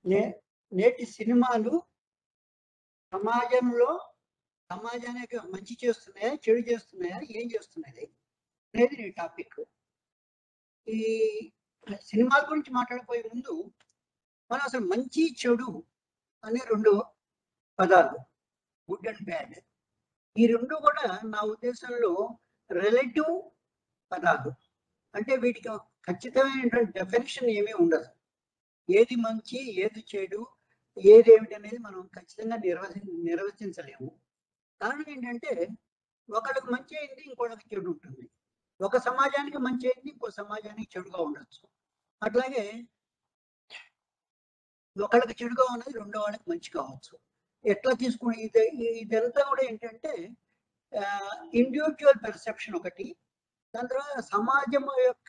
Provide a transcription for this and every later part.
నే నేటి సినిమాలు సమాజంలో సమాజానికి మంచి చేస్తున్నాయా చెడు చేస్తున్నాయా ఏం చేస్తున్నాయి అనేది నీ టాపిక్ ఈ సినిమాల గురించి మాట్లాడిపోయే ముందు మనం అసలు మంచి చెడు అనే రెండు పదాలు గుడ్ అండ్ బ్యాడ్ ఈ రెండు కూడా నా ఉద్దేశంలో రిలేటివ్ పదాలు అంటే వీటికి ఒక ఖచ్చితమైనటువంటి డెఫినేషన్ ఏమీ ఉండదు ఏది మంచి ఏది చెడు ఏది ఏమిటి అనేది మనం ఖచ్చితంగా నిర్వచి నిర్వచించలేము కారణం ఏంటంటే ఒకళ్ళకి మంచి అయింది ఇంకోళ్ళకి చెడు ఉంటుంది ఒక సమాజానికి మంచి అయింది ఇంకో సమాజానికి చెడుగా ఉండొచ్చు అట్లాగే ఒకళ్ళకి చెడుగా ఉన్నది రెండో వాళ్ళకి మంచి కావచ్చు ఎట్లా తీసుకుని ఇది ఇదంతా కూడా ఏంటంటే ఇండివిజువల్ పెర్సెప్షన్ ఒకటి దాని తర్వాత సమాజం యొక్క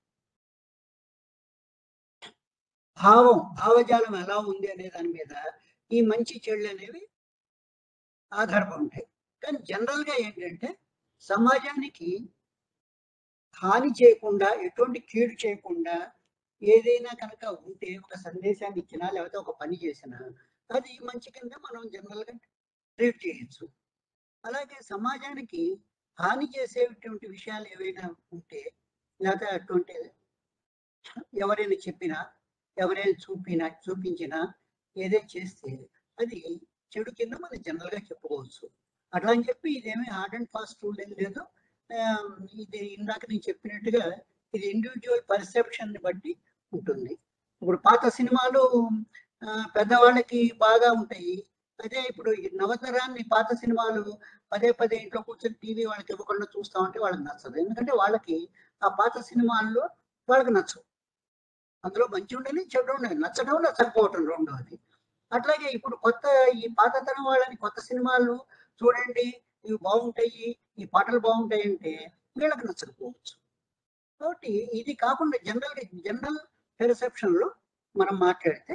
భావం భావజాలం ఎలా ఉంది అనే దాని మీద ఈ మంచి చెడులు అనేవి ఆధారపడి ఉంటాయి కానీ జనరల్ గా ఏంటంటే సమాజానికి హాని చేయకుండా ఎటువంటి కీడు చేయకుండా ఏదైనా కనుక ఉంటే ఒక సందేశాన్ని ఇచ్చినా లేకపోతే ఒక పని చేసినా అది మంచి కింద మనం జనరల్ గా ట్రీట్ చేయొచ్చు అలాగే సమాజానికి హాని చేసేటువంటి విషయాలు ఏవైనా ఉంటే లేకపోతే అటువంటి ఎవరైనా చెప్పినా ఎవరైనా చూపినా చూపించినా ఏదైనా చేస్తే అది చెడు కింద మనం జనరల్ గా చెప్పుకోవచ్చు అట్లా అని చెప్పి ఇదేమీ హార్డ్ అండ్ ఫాస్ట్ రూల్ ఏం లేదు ఆ, ఇది ఇందాక నేను చెప్పినట్టుగా ఇది ఇండివిజువల్ పర్సెప్షన్ ని బట్టి ఉంటుంది ఇప్పుడు పాత సినిమాలు ఆ, పెద్దవాళ్ళకి బాగా ఉంటాయి అదే ఇప్పుడు ఈ నవతరాన్ని పాత సినిమాలు పదే పదే ఇంట్లో కూర్చొని టీవీ వాళ్ళకి ఇవ్వకుండా చూస్తా ఉంటే వాళ్ళకి నచ్చదు ఎందుకంటే వాళ్ళకి ఆ పాత సినిమాల్లో వాళ్ళకి నచ్చవు అందులో మంచి ఉండని చెడు ఉండని నచ్చడం నచ్చకపోవటం రెండోది అట్లాగే ఇప్పుడు కొత్త ఈ పాత తరం వాళ్ళని కొత్త సినిమాలు చూడండి ఇవి బాగుంటాయి ఈ పాటలు బాగుంటాయి అంటే వీళ్ళకి నచ్చకపోవచ్చు కాబట్టి ఇది కాకుండా జనరల్ జనరల్ పెర్సెప్షన్ లో మనం మాట్లాడితే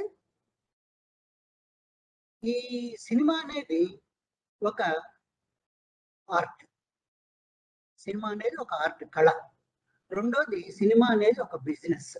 ఈ సినిమా అనేది ఒక ఆర్ట్ సినిమా అనేది ఒక ఆర్ట్ కళ రెండోది సినిమా అనేది ఒక బిజినెస్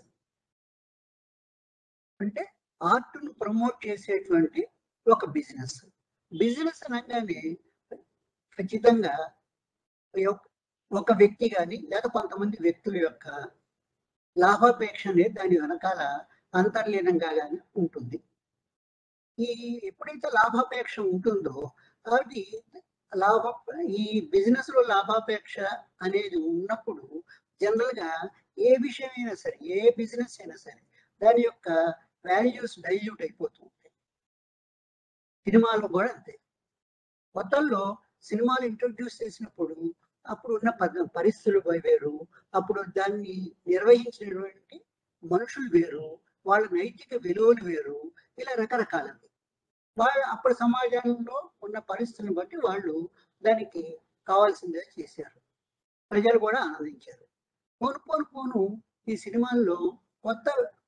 అంటే ఆర్ట్ను ప్రమోట్ చేసేటువంటి ఒక బిజినెస్ బిజినెస్ అనగానే ఖచ్చితంగా ఒక- ఒక వ్యక్తి కానీ లేదా కొంతమంది వ్యక్తుల యొక్క లాభాపేక్ష అనేది దాని వెనకాల అంతర్లీనంగా కానీ ఉంటుంది ఈ ఎప్పుడైతే లాభాపేక్ష ఉంటుందో అది లాభ ఈ బిజినెస్ లో లాభాపేక్ష అనేది ఉన్నప్పుడు జనరల్ గా ఏ విషయమైనా సరే ఏ బిజినెస్ అయినా సరే దాని యొక్క వాల్యూస్ డైల్యూట్ అయిపోతూ ఉంటాయి సినిమాలు కూడా అంతే కొత్తల్లో సినిమాలు ఇంట్రొడ్యూస్ చేసినప్పుడు అప్పుడు ఉన్న పద- పరిస్థితులు వేరు అప్పుడు దాన్ని నిర్వహించినటువంటి మనుషులు వేరు వాళ్ళ నైతిక విలువలు వేరు ఇలా రకరకాలవి వాళ్ళు అప్పుడు సమాజంలో ఉన్న పరిస్థితులను బట్టి వాళ్ళు దానికి కావాల్సిందే చేశారు ప్రజలు కూడా ఆనందించారు పోను పోను పోను ఈ సినిమాల్లో కొత్త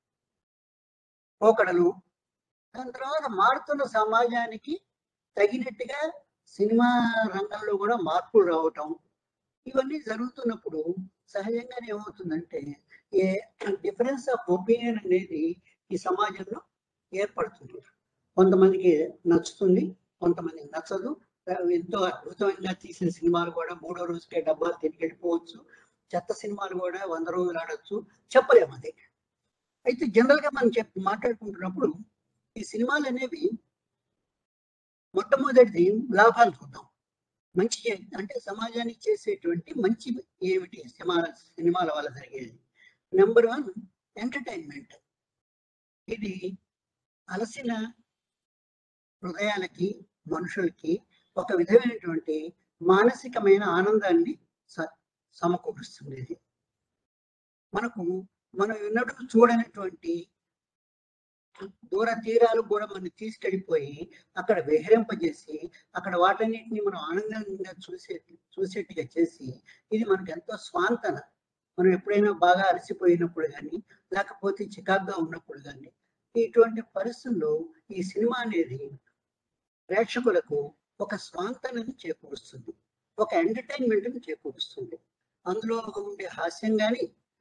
పోకడలు దాని తర్వాత మారుతున్న సమాజానికి తగినట్టుగా సినిమా రంగంలో కూడా మార్పులు రావటం ఇవన్నీ జరుగుతున్నప్పుడు సహజంగానే ఏమవుతుందంటే ఏ డిఫరెన్స్ ఆఫ్ ఒపీనియన్ అనేది ఈ సమాజంలో ఏర్పడుతుంది కొంతమందికి నచ్చుతుంది కొంతమందికి నచ్చదు ఎంతో అద్భుతంగా తీసిన సినిమాలు కూడా మూడో రోజుకే డబ్బాలు తిరిగి వెళ్ళిపోవచ్చు చెత్త సినిమాలు కూడా వంద రోజులు ఆడొచ్చు చెప్పలేము అది అయితే జనరల్ గా మనం చెప్ మాట్లాడుకుంటున్నప్పుడు ఈ సినిమాలు అనేవి మొట్టమొదటిది లాభాలు చూద్దాం మంచి చే- అంటే సమాజానికి చేసేటువంటి మంచి ఏమిటి సినిమా సినిమాల వల్ల జరిగేది నెంబర్ వన్ ఎంటర్టైన్మెంట్ ఇది అలసిన హృదయాలకి మనుషులకి ఒక విధమైనటువంటి మానసికమైన ఆనందాన్ని స- సమకూరుస్తుంది ఇది మనకు మనం ఎన్నడూ చూడనటువంటి దూర తీరాలు కూడా మనం తీసుకెళ్ళిపోయి అక్కడ విహరింపజేసి అక్కడ వాటన్నిటిని మనం ఆనందంగా చూసే చూసేట్టుగా చేసి ఇది మనకు ఎంతో స్వాంతన మనం ఎప్పుడైనా బాగా అలసిపోయినప్పుడు కానీ లేకపోతే చికాగ్గా ఉన్నప్పుడు కానీ ఇటువంటి పరిస్థితుల్లో ఈ సినిమా అనేది ప్రేక్షకులకు ఒక స్వాంతనని చేకూరుస్తుంది ఒక ఎంటర్టైన్మెంట్ని చేకూరుస్తుంది అందులో ఉండే హాస్యం కానీ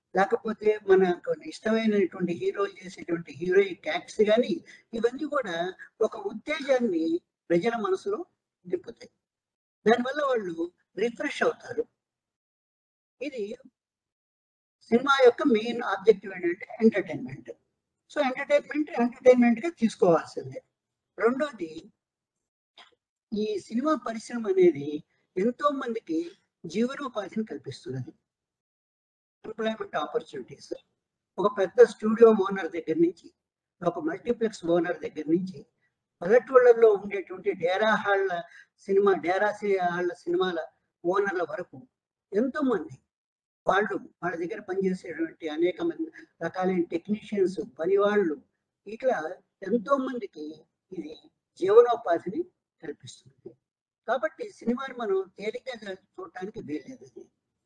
లేకపోతే మన కొన్ని ఇష్టమైనటువంటి హీరోలు చేసేటువంటి హీరోయిక్ యాక్ట్స్ కానీ ఇవన్నీ కూడా ఒక ఉత్తేజాన్ని ప్రజల మనసులో నింపుతాయి దానివల్ల వాళ్ళు రిఫ్రెష్ అవుతారు ఇది సినిమా యొక్క మెయిన్ ఆబ్జెక్టివ్ ఏంటంటే ఎంటర్టైన్మెంట్ సో ఎంటర్టైన్మెంట్ ఎంటర్టైన్మెంట్ గా తీసుకోవాల్సిందే రెండోది ఈ సినిమా పరిశ్రమ అనేది ఎంతో మందికి జీవనోపాధిని కల్పిస్తున్నది ఎంప్లాయ్మెంట్ ఆపర్చునిటీస్ ఒక పెద్ద స్టూడియో ఓనర్ దగ్గర నుంచి ఒక మల్టీప్లెక్స్ ఓనర్ దగ్గర నుంచి పల్లెటూళ్ళల్లో ఉండేటువంటి డేరా హాళ్ళ సినిమా డేరా సి- హాళ్ళ సినిమాల ఓనర్ల వరకు ఎంతో మంది వాళ్ళు వాళ్ళ దగ్గర పనిచేసేటువంటి అనేక మంది రకాలైన టెక్నీషియన్స్ పని వాళ్ళు ఇట్లా ఎంతో మందికి ఇది జీవనోపాధిని కల్పిస్తుంది కాబట్టి సినిమాని మనం తేలికగా చూడటానికి వీల్లేదు అది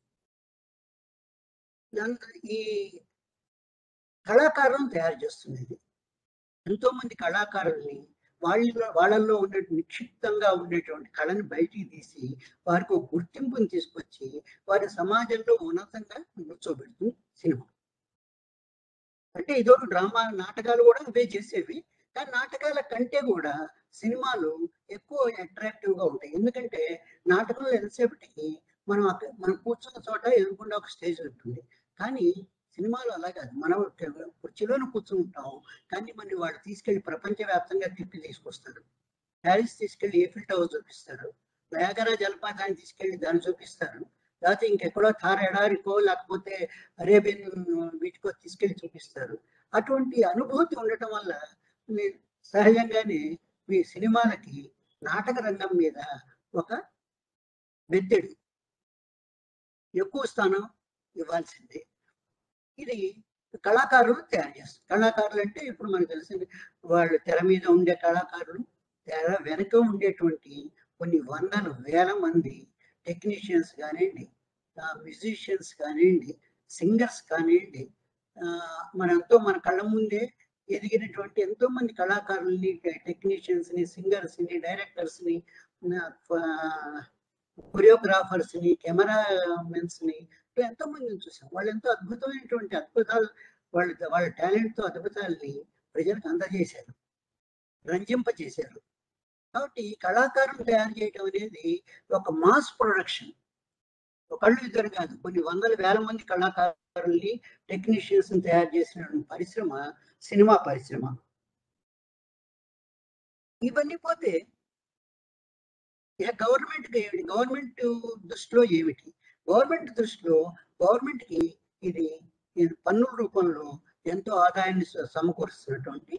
దాంతో ఈ కళాకారులను తయారు చేస్తుంది ఇది ఎంతో మంది కళాకారుల్ని వాళ్ళలో వాళ్ళల్లో ఉండే నిక్షిప్తంగా ఉండేటువంటి కళని బయటికి తీసి వారికి ఒక గుర్తింపుని తీసుకొచ్చి వారి సమాజంలో ఉన్నతంగా కూర్చోబెడుతుంది సినిమా అంటే ఇదొక డ్రామా నాటకాలు కూడా అవే చేసేవి కానీ నాటకాల కంటే కూడా సినిమాలు ఎక్కువ అట్రాక్టివ్ గా ఉంటాయి ఎందుకంటే నాటకంలో ఎంతసేపటికి మనం అక్క- మనం కూర్చున్న చోట ఎదురుకుండా ఒక స్టేజ్ ఉంటుంది కానీ సినిమాలో అలా కాదు మనం కుర్చీలోనే కూర్చుని ఉంటాం కానీ మన వాళ్ళు తీసుకెళ్లి ప్రపంచవ్యాప్తంగా తిప్పి తీసుకొస్తారు ప్యారిస్ తీసుకెళ్లి ఏఫిల్ టవర్ చూపిస్తారు నయాగరా జలపాతాన్ని తీసుకెళ్లి దాన్ని చూపిస్తారు లేకపోతే ఇంకెక్కడో థార్ ఎడారికో లేకపోతే అరేబియన్ వీటికో తీసుకెళ్లి చూపిస్తారు అటువంటి అనుభూతి ఉండటం వల్ల నే- సహజంగానే మీ సినిమాలకి నాటక రంగం మీద ఒక వెత్తెడు ఎక్కువ స్థానం ఇవ్వాల్సిందే ఇది కళాకారులు తయారు చేస్తారు కళాకారులు అంటే ఇప్పుడు మనకు తెలిసింది వాళ్ళు తెర మీద ఉండే కళాకారులు తెర వెనక ఉండేటువంటి కొన్ని వందల వేల మంది టెక్నీషియన్స్ కానివ్వండి మ్యూజిషియన్స్ కానివ్వండి సింగర్స్ కానివ్వండి ఆ, మనంతో మన కళ్ళ ముందే ఎదిగినటువంటి ఎంతో మంది కళాకారుల్ని టెక్నీషియన్స్ ని సింగర్స్ ని డైరెక్టర్స్ ని కొరియోగ్రాఫర్స్ ని కెమెరా మెన్స్ ని ఇట్లా ఎంతో మందిని చూసాం వాళ్ళు ఎంతో అద్భుతమైనటువంటి అద్భుతాలు వాళ్ళ వాళ్ళ టాలెంట్ తో అద్భుతాలని ప్రజలకు అందజేశారు రంజింపజేశారు కాబట్టి కళాకారులు తయారు చేయడం అనేది ఒక మాస్ ప్రొడక్షన్ ఒకళ్ళు ఇద్దరు కాదు కొన్ని వందల వేల మంది కళాకారుల్ని టెక్నీషియన్స్ తయారు చేసిన పరిశ్రమ సినిమా పరిశ్రమ ఇవన్నీ పోతే ఇక గవర్నమెంట్ గవర్నమెంట్ దృష్టిలో ఏమిటి గవర్నమెంట్ దృష్టిలో గవర్నమెంట్ కి ఇది ఇది పన్నుల రూపంలో ఎంతో ఆదాయాన్ని స- సమకూరుస్తున్నటువంటి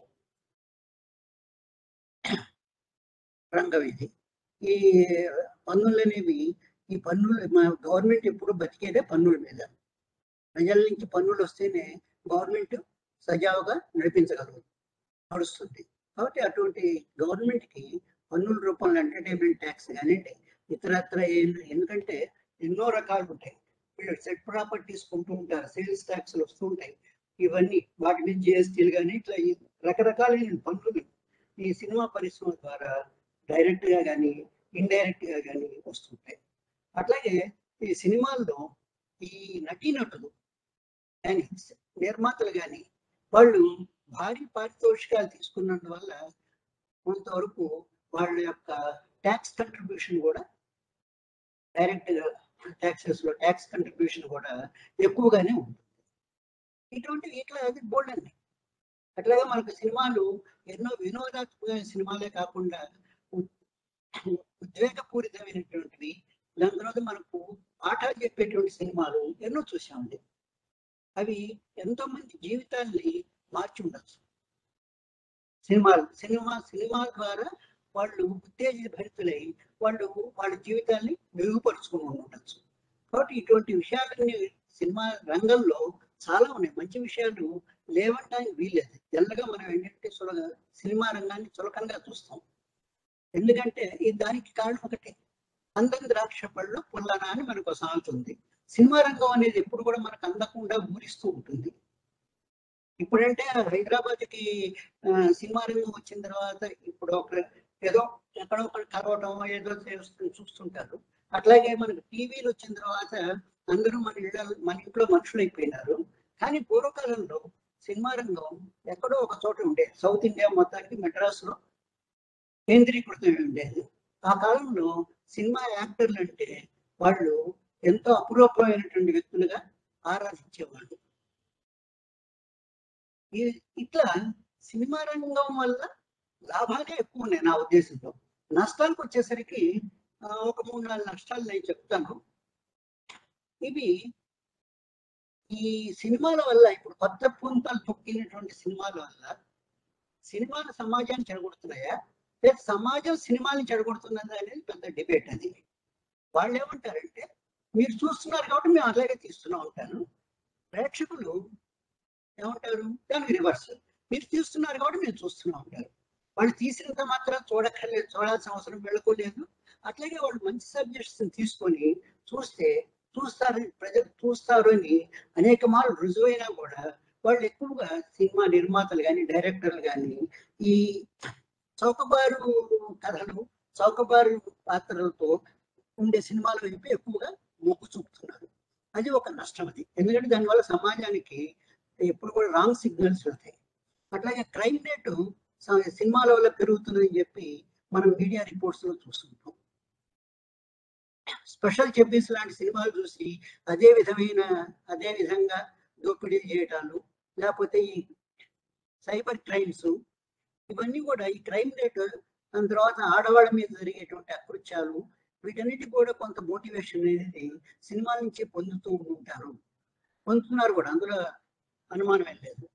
రంగం ఇది ఈ పన్నులు అనేవి ఈ పన్నులు మా గవర్నమెంట్ ఎప్పుడు బతికేదే పన్నుల మీద ప్రజల నుంచి పన్నులు వస్తేనే గవర్నమెంట్ సజావుగా నడిపించగలదు నడుస్తుంది కాబట్టి అటువంటి గవర్నమెంట్ కి పన్నుల రూపంలో ఎంటర్టైన్మెంట్ ట్యాక్స్ కానివ్వండి ఇతరత్ర ఏం- ఎందుకంటే ఎన్నో రకాలు ఉంటాయి వీళ్ళు సెట్ ప్రాపర్టీస్ కొంటూ ఉంటారు సేల్స్ ట్యాక్స్లు వస్తూ ఉంటాయి ఇవన్నీ వాటి మీద జిఎస్టీలు కానీ ఇట్లా ఈ రకరకాలైన పన్నులు ఈ సినిమా పరిశ్రమ ద్వారా డైరెక్ట్ గా కానీ ఇండైరెక్ట్ గా కానీ వస్తుంటాయి అట్లాగే ఈ సినిమాల్లో ఈ నటీనటులు కానీ నిర్మాతలు కానీ వాళ్ళు భారీ పారితోషికాలు తీసుకున్నందువల్ల కొంతవరకు వాళ్ళ యొక్క ట్యాక్స్ కంట్రిబ్యూషన్ కూడా డైరెక్ట్ గా ట్యాక్సెస్ లో ట్యాక్స్ కంట్రిబ్యూషన్ కూడా ఎక్కువగానే ఉంటుంది ఇటువంటి ఇట్లా అది బోల్డ్ అండి అట్లాగే మనకు సినిమాలు ఎన్నో వినోదాత్మక సినిమాలే కాకుండా ఉ- ఉద్వేగపూరితమైనటువంటివి దాని తర్వాత మనకు పాఠాలు చెప్పేటువంటి సినిమాలు ఎన్నో చూసామండి అవి ఎంతో మంది జీవితాల్ని మార్చి ఉండొచ్చు సినిమాలు సినిమా సినిమా ద్వారా వాళ్ళు ఉత్తేజ భరితులై వాళ్ళు వాళ్ళ జీవితాన్ని మెరుగుపరుచుకుని ఉండొచ్చు కాబట్టి ఇటువంటి విషయాలన్నీ సినిమా రంగంలో చాలా ఉన్నాయి మంచి విషయాలు లేవటానికి వీల్లేదు తెల్లగా మనం ఏంటంటే సులభ సినిమా రంగాన్ని చులకనగా చూస్తాం ఎందుకంటే ఈ దానికి కారణం ఒకటి అందం ద్రాక్ష పళ్ళు పుల్లనా అని మనకు ఒక సామెత ఉంది సినిమా రంగం అనేది ఎప్పుడు కూడా మనకు అందకుండా ఊరిస్తూ ఉంటుంది ఇప్పుడంటే హైదరాబాద్ కి సినిమా రంగం వచ్చిన తర్వాత ఇప్పుడు ఒక ఏదో ఎక్కడో ఒకటి కలవటం ఏదో చేస్తూ చూస్తుంటారు అట్లాగే మనకు టీవీలు వచ్చిన తర్వాత అందరూ మన ఇళ్ళ మన ఇంట్లో మనుషులు అయిపోయినారు కానీ పూర్వకాలంలో సినిమా రంగం ఎక్కడో ఒక చోట ఉండేది సౌత్ ఇండియా మొత్తానికి మెడ్రాస్లో కేంద్రీకృతమై ఉండేది ఆ కాలంలో సినిమా యాక్టర్లు అంటే వాళ్ళు ఎంతో అపురూపమైనటువంటి వ్యక్తులుగా ఆరాధించేవాళ్ళు ఈ- ఇట్లా సినిమా రంగం వల్ల లాభాలే ఎక్కువ ఉన్నాయి నా ఉద్దేశంతో నష్టాలకు వచ్చేసరికి ఆ, ఒక మూడు నాలుగు నష్టాలు నేను చెప్తాను ఇవి ఈ సినిమాల వల్ల ఇప్పుడు కొత్త పుంతలు తొక్కినటువంటి సినిమాల వల్ల సినిమాలు సమాజాన్ని చెడగొడుతున్నాయా లేదా సమాజం సినిమాని చెడగొడుతున్నదా అనేది పెద్ద డిబేట్ అది వాళ్ళు ఏమంటారంటే మీరు చూస్తున్నారు కాబట్టి మేము అలాగే తీస్తూనే ఉంటాను ప్రేక్షకులు ఏమంటారు దానికి రివర్స్ మీరు తీస్తున్నారు కాబట్టి మేము చూస్తూనే ఉంటారు వాళ్ళు తీసినంత మాత్రం చూడక్కర్లేదు చూడాల్సిన అవసరం వెళ్ళకోలేదు అట్లాగే వాళ్ళు మంచి సబ్జెక్ట్స్ తీసుకొని చూస్తే చూస్తారు ప్రజలు చూస్తారు అని అనేక మార్లు రుజువైనా కూడా వాళ్ళు ఎక్కువగా సినిమా నిర్మాతలు కానీ డైరెక్టర్లు కానీ ఈ చౌకబారు కథలు చౌకబారు పాత్రలతో ఉండే సినిమాల వైపు ఎక్కువగా మొగ్గు చూపుతున్నారు అది ఒక నష్టం అది ఎందుకంటే దానివల్ల సమాజానికి ఎప్పుడు కూడా రాంగ్ సిగ్నల్స్ వెళ్తాయి అట్లాగే క్రైమ్ రేటు స- సినిమాల వల్ల పెరుగుతుందని చెప్పి మనం మీడియా రిపోర్ట్స్ లో చూస్తుంటాం స్పెషల్ చెబ్బీస్ లాంటి సినిమాలు చూసి అదే విధమైన అదే విధంగా దోపిడీ చేయటాలు లేకపోతే ఈ సైబర్ క్రైమ్స్ ఇవన్నీ కూడా ఈ క్రైమ్ రేట్ దాని తర్వాత ఆడవాళ్ళ మీద జరిగేటువంటి అకృత్యాలు వీటన్నిటికి కూడా కొంత మోటివేషన్ అనేది సినిమాల నుంచి పొందుతూ ఉంటారు పొందుతున్నారు కూడా అందులో అనుమానం ఏం లేదు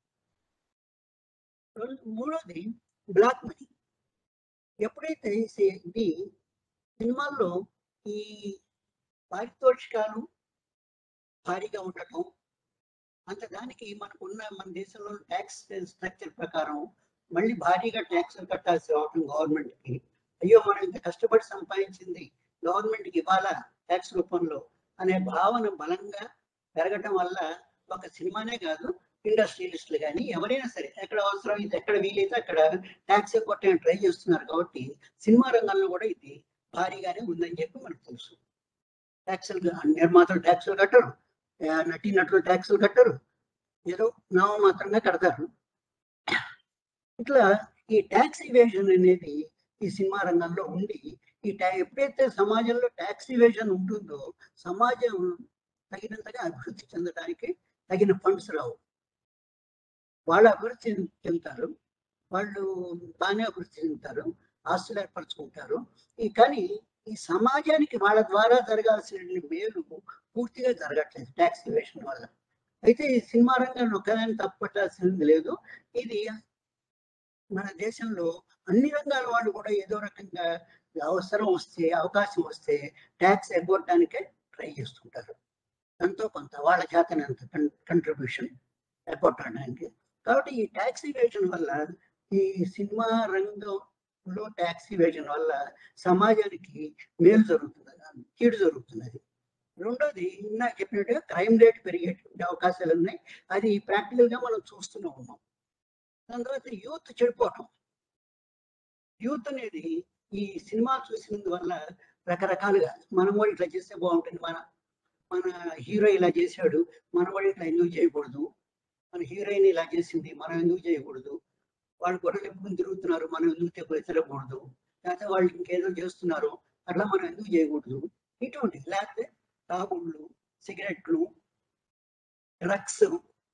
రెండు- మూడోది బ్లాక్ మనీ ఎప్పుడైతే సే- ఇది సినిమాల్లో ఈ పారితోషికాలు భారీగా ఉండటం అంత దానికి మనకున్న మన దేశంలో ట్యాక్స్ స్ట్రక్చర్ ప్రకారం మళ్ళీ భారీగా ట్యాక్స్ కట్టాల్సి రావటం గవర్నమెంట్ కి అయ్యో మనం ఇంత కష్టపడి సంపాదించింది గవర్నమెంట్ కి ఇవ్వాలా ట్యాక్స్ రూపంలో అనే భావన బలంగా పెరగటం వల్ల ఒక సినిమానే కాదు ఇండస్ట్రియలిస్టులు కానీ ఎవరైనా సరే ఎక్కడ అవసరం ఇది ఎక్కడ వీలైతే అక్కడ ట్యాక్స్ కొట్టడానికి ట్రై చేస్తున్నారు కాబట్టి సినిమా రంగంలో కూడా ఇది భారీగానే ఉందని చెప్పి మనకు తెలుసు ట్యాక్సులు నిర్మాతలు ట్యాక్సులు కట్టరు ఆ, నటీనటులు ట్యాక్సులు కట్టరు ఏదో నామమాత్రంగా కడతారు ఇట్లా ఈ ట్యాక్స్ ఇవేషన్ అనేది ఈ సినిమా రంగంలో ఉండి ఈ ట్యా ఎప్పుడైతే సమాజంలో ట్యాక్స్ ఇవేషన్ ఉంటుందో సమాజం తగినంతగా అభివృద్ధి చెందడానికి తగిన ఫండ్స్ రావు వాళ్ళు అభివృద్ధి చెందుతారు వాళ్ళు బాగానే అభివృద్ధి చెందుతారు ఆస్తులు ఏర్పరచుకుంటారు ఈ కానీ ఈ సమాజానికి వాళ్ళ ద్వారా జరగాల్సిన మేలు పూర్తిగా జరగట్లేదు ట్యాక్స్ ఇవేషన్ వల్ల అయితే ఈ సినిమా రంగాన్ని ఒక్కదాన్ని తప్పట్టాల్సింది లేదు ఇది మన దేశంలో అన్ని రంగాల వాళ్ళు కూడా ఏదో రకంగా అవసరం వస్తే అవకాశం వస్తే ట్యాక్స్ ఎగ్గొట్టడానికే ట్రై చేస్తుంటారు ఎంతో కొంత వాళ్ళ చేతనంత కంట్రిబ్యూషన్ ఎగ్గొట్టడానికి కాబట్టి ఈ ట్యాక్స్ ఇవేషన్ వల్ల ఈ సినిమా రంగంలో ట్యాక్స్ ఇవేషన్ వల్ల సమాజానికి మేలు జరుగుతున్నది కీడు జరుగుతున్నది రెండోది ఇందాక చెప్పినట్టుగా క్రైమ్ రేట్ పెరిగేటువంటి అవకాశాలు ఉన్నాయి అది ప్రాక్టికల్ గా మనం చూస్తూనే ఉన్నాం దాని తర్వాత యూత్ చెడిపోవటం యూత్ అనేది ఈ సినిమా చూసినందువల్ల రకరకాలుగా మనం కూడా ఇట్లా చేస్తే బాగుంటుంది మన మన హీరో ఇలా చేశాడు మనం కూడా ఇట్లా ఎందుకు చేయకూడదు మన హీరోయిన్ ఇలా చేసింది మనం ఎందుకు చేయకూడదు వాళ్ళు గొడవలు ఎప్పుడు తిరుగుతున్నారు మనం ఎందుకు తె- తిరగకూడదు లేకపోతే వాళ్ళు ఇంకేదో చేస్తున్నారు అట్లా మనం ఎందుకు చేయకూడదు ఇటువంటి లేకపోతే తాగుళ్ళు సిగరెట్లు డ్రగ్స్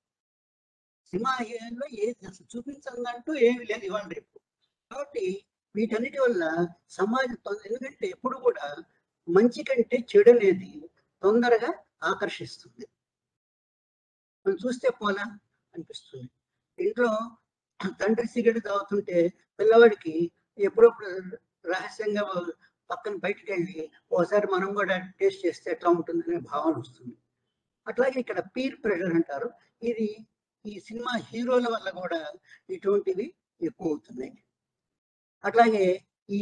సినిమా హీరోలో ఏది అసలు చూపించదంటూ ఏమి లేదు ఇవాళ రేపు కాబట్టి వీటన్నిటి వల్ల సమాజం తొంద- ఎందుకంటే ఎప్పుడు కూడా మంచి కంటే చెడు అనేది తొందరగా ఆకర్షిస్తుంది మనం చూస్తే పోలా అనిపిస్తుంది ఇంట్లో తండ్రి సిగరెట్ తాగుతుంటే పిల్లవాడికి ఎప్పుడప్పుడు రహస్యంగా పక్కన బయటికి వెళ్ళి ఓసారి మనం కూడా టేస్ట్ చేస్తే ఎట్లా ఉంటుందనే భావన వస్తుంది అట్లాగే ఇక్కడ పీర్ ప్రెషర్ అంటారు ఇది ఈ సినిమా హీరోల వల్ల కూడా ఇటువంటివి ఎక్కువ అవుతున్నాయి అట్లాగే ఈ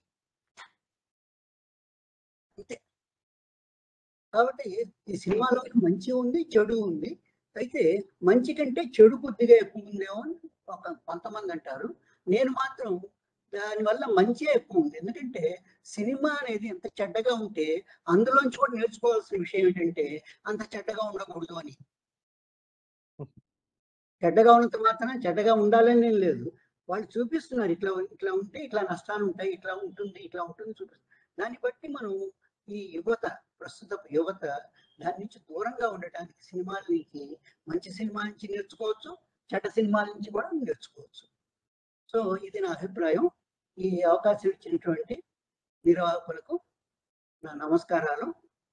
అంతే కాబట్టి ఈ సినిమాలో మంచి ఉంది చెడు ఉంది అయితే మంచి కంటే చెడు కొద్దిగా ఎక్కువ ఉందేమో అని ఒక కొంతమంది అంటారు నేను మాత్రం దానివల్ల మంచి ఎక్కువ ఉంది ఎందుకంటే సినిమా అనేది ఎంత చెడ్డగా ఉంటే అందులోంచి కూడా నేర్చుకోవాల్సిన విషయం ఏంటంటే అంత చెడ్డగా ఉండకూడదు అని చెడ్డగా ఉన్నంత మాత్రం చెడ్డగా ఉండాలని ఏం లేదు వాళ్ళు చూపిస్తున్నారు ఇట్లా ఇట్లా ఉంటే ఇట్లా నష్టాలు ఉంటాయి ఇట్లా ఉంటుంది ఇట్లా ఉంటుంది చూపిస్తారు దాన్ని బట్టి మనం ఈ యువత ప్రస్తుత యువత దాని నుంచి దూరంగా ఉండటానికి సినిమాల నుంచి మంచి సినిమా నుంచి నేర్చుకోవచ్చు చెడ్డ సినిమాల నుంచి కూడా నేర్చుకోవచ్చు సో ఇది నా అభిప్రాయం ఈ అవకాశం ఇచ్చినటువంటి నిర్వాహకులకు నా నమస్కారాలు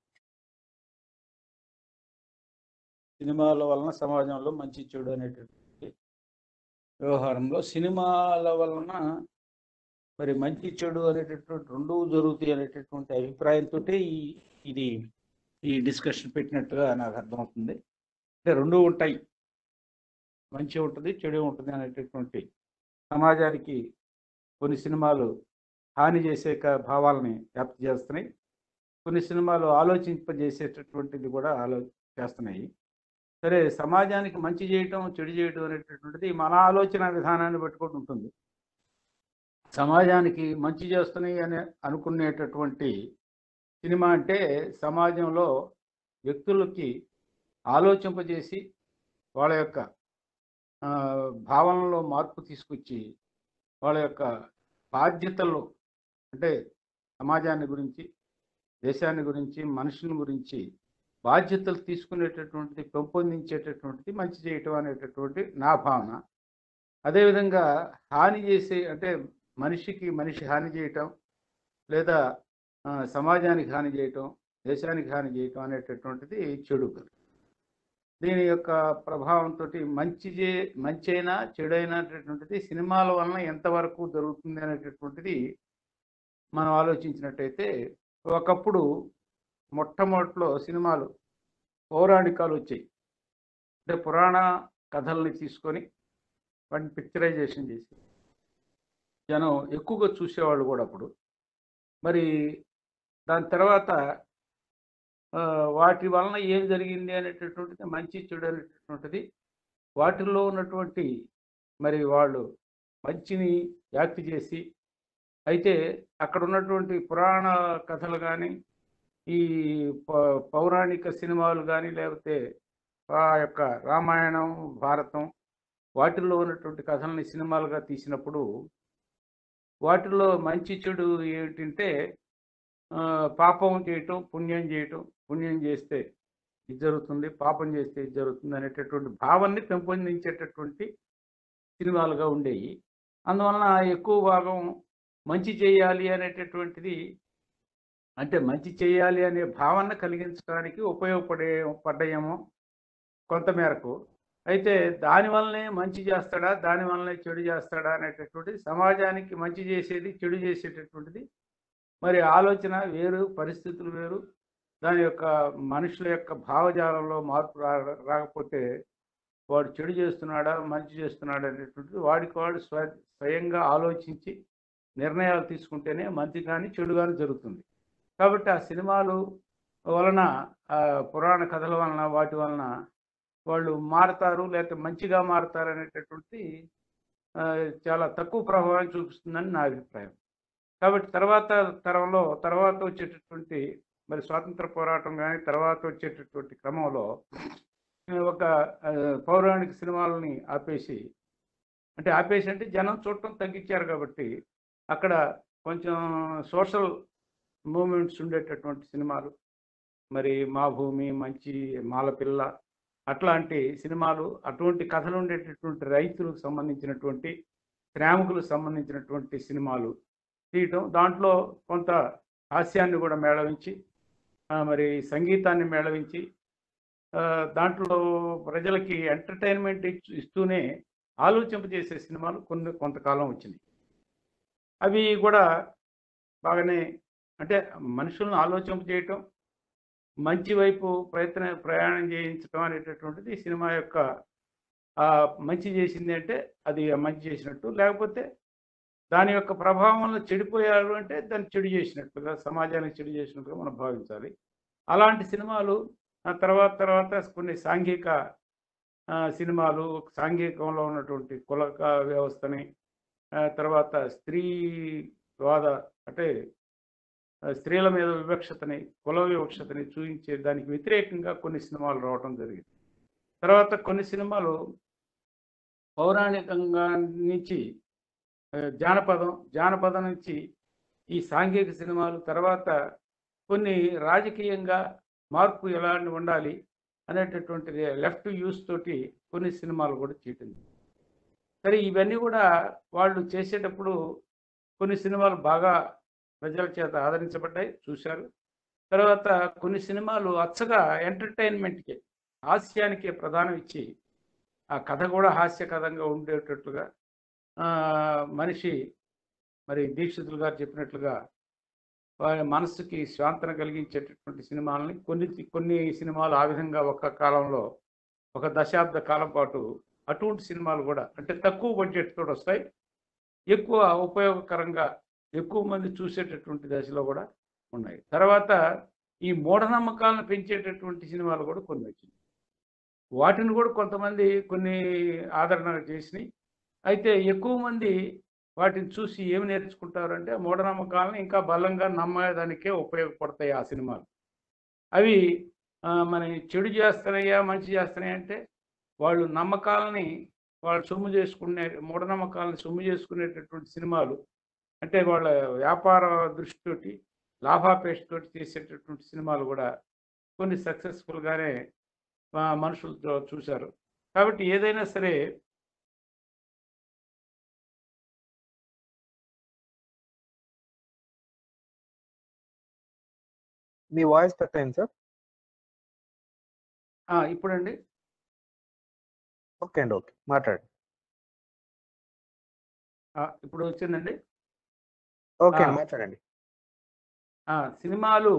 సినిమాల వలన సమాజంలో మంచి చెడు అనేటటువంటి వ్యవహారంలో సినిమాల వలన మరి మంచి చెడు అనేటటువంటి రెండు జరుగుతాయి అనేటటువంటి అభిప్రాయంతో ఈ ఇది ఈ డిస్కషన్ పెట్టినట్టుగా నాకు అర్థమవుతుంది అంటే రెండు ఉంటాయి మంచి ఉంటుంది చెడు ఉంటుంది అనేటటువంటి సమాజానికి కొన్ని సినిమాలు హాని చేసే క- భావాలని వ్యాప్తి చేస్తున్నాయి కొన్ని సినిమాలు ఆలోచింపజేసేటటువంటిది కూడా ఆలో చేస్తున్నాయి సరే సమాజానికి మంచి చేయటం చెడు చేయటం అనేటటువంటిది మన ఆలోచన విధానాన్ని పట్టుకొని ఉంటుంది సమాజానికి మంచి చేస్తున్నాయి అని అనుకునేటటువంటి సినిమా అంటే సమాజంలో వ్యక్తులకి ఆలోచింపజేసి వాళ్ళ యొక్క ఆ, భావనలో మార్పు తీసుకొచ్చి వాళ్ళ యొక్క బాధ్యతలు అంటే సమాజాన్ని గురించి దేశాన్ని గురించి మనుషుల గురించి బాధ్యతలు తీసుకునేటటువంటిది పెంపొందించేటటువంటిది మంచి చేయటం అనేటటువంటి నా భావన అదేవిధంగా హాని చేసే అంటే మనిషికి మనిషి హాని చేయటం లేదా ఆ, సమాజానికి హాని చేయటం దేశానికి హాని చేయటం అనేటటువంటిది చెడు దీని యొక్క ప్రభావంతో మంచి చే మంచి అయినా చెడైనా అనేటటువంటిది సినిమాల వలన ఎంతవరకు జరుగుతుంది అనేటటువంటిది మనం ఆలోచించినట్టయితే ఒకప్పుడు మొట్టమొదట్లో సినిమాలు పౌరాణికాలు వచ్చాయి అంటే పురాణ కథల్ని తీసుకొని వాటిని పిక్చరైజేషన్ చేసి జనం ఎక్కువగా చూసేవాళ్ళు కూడా అప్పుడు మరి దాని తర్వాత ఆ, వాటి వలన ఏం జరిగింది అనేటటువంటిది మంచి చెడు అనేటటువంటిది వాటిల్లో ఉన్నటువంటి మరి వాళ్ళు మంచిని వ్యాప్తి చేసి అయితే అక్కడ ఉన్నటువంటి పురాణ కథలు కానీ ఈ ప- పౌరాణిక సినిమాలు కానీ లేకపోతే ఆ యొక్క రామాయణం భారతం వాటిల్లో ఉన్నటువంటి కథల్ని సినిమాలుగా తీసినప్పుడు వాటిల్లో మంచి చెడు ఏమిటంటే ఆ, పాపం చేయటం పుణ్యం చేయటం పుణ్యం చేస్తే ఇది జరుగుతుంది పాపం చేస్తే ఇది జరుగుతుంది అనేటటువంటి భావాన్ని పెంపొందించేటటువంటి సినిమాలుగా ఉండేవి అందువలన ఎక్కువ భాగం మంచి చేయాలి అనేటటువంటిది అంటే మంచి చేయాలి అనే భావన కలిగించడానికి ఉపయోగపడే పడ్డాయేమో కొంతమేరకు అయితే దానివల్లనే మంచి చేస్తాడా దానివల్లనే చెడు చేస్తాడా అనేటటువంటిది సమాజానికి మంచి చేసేది చెడు చేసేటటువంటిది మరి ఆలోచన వేరు పరిస్థితులు వేరు దాని యొక్క మనుషుల యొక్క భావజాలంలో మార్పు రా రాకపోతే వాడు చెడు చేస్తున్నాడా మంచి చేస్తున్నాడా అనేటువంటిది వాడికి వాడు స్వ స్వయంగా ఆలోచించి నిర్ణయాలు తీసుకుంటేనే మంచి కానీ చెడు కానీ జరుగుతుంది కాబట్టి ఆ సినిమాలు వలన ఆ పురాణ కథల వలన వాటి వలన వాళ్ళు మారతారు లేకపోతే మంచిగా మారతారు అనేటటువంటి ఆ, చాలా తక్కువ ప్రభావం చూపిస్తుందని నా అభిప్రాయం కాబట్టి తర్వాత తరంలో తర్వాత వచ్చేటటువంటి మరి స్వాతంత్ర పోరాటం కానీ తర్వాత వచ్చేటటువంటి క్రమంలో ఆ, ఒక ఆ, పౌరాణిక సినిమాలని ఆపేసి అంటే ఆపేసి అంటే జనం చూడటం తగ్గించారు కాబట్టి అక్కడ కొంచెం సోషల్ మూమెంట్స్ ఉండేటటువంటి సినిమాలు మరి మా భూమి మంచి మాలపిల్ల అట్లాంటి సినిమాలు అటువంటి కథలు ఉండేటటువంటి రైతులకు సంబంధించినటువంటి శ్రామికులకు సంబంధించినటువంటి సినిమాలు తీయటం దాంట్లో కొంత హాస్యాన్ని కూడా మేళవించి ఆ, మరి సంగీతాన్ని మేళవించి ఆ, దాంట్లో ప్రజలకి ఎంటర్టైన్మెంట్ ఇచ్చు- ఇస్తూనే ఆలోచింపజేసే సినిమాలు కొన్ని కొంతకాలం వచ్చినాయి అవి కూడా బాగానే అంటే మనుషులను ఆలోచింప చేయటం మంచి వైపు ప్రయత్న ప్రయాణం చేయించడం అనేటటువంటిది ఈ సినిమా యొక్క ఆ, మంచి చేసింది అంటే అది మంచి చేసినట్టు లేకపోతే దాని యొక్క ప్రభావం వల్ల చెడిపోయారు అంటే దాన్ని చెడు చేసినట్లుగా సమాజానికి చెడు చేసినట్టుగా మనం భావించాలి అలాంటి సినిమాలు ఆ తర్వాత తర్వాత కొన్ని సాంఘిక ఆ, సినిమాలు సాంఘికంలో ఉన్నటువంటి కులక వ్యవస్థని ఆ, తర్వాత స్త్రీవాద అంటే ఆ, స్త్రీల మీద వివక్షతని కుల వివక్షతని చూపించే దానికి వ్యతిరేకంగా కొన్ని సినిమాలు రావడం జరిగింది తర్వాత కొన్ని సినిమాలు పౌరాణికంగా నుంచి ఆ, జానపదం జానపదం నుంచి ఈ సాంఘిక సినిమాలు తర్వాత కొన్ని రాజకీయంగా మార్పు ఎలా ఉండాలి అనేటటువంటిది లెఫ్ట్ యూస్ తోటి కొన్ని సినిమాలు కూడా చేయటం సరే ఇవన్నీ కూడా వాళ్ళు చేసేటప్పుడు కొన్ని సినిమాలు బాగా ప్రజల చేత ఆదరించబడ్డాయి చూశారు తర్వాత కొన్ని సినిమాలు అచ్చగా ఎంటర్టైన్మెంట్కి హాస్యానికి ప్రధానం ఇచ్చి ఆ కథ కూడా హాస్యకథంగా ఉండేటట్లుగా ఆ, మనిషి మరి దీక్షితులు గారు చెప్పినట్లుగా వారి మనస్సుకి శాంతన కలిగించేటటువంటి సినిమాలని కొన్ని కొన్ని సినిమాలు ఆ విధంగా ఒక కాలంలో ఒక దశాబ్ద కాలం పాటు అటువంటి సినిమాలు కూడా అంటే తక్కువ బడ్జెట్ తోటి వస్తాయి ఎక్కువ ఉపయోగకరంగా ఎక్కువ మంది చూసేటటువంటి దశలో కూడా ఉన్నాయి తర్వాత ఈ మూఢనమ్మకాలను పెంచేటటువంటి సినిమాలు కూడా కొన్ని వచ్చినాయి వాటిని కూడా కొంతమంది కొన్ని ఆదరణ చేసినాయి అయితే ఎక్కువ మంది వాటిని చూసి ఏమి నేర్చుకుంటారంటే ఆ మూఢనమ్మకాలను ఇంకా బలంగా నమ్మేదానికే ఉపయోగపడతాయి ఆ సినిమాలు అవి ఆ, మన చెడు చేస్తున్నాయా మంచి చేస్తున్నాయా అంటే వాళ్ళు నమ్మకాలని వాళ్ళు సొమ్ము చేసుకునే మూఢనమ్మకాలను సొమ్ము చేసుకునేటటువంటి సినిమాలు అంటే వాళ్ళ వ్యాపార దృష్టితోటి లాభాపేక్షతోటి చేసేటటువంటి సినిమాలు కూడా కొన్ని సక్సెస్ఫుల్గానే మనుషులు చూ- చూశారు కాబట్టి ఏదైనా సరే మీ వాయిస్ కట్ అయింది సార్ ఆ, ఇప్పుడండి ఓకే అండి ఓకే మాట్లాడండి ఆ, ఇప్పుడు వచ్చిందండి ఓకే ఆ. అండి మాట్లాడండి ఆ, సినిమాలు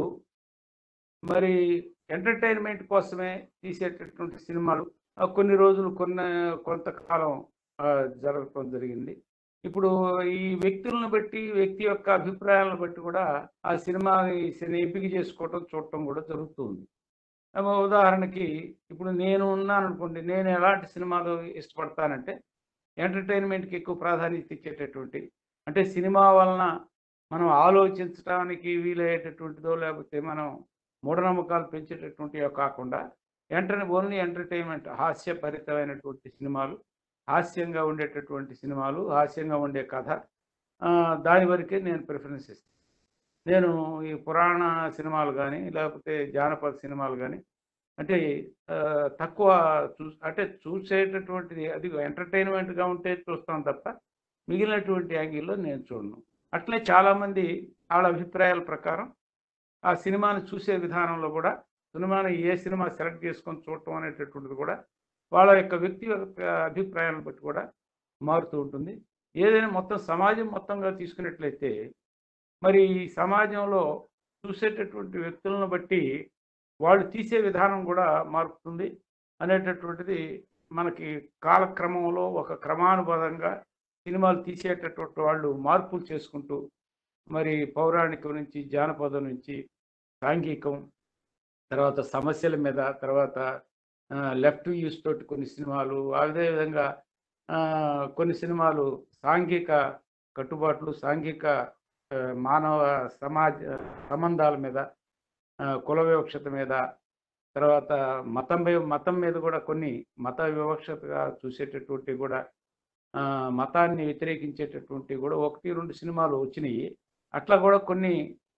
మరి ఎంటర్టైన్మెంట్ కోసమే తీసేటటువంటి సినిమాలు ఆ, కొన్ని రోజులు కొన్ని కొంతకాలం ఆ, జరగటం జరిగింది ఇప్పుడు ఈ వ్యక్తులను బట్టి వ్యక్తి యొక్క అభిప్రాయాలను బట్టి కూడా ఆ సినిమాని సిని- ఎంపిక చేసుకోవటం చూడటం కూడా జరుగుతుంది ఆ, ఉదాహరణకి ఇప్పుడు నేను ఉన్నాను అనుకోండి నేను ఎలాంటి సినిమాలు ఇష్టపడతానంటే ఎంటర్టైన్మెంట్కి ఎక్కువ ప్రాధాన్యత ఇచ్చేటటువంటి అంటే సినిమా వలన మనం ఆలోచించడానికి వీలయ్యేటటువంటిదో లేకపోతే మనం మూఢనమ్మకాలు పెంచేటటువంటివో కాకుండా ఎంటర్ ఓన్లీ ఎంటర్టైన్మెంట్ హాస్యభరితమైనటువంటి సినిమాలు హాస్యంగా ఉండేటటువంటి సినిమాలు హాస్యంగా ఉండే కథ ఆ, దాని వరకే నేను ప్రిఫరెన్స్ ఇస్తాను నేను ఈ పురాణ సినిమాలు కానీ లేకపోతే జానపద సినిమాలు కానీ అంటే ఆ, తక్కువ చూ అంటే చూసేటటువంటిది అది ఎంటర్టైన్మెంట్గా ఉంటే చూస్తాం తప్ప మిగిలినటువంటి యాంగిల్లో నేను చూడను అట్లే చాలామంది వాళ్ళ అభిప్రాయాల ప్రకారం ఆ సినిమాని చూసే విధానంలో కూడా సినిమాని ఏ సినిమా సెలెక్ట్ చేసుకొని చూడటం అనేటటువంటిది కూడా వాళ్ళ యొక్క వ్యక్తి యొక్క అభిప్రాయాలను బట్టి కూడా మారుతూ ఉంటుంది ఏదైనా మొత్తం సమాజం మొత్తంగా తీసుకున్నట్లయితే మరి ఈ సమాజంలో చూసేటటువంటి వ్యక్తులను బట్టి వాళ్ళు తీసే విధానం కూడా మారుతుంది అనేటటువంటిది మనకి కాలక్రమంలో ఒక క్రమానుబద్ధంగా సినిమాలు తీసేటటువంటి వాళ్ళు మార్పులు చేసుకుంటూ మరి పౌరాణికం నుంచి జానపదం నుంచి సాంఘికం తర్వాత సమస్యల మీద తర్వాత లెఫ్ట్ యూస్ తోటి కొన్ని సినిమాలు అదే విధంగా ఆ, కొన్ని సినిమాలు సాంఘిక కట్టుబాట్లు సాంఘిక ఆ, మానవ సమాజ సంబంధాల మీద ఆ, కుల వివక్షత మీద తర్వాత మతం మీద- మతం మీద కూడా కొన్ని మత వివక్షతగా చూసేటటువంటి కూడా ఆ, మతాన్ని వ్యతిరేకించేటటువంటి కూడా ఒకటి రెండు సినిమాలు వచ్చినాయి అట్లా కూడా కొన్ని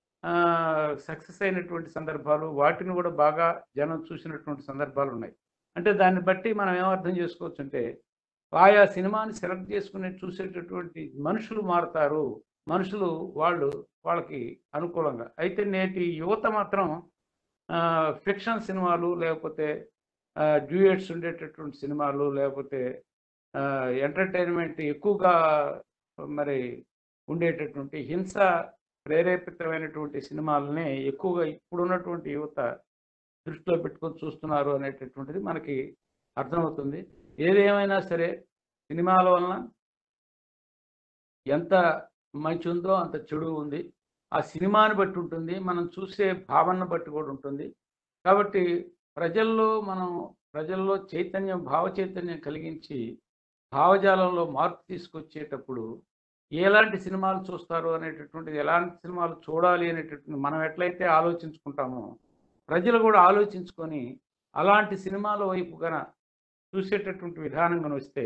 సక్సెస్ అయినటువంటి సందర్భాలు వాటిని కూడా బాగా జనం చూసినటువంటి సందర్భాలు ఉన్నాయి అంటే దాన్ని బట్టి మనం ఏమర్థం చేసుకోవచ్చు అంటే ఆయా సినిమాని సెలెక్ట్ చేసుకుని చూసేటటువంటి మనుషులు మారుతారు మనుషులు వాళ్ళు వాళ్ళకి అనుకూలంగా అయితే నేటి యువత మాత్రం ఫిక్షన్ సినిమాలు లేకపోతే డ్యూయట్స్ ఉండేటటువంటి సినిమాలు లేకపోతే ఎంటర్టైన్మెంట్ ఎక్కువగా మరి ఉండేటటువంటి హింస ప్రేరేపితమైనటువంటి సినిమాలనే ఎక్కువగా ఇప్పుడున్నటువంటి యువత దృష్టిలో పెట్టుకొని చూస్తున్నారు అనేటటువంటిది మనకి అర్థమవుతుంది ఏదేమైనా సరే సినిమాల వలన ఎంత మంచి ఉందో అంత చెడు ఉంది ఆ సినిమాని బట్టి ఉంటుంది మనం చూసే భావనను బట్టి కూడా ఉంటుంది కాబట్టి ప్రజల్లో మనం ప్రజల్లో చైతన్యం భావ చైతన్యం కలిగించి భావజాలంలో మార్పు తీసుకొచ్చేటప్పుడు ఎలాంటి సినిమాలు చూస్తారు అనేటటువంటిది ఎలాంటి సినిమాలు చూడాలి అనేటటువంటి మనం ఎట్లయితే ఆలోచించుకుంటామో ప్రజలు కూడా ఆలోచించుకొని అలాంటి సినిమాల వైపు గన చూసేటటువంటి విధానం కన వస్తే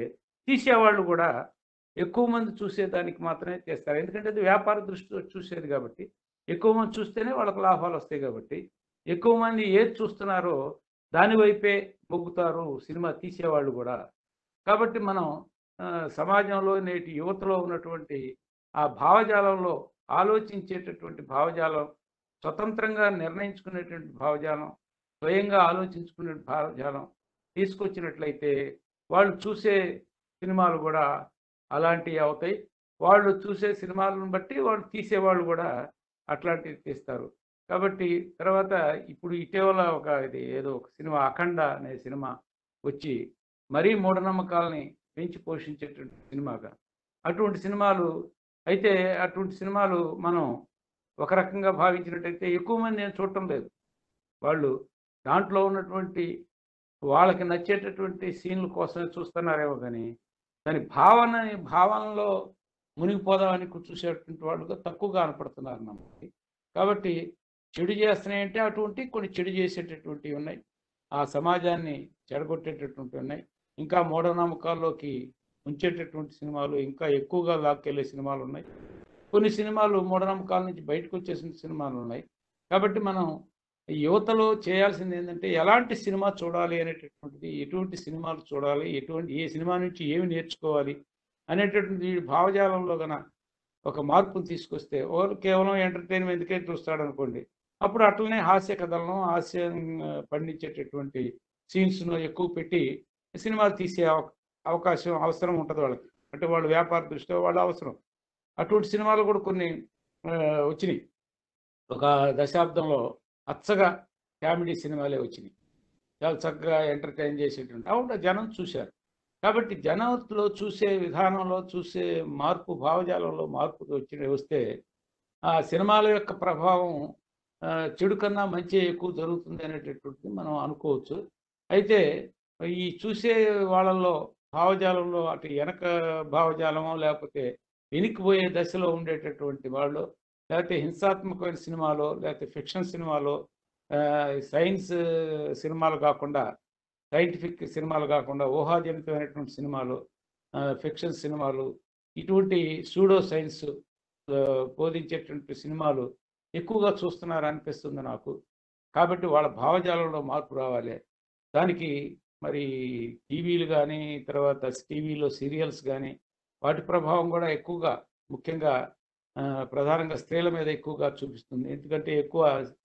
తీసేవాళ్ళు కూడా ఎక్కువ మంది చూసేదానికి మాత్రమే చేస్తారు ఎందుకంటే అది వ్యాపార దృష్టితో చూసేది కాబట్టి ఎక్కువ మంది చూస్తేనే వాళ్ళకి లాభాలు వస్తాయి కాబట్టి ఎక్కువ మంది ఏది చూస్తున్నారో దాని వైపే మొగ్గుతారు సినిమా తీసేవాళ్ళు కూడా కాబట్టి మనం ఆ, సమాజంలో నేటి యువతలో ఉన్నటువంటి ఆ భావజాలంలో ఆలోచించేటటువంటి భావజాలం స్వతంత్రంగా నిర్ణయించుకునేటువంటి భావజాలం స్వయంగా ఆలోచించుకునే భావజాలం తీసుకొచ్చినట్లయితే వాళ్ళు చూసే సినిమాలు కూడా అలాంటివి అవుతాయి వాళ్ళు చూసే సినిమాలను బట్టి వాళ్ళు తీసేవాళ్ళు కూడా అట్లాంటివి తీస్తారు కాబట్టి తర్వాత ఇప్పుడు ఇటీవల ఒక ఇది ఏదో ఒక సినిమా అఖండ అనే సినిమా వచ్చి మరీ మూఢనమ్మకాలని పెంచి పోషించేటువంటి సినిమాగా అటువంటి సినిమాలు అయితే అటువంటి సినిమాలు మనం ఒక రకంగా భావించినట్టయితే ఎక్కువ మంది నేను చూడటం లేదు వాళ్ళు దాంట్లో ఉన్నటువంటి వాళ్ళకి నచ్చేటటువంటి సీన్ల కోసమే చూస్తున్నారేమో కానీ దాని భావన భావనలో మునిగిపోదామని చూసేటువంటి వాళ్ళుగా తక్కువగా కనపడుతున్నారు నమ్మకి కాబట్టి చెడు చేస్తున్నాయంటే అటువంటి కొన్ని చెడు చేసేటటువంటివి ఉన్నాయి ఆ సమాజాన్ని చెడగొట్టేటటువంటి ఉన్నాయి ఇంకా మూఢనమ్మకాల్లోకి ఉంచేటటువంటి సినిమాలు ఇంకా ఎక్కువగా లాక్కెళ్ళే సినిమాలు ఉన్నాయి కొన్ని సినిమాలు మూఢనమ్మకాల నుంచి బయటకు వచ్చేసిన సినిమాలు ఉన్నాయి కాబట్టి మనం ఈ యువతలో చేయాల్సింది ఏంటంటే ఎలాంటి సినిమా చూడాలి అనేటటువంటిది ఎటువంటి సినిమాలు చూడాలి ఎటువంటి ఏ సినిమా నుంచి ఏమి నేర్చుకోవాలి అనేటటువంటి ఈ భావజాలంలో గన ఒక మార్పును తీసుకొస్తే ఓ కేవలం ఎంటర్టైన్మెంట్కే చూస్తాడు అనుకోండి అప్పుడు అట్లనే హాస్య కథలను హాస్యం ఆ, పండించేటటువంటి సీన్స్ను ఎక్కువ పెట్టి సినిమాలు తీసే అవ- అవకాశం అవసరం ఉంటుంది వాళ్ళకి అంటే వాళ్ళ వ్యాపార దృష్ట్యా వాళ్ళ అవసరం అటువంటి సినిమాలు కూడా కొన్ని ఆ, వచ్చినాయి ఒక దశాబ్దంలో అచ్చగా కామెడీ సినిమాలే వచ్చినాయి చాలా చక్కగా ఎంటర్టైన్ చేసేటువంటి అవును జనం చూశారు కాబట్టి జనంలో చూసే విధానంలో చూసే మార్పు భావజాలంలో మార్పు వచ్చి వస్తే ఆ సినిమాల యొక్క ప్రభావం ఆ, చెడు కన్నా మంచి ఎక్కువ జరుగుతుంది అనేటటువంటిది మనం అనుకోవచ్చు అయితే ఈ చూసే వాళ్ళల్లో భావజాలంలో అటు వెనక భావజాలమో లేకపోతే వెనికిపోయే దశలో ఉండేటటువంటి వాళ్ళు లేకపోతే హింసాత్మకమైన సినిమాలో లేకపోతే ఫిక్షన్ సినిమాలో ఆ, సైన్స్ సినిమాలు కాకుండా సైంటిఫిక్ సినిమాలు కాకుండా ఊహాజనితమైనటువంటి సినిమాలు ఆ, ఫిక్షన్ సినిమాలు ఇటువంటి సూడో సైన్స్ ఆ, బోధించేటువంటి సినిమాలు ఎక్కువగా చూస్తున్నారు అనిపిస్తుంది నాకు కాబట్టి వాళ్ళ భావజాలంలో మార్పు రావాలి దానికి మరి టీవీలు కానీ తర్వాత టీవీలో సీరియల్స్ కానీ వాటి ప్రభావం కూడా ఎక్కువగా ముఖ్యంగా ఆ, ప్రధానంగా స్త్రీల మీద ఎక్కువగా చూపిస్తుంది ఎందుకంటే ఎక్కువ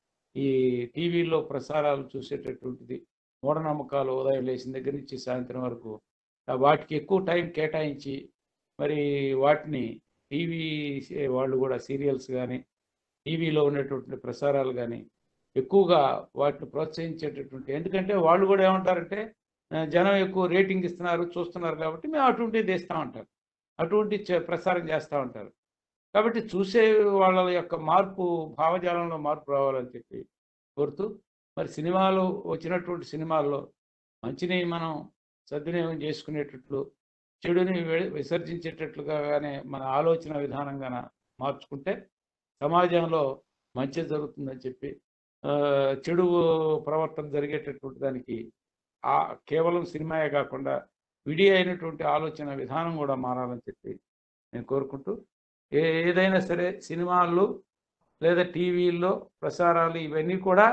ఈ టీవీలో ప్రసారాలు చూసేటటువంటిది మూఢనమ్మకాలు ఉదయం లేచిన దగ్గర నుంచి సాయంత్రం వరకు ఆ వాటికి ఎక్కువ టైం కేటాయించి మరి వాటిని టీవీ వాళ్ళు కూడా సీరియల్స్ కానీ టీవీలో ఉన్నటువంటి ప్రసారాలు కానీ ఎక్కువగా వాటిని ప్రోత్సహించేటటువంటి ఎందుకంటే వాళ్ళు కూడా ఏమంటారంటే ఆ, జనం ఎక్కువ రేటింగ్ ఇస్తున్నారు చూస్తున్నారు కాబట్టి మేము అటువంటిది తీస్తూ ఉంటారు అటువంటి చే- ప్రసారం చేస్తూ ఉంటారు కాబట్టి చూసే వాళ్ళ యొక్క మార్పు భావజాలంలో మార్పు రావాలని చెప్పి కోరుతూ మరి సినిమాలు వచ్చినటువంటి సినిమాల్లో మంచిని మనం సద్వినియోగం చేసుకునేటట్లు చెడుని వె- విసర్జించేటట్లుగానే మన ఆలోచన విధానంగా మార్చుకుంటే సమాజంలో మంచి జరుగుతుందని చెప్పి ఆ, చెడు ప్రవర్తన జరిగేటటువంటి దానికి ఆ కేవలం సినిమాయే కాకుండా విడి అయినటువంటి ఆలోచన విధానం కూడా మారాలని చెప్పి నేను కోరుకుంటూ ఏ ఏదైనా సరే సినిమాల్లో లేదా టీవీల్లో ప్రసారాలు ఇవన్నీ కూడా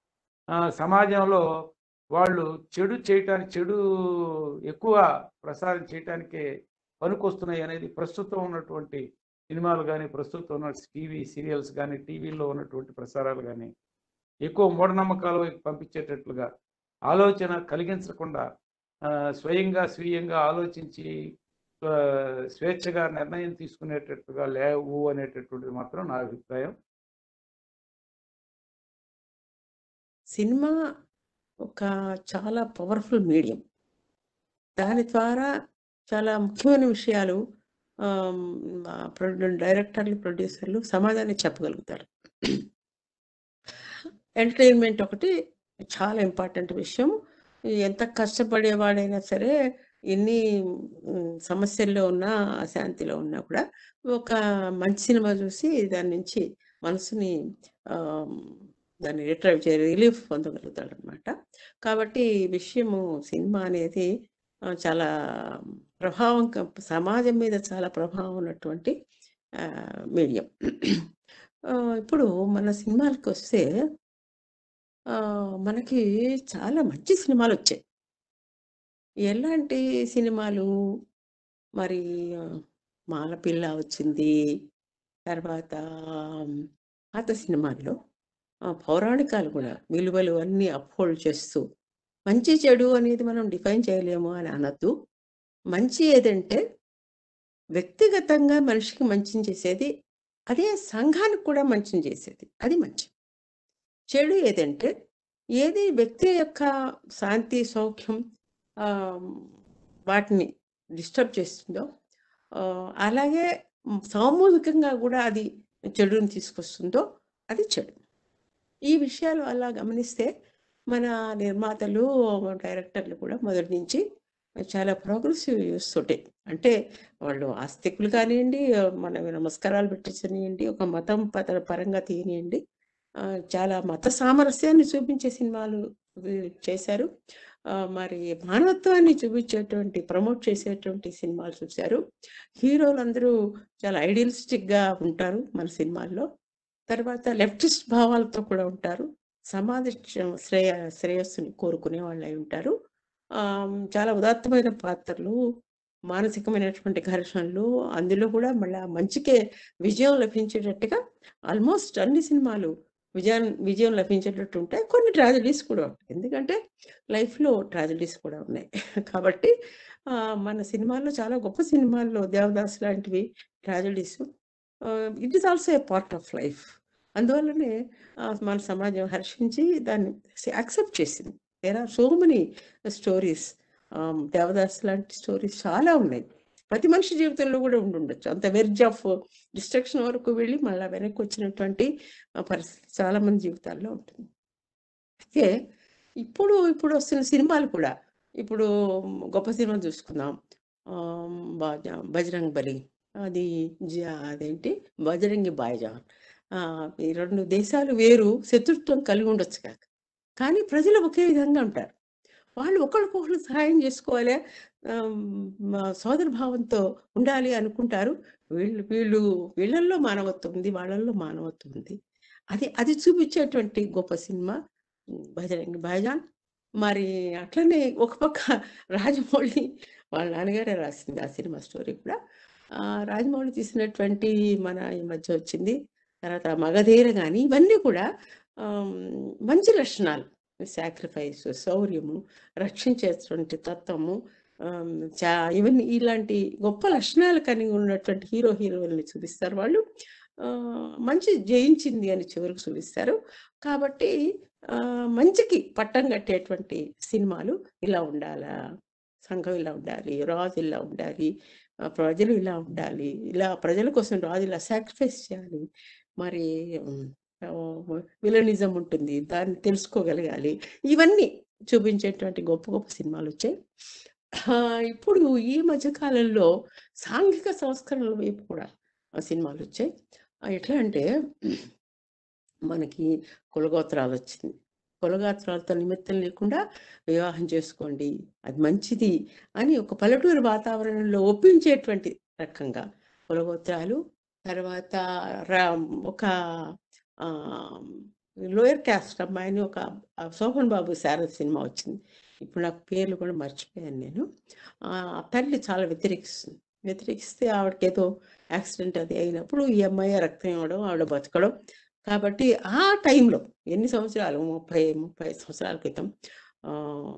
ఆ, సమాజంలో వాళ్ళు చెడు చేయటానికి చెడు ఎక్కువ ప్రసారం చేయటానికే పనికొస్తున్నాయి అనేది ప్రస్తుతం ఉన్నటువంటి సినిమాలు కానీ ప్రస్తుతం ఉన్న టీవీ సీరియల్స్ కానీ టీవీలో ఉన్నటువంటి ప్రసారాలు కానీ ఎక్కువ మూఢనమ్మకాల వైపు పంపించేటట్లుగా ఆలోచన కలిగించకుండా ఆ, స్వయంగా స్వీయంగా ఆలోచించి ఆ, స్వేచ్ఛగా నిర్ణయం తీసుకునేటట్టుగా లేవు అనేటటువంటిది మాత్రం నా అభిప్రాయం సినిమా ఒక చాలా పవర్ఫుల్ మీడియం దాని ద్వారా చాలా ముఖ్యమైన విషయాలు ఆమ్, ఆ ప్రొడ్యూ- డైరెక్టర్లు ప్రొడ్యూసర్లు సమాజానికి చెప్పగలుగుతారు ఎంటర్టైన్మెంట్ ఒకటి చాలా ఇంపార్టెంట్ విషయం ఎంత కష్టపడేవాడైనా సరే ఎన్ని ఉమ్, సమస్యల్లో ఉన్నా అశాంతిలో ఉన్నా కూడా ఒక మంచి సినిమా చూసి దాని నుంచి మనసుని ఆమ్, దాన్ని రిట్రైవ్ చే రిలీఫ్ పొందగలుగుతాడు అనమాట కాబట్టి ఈ విషయము సినిమా అనేది ఆ, చాలా ప్రభావం క- సమాజం మీద చాలా ప్రభావం ఉన్నటువంటి మీడియం ఇప్పుడు మన సినిమాలకు వస్తే ఆ, మనకి చాలా మంచి సినిమాలు వచ్చాయి ఎలాంటి సినిమాలు మరి ఆ, మాలపిల్ల వచ్చింది తర్వాత ఉమ్, పాత సినిమాల్లో ఆ, పౌరాణికాలు కూడా విలువలు అన్నీ అప్హోల్డ్ చేస్తూ మంచి చెడు అనేది మనం డిఫైన్ చేయలేము అని అనద్దు మంచి ఏదంటే వ్యక్తిగతంగా మనిషికి మంచిని చేసేది అదే సంఘానికి కూడా మంచిని చేసేది అది మంచి చెడు ఏదంటే ఏది వ్యక్తి యొక్క శాంతి సౌఖ్యం ఆ, వాటిని డిస్టర్బ్ చేస్తుందో ఆ, అలాగే మ్, సామూహికంగా కూడా అది చెడుని తీసుకొస్తుందో అది చెడు ఈ విషయాలు అలా గమనిస్తే మన నిర్మాతలు డైరెక్టర్లు కూడా మొదటి నుంచి చాలా ప్రోగ్రెసివ్ చూస్తుంటే అంటే వాళ్ళు ఆస్తికులు కానివ్వండి మన నమస్కారాలు పెట్టించనివ్వండి ఒక మతం పత పరంగా తీయనివ్వండి ఆ, చాలా మత సామరస్యాన్ని చూపించే సినిమాలు వి- చేశారు ఆ, మరి మానవత్వాన్ని చూపించేటువంటి ప్రమోట్ చేసేటువంటి సినిమాలు చూశారు హీరోలు అందరూ చాలా ఐడియలిస్టిక్ గా ఉంటారు మన సినిమాల్లో తర్వాత లెఫ్టిస్ట్ భావాలతో కూడా ఉంటారు సమాజ క్ష- శ్రేయ శ్రేయస్సుని కోరుకునే వాళ్ళు అయి ఉంటారు ఆ, చాలా ఉదాత్తమైన పాత్రలు మానసికమైనటువంటి ఘర్షణలు అందులో కూడా మళ్ళా మంచికే విజయం లభించేటట్టుగా ఆల్మోస్ట్ అన్ని సినిమాలు విజయం విజయం లభించేటట్టు ఉంటాయి కొన్ని ట్రాజడీస్ కూడా ఉంటాయి ఎందుకంటే లైఫ్లో ట్రాజడీస్ కూడా ఉన్నాయి కాబట్టి ఆ, మన సినిమాల్లో చాలా గొప్ప సినిమాల్లో దేవదాస్ లాంటివి tragedies it is also a part of life అందువల్లనే ఆ, మన సమాజం హర్షించి దాన్ని యాక్సెప్ట్ చేసింది there are so many stories Devdas లాంటి స్టోరీస్ చాలా ఉన్నాయి ప్రతి మనిషి జీవితంలో కూడా ఉండి ఉండొచ్చు అంత వెర్జ్ ఆఫ్ డిస్ట్రక్షన్ వరకు వెళ్ళి మళ్ళీ వెనక్కి వచ్చినటువంటి ఆ, పరిస్థితి చాలా మంది జీవితాల్లో ఉంటుంది అయితే ఇప్పుడు ఇప్పుడు వస్తున్న సినిమాలు కూడా ఇప్పుడు గొప్ప సినిమా చూసుకుందాం ఆమ్, బాజా బజరంగ్ బలి అది జా- అదేంటి బజరంగి బాయ్జాన్ ఆ, ఈ రెండు దేశాలు వేరు శత్రుత్వం కలిగి ఉండొచ్చు కాక కానీ ప్రజలు ఒకే విధంగా ఉంటారు వాళ్ళు ఒకరికొకరు సహాయం చేసుకోవాలి ఆమ్, మా సోదర భావంతో ఉండాలి అనుకుంటారు వీళ్ళు వీళ్ళు వీళ్ళల్లో మానవత్వం ఉంది వాళ్ళల్లో మానవత్వం ఉంది అది అది చూపించేటువంటి గొప్ప సినిమా ఉమ్, బజరంగి భాయ్జాన్ మరి అట్లనే ఒక పక్క రాజమౌళి వాళ్ళ నాన్నగారే రాసింది ఆ సినిమా స్టోరీ కూడా ఆ, రాజమౌళి తీసినటువంటి మన ఈ మధ్య వచ్చింది తర్వాత మగధీర కానీ ఇవన్నీ కూడా ఆమ్, మంచి లక్షణాలు సాక్రిఫైస్ శౌర్యము రక్షించేటువంటి తత్వము ఆమ్, చా ఇవన్నీ ఇలాంటి గొప్ప లక్షణాలు కలిగి ఉన్నటువంటి హీరో హీరోయిన్లు చూపిస్తారు వాళ్ళు ఆ, మంచి జయించింది అని చివరికి చూపిస్తారు కాబట్టి ఆ, మంచికి పట్టం కట్టేటువంటి సినిమాలు ఇలా ఉండాలా సంఘం ఇలా ఉండాలి రాజు ఇలా ఉండాలి ఆ, ప్రజలు ఇలా ఉండాలి ఇలా ప్రజల కోసం రాజు ఇలా సాక్రిఫైస్ చేయాలి మరి విలనిజం ఉంటుంది దాన్ని తెలుసుకోగలగాలి ఇవన్నీ చూపించేటువంటి గొప్ప గొప్ప సినిమాలు వచ్చాయి ఆ, ఇప్పుడు ఈ మధ్య కాలంలో సాంఘిక సంస్కరణల వైపు కూడా ఆ సినిమాలు వచ్చాయి ఆ, ఎట్లా అంటే మనకి కులగోత్రాలు వచ్చింది కులగోత్రాలతో నిమిత్తం లేకుండా వివాహం చేసుకోండి అది మంచిది అని ఒక పల్లెటూరు వాతావరణంలో ఒప్పించేటువంటి రకంగా కులగోత్రాలు తర్వాత రా- ఒక లోయర్ క్యాస్ట్ అమ్మాయిని ఒక ఆ, శోభన్ బాబు శారద సినిమా వచ్చింది ఇప్పుడు నాకు పేర్లు కూడా మర్చిపోయాను నేను ఆ ఆ తల్లి చాలా వ్యతిరేకిస్తుంది వ్యతిరేకిస్తే ఆవిడకి ఏదో యాక్సిడెంట్ అది అయినప్పుడు ఈ అమ్మాయి రక్తం ఇవ్వడం ఆవిడ బతకడం కాబట్టి ఆ టైంలో ఎన్ని సంవత్సరాలు ముప్పై ముప్పై సంవత్సరాల క్రితం ఆ,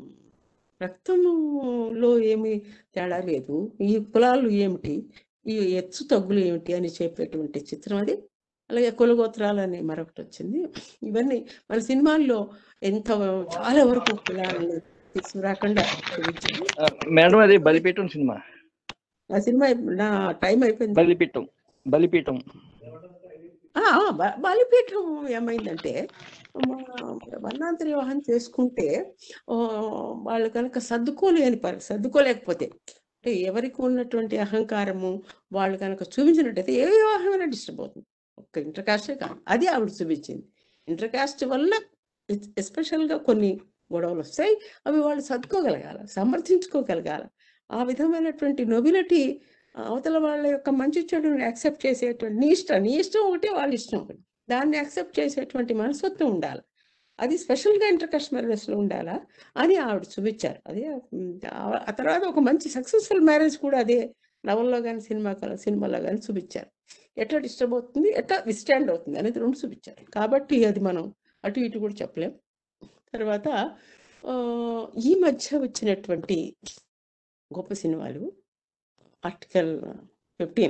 రక్తంలో ఏమి తేడా లేదు ఈ కులాలు ఏమిటి ఈ ఎత్తు తగ్గులు ఏమిటి అని చెప్పేటువంటి చిత్రం అది అలాగే కులగోత్రాలు అని మరొకటి వచ్చింది ఇవన్నీ మన సినిమాల్లో ఎంత చాలా వరకు కులాలను తీసుకురాకుండా చూపించింది ఆ, మేడం అది బలిపీఠం సినిమా ఆ సినిమా అయిపో- నా టైం అయిపోయింది బలిపీఠం బలిపీఠం ఆ, ఆ, బ- బలిపీఠం ఏమైందంటే మా వర్ణాంతర వివాహం చేసుకుంటే ఆ, వాళ్ళు కనుక సర్దుకోలేని పరి సర్దుకోలేకపోతే అంటే ఎవరికి ఉన్నటువంటి అహంకారము వాళ్ళు కనుక చూపించినట్టయితే ఏ వివాహమైనా డిస్టర్బ్ అవుతుంది ఒక్క ఇంటర్ కాస్టే కాదు అది ఆవిడ చూపించింది ఇంటర్ కాస్ట్ వల్ల ఎస్పెషల్గా కొన్ని గొడవలు వస్తాయి అవి వాళ్ళు సర్దుకోగలగాల సమర్థించుకోగలగాల ఆ విధమైనటువంటి నొబిలిటీ అవతల వాళ్ళ యొక్క మంచి చెడుని యాక్సెప్ట్ చేసేటువంటి నీ ఇష్టం నీ ఇష్టం ఒకటి వాళ్ళ ఇష్టం ఒకటి దాన్ని యాక్సెప్ట్ చేసేటువంటి మనస్తత్వం ఉండాలి అది స్పెషల్గా ఇంటర్ కాస్ట్ మ్యారేజెస్లో ఉండాలా అని ఆవిడ చూపించారు అదే ఉమ్, ఆ- ఆ తర్వాత ఒక మంచి సక్సెస్ఫుల్ మ్యారేజ్ కూడా అదే నవల్లో కానీ సినిమా సినిమాలో కానీ చూపించారు ఎట్లా డిస్టర్బ్ అవుతుంది ఎట్లా విస్టాండ్ అవుతుంది అనేది రెండు చూపించారు కాబట్టి అది మనం అటు ఇటు కూడా చెప్పలేం తర్వాత ఆ, ఈ మధ్య వచ్చినటువంటి గొప్ప సినిమాలు ఆర్టికల్ ఫిఫ్టీన్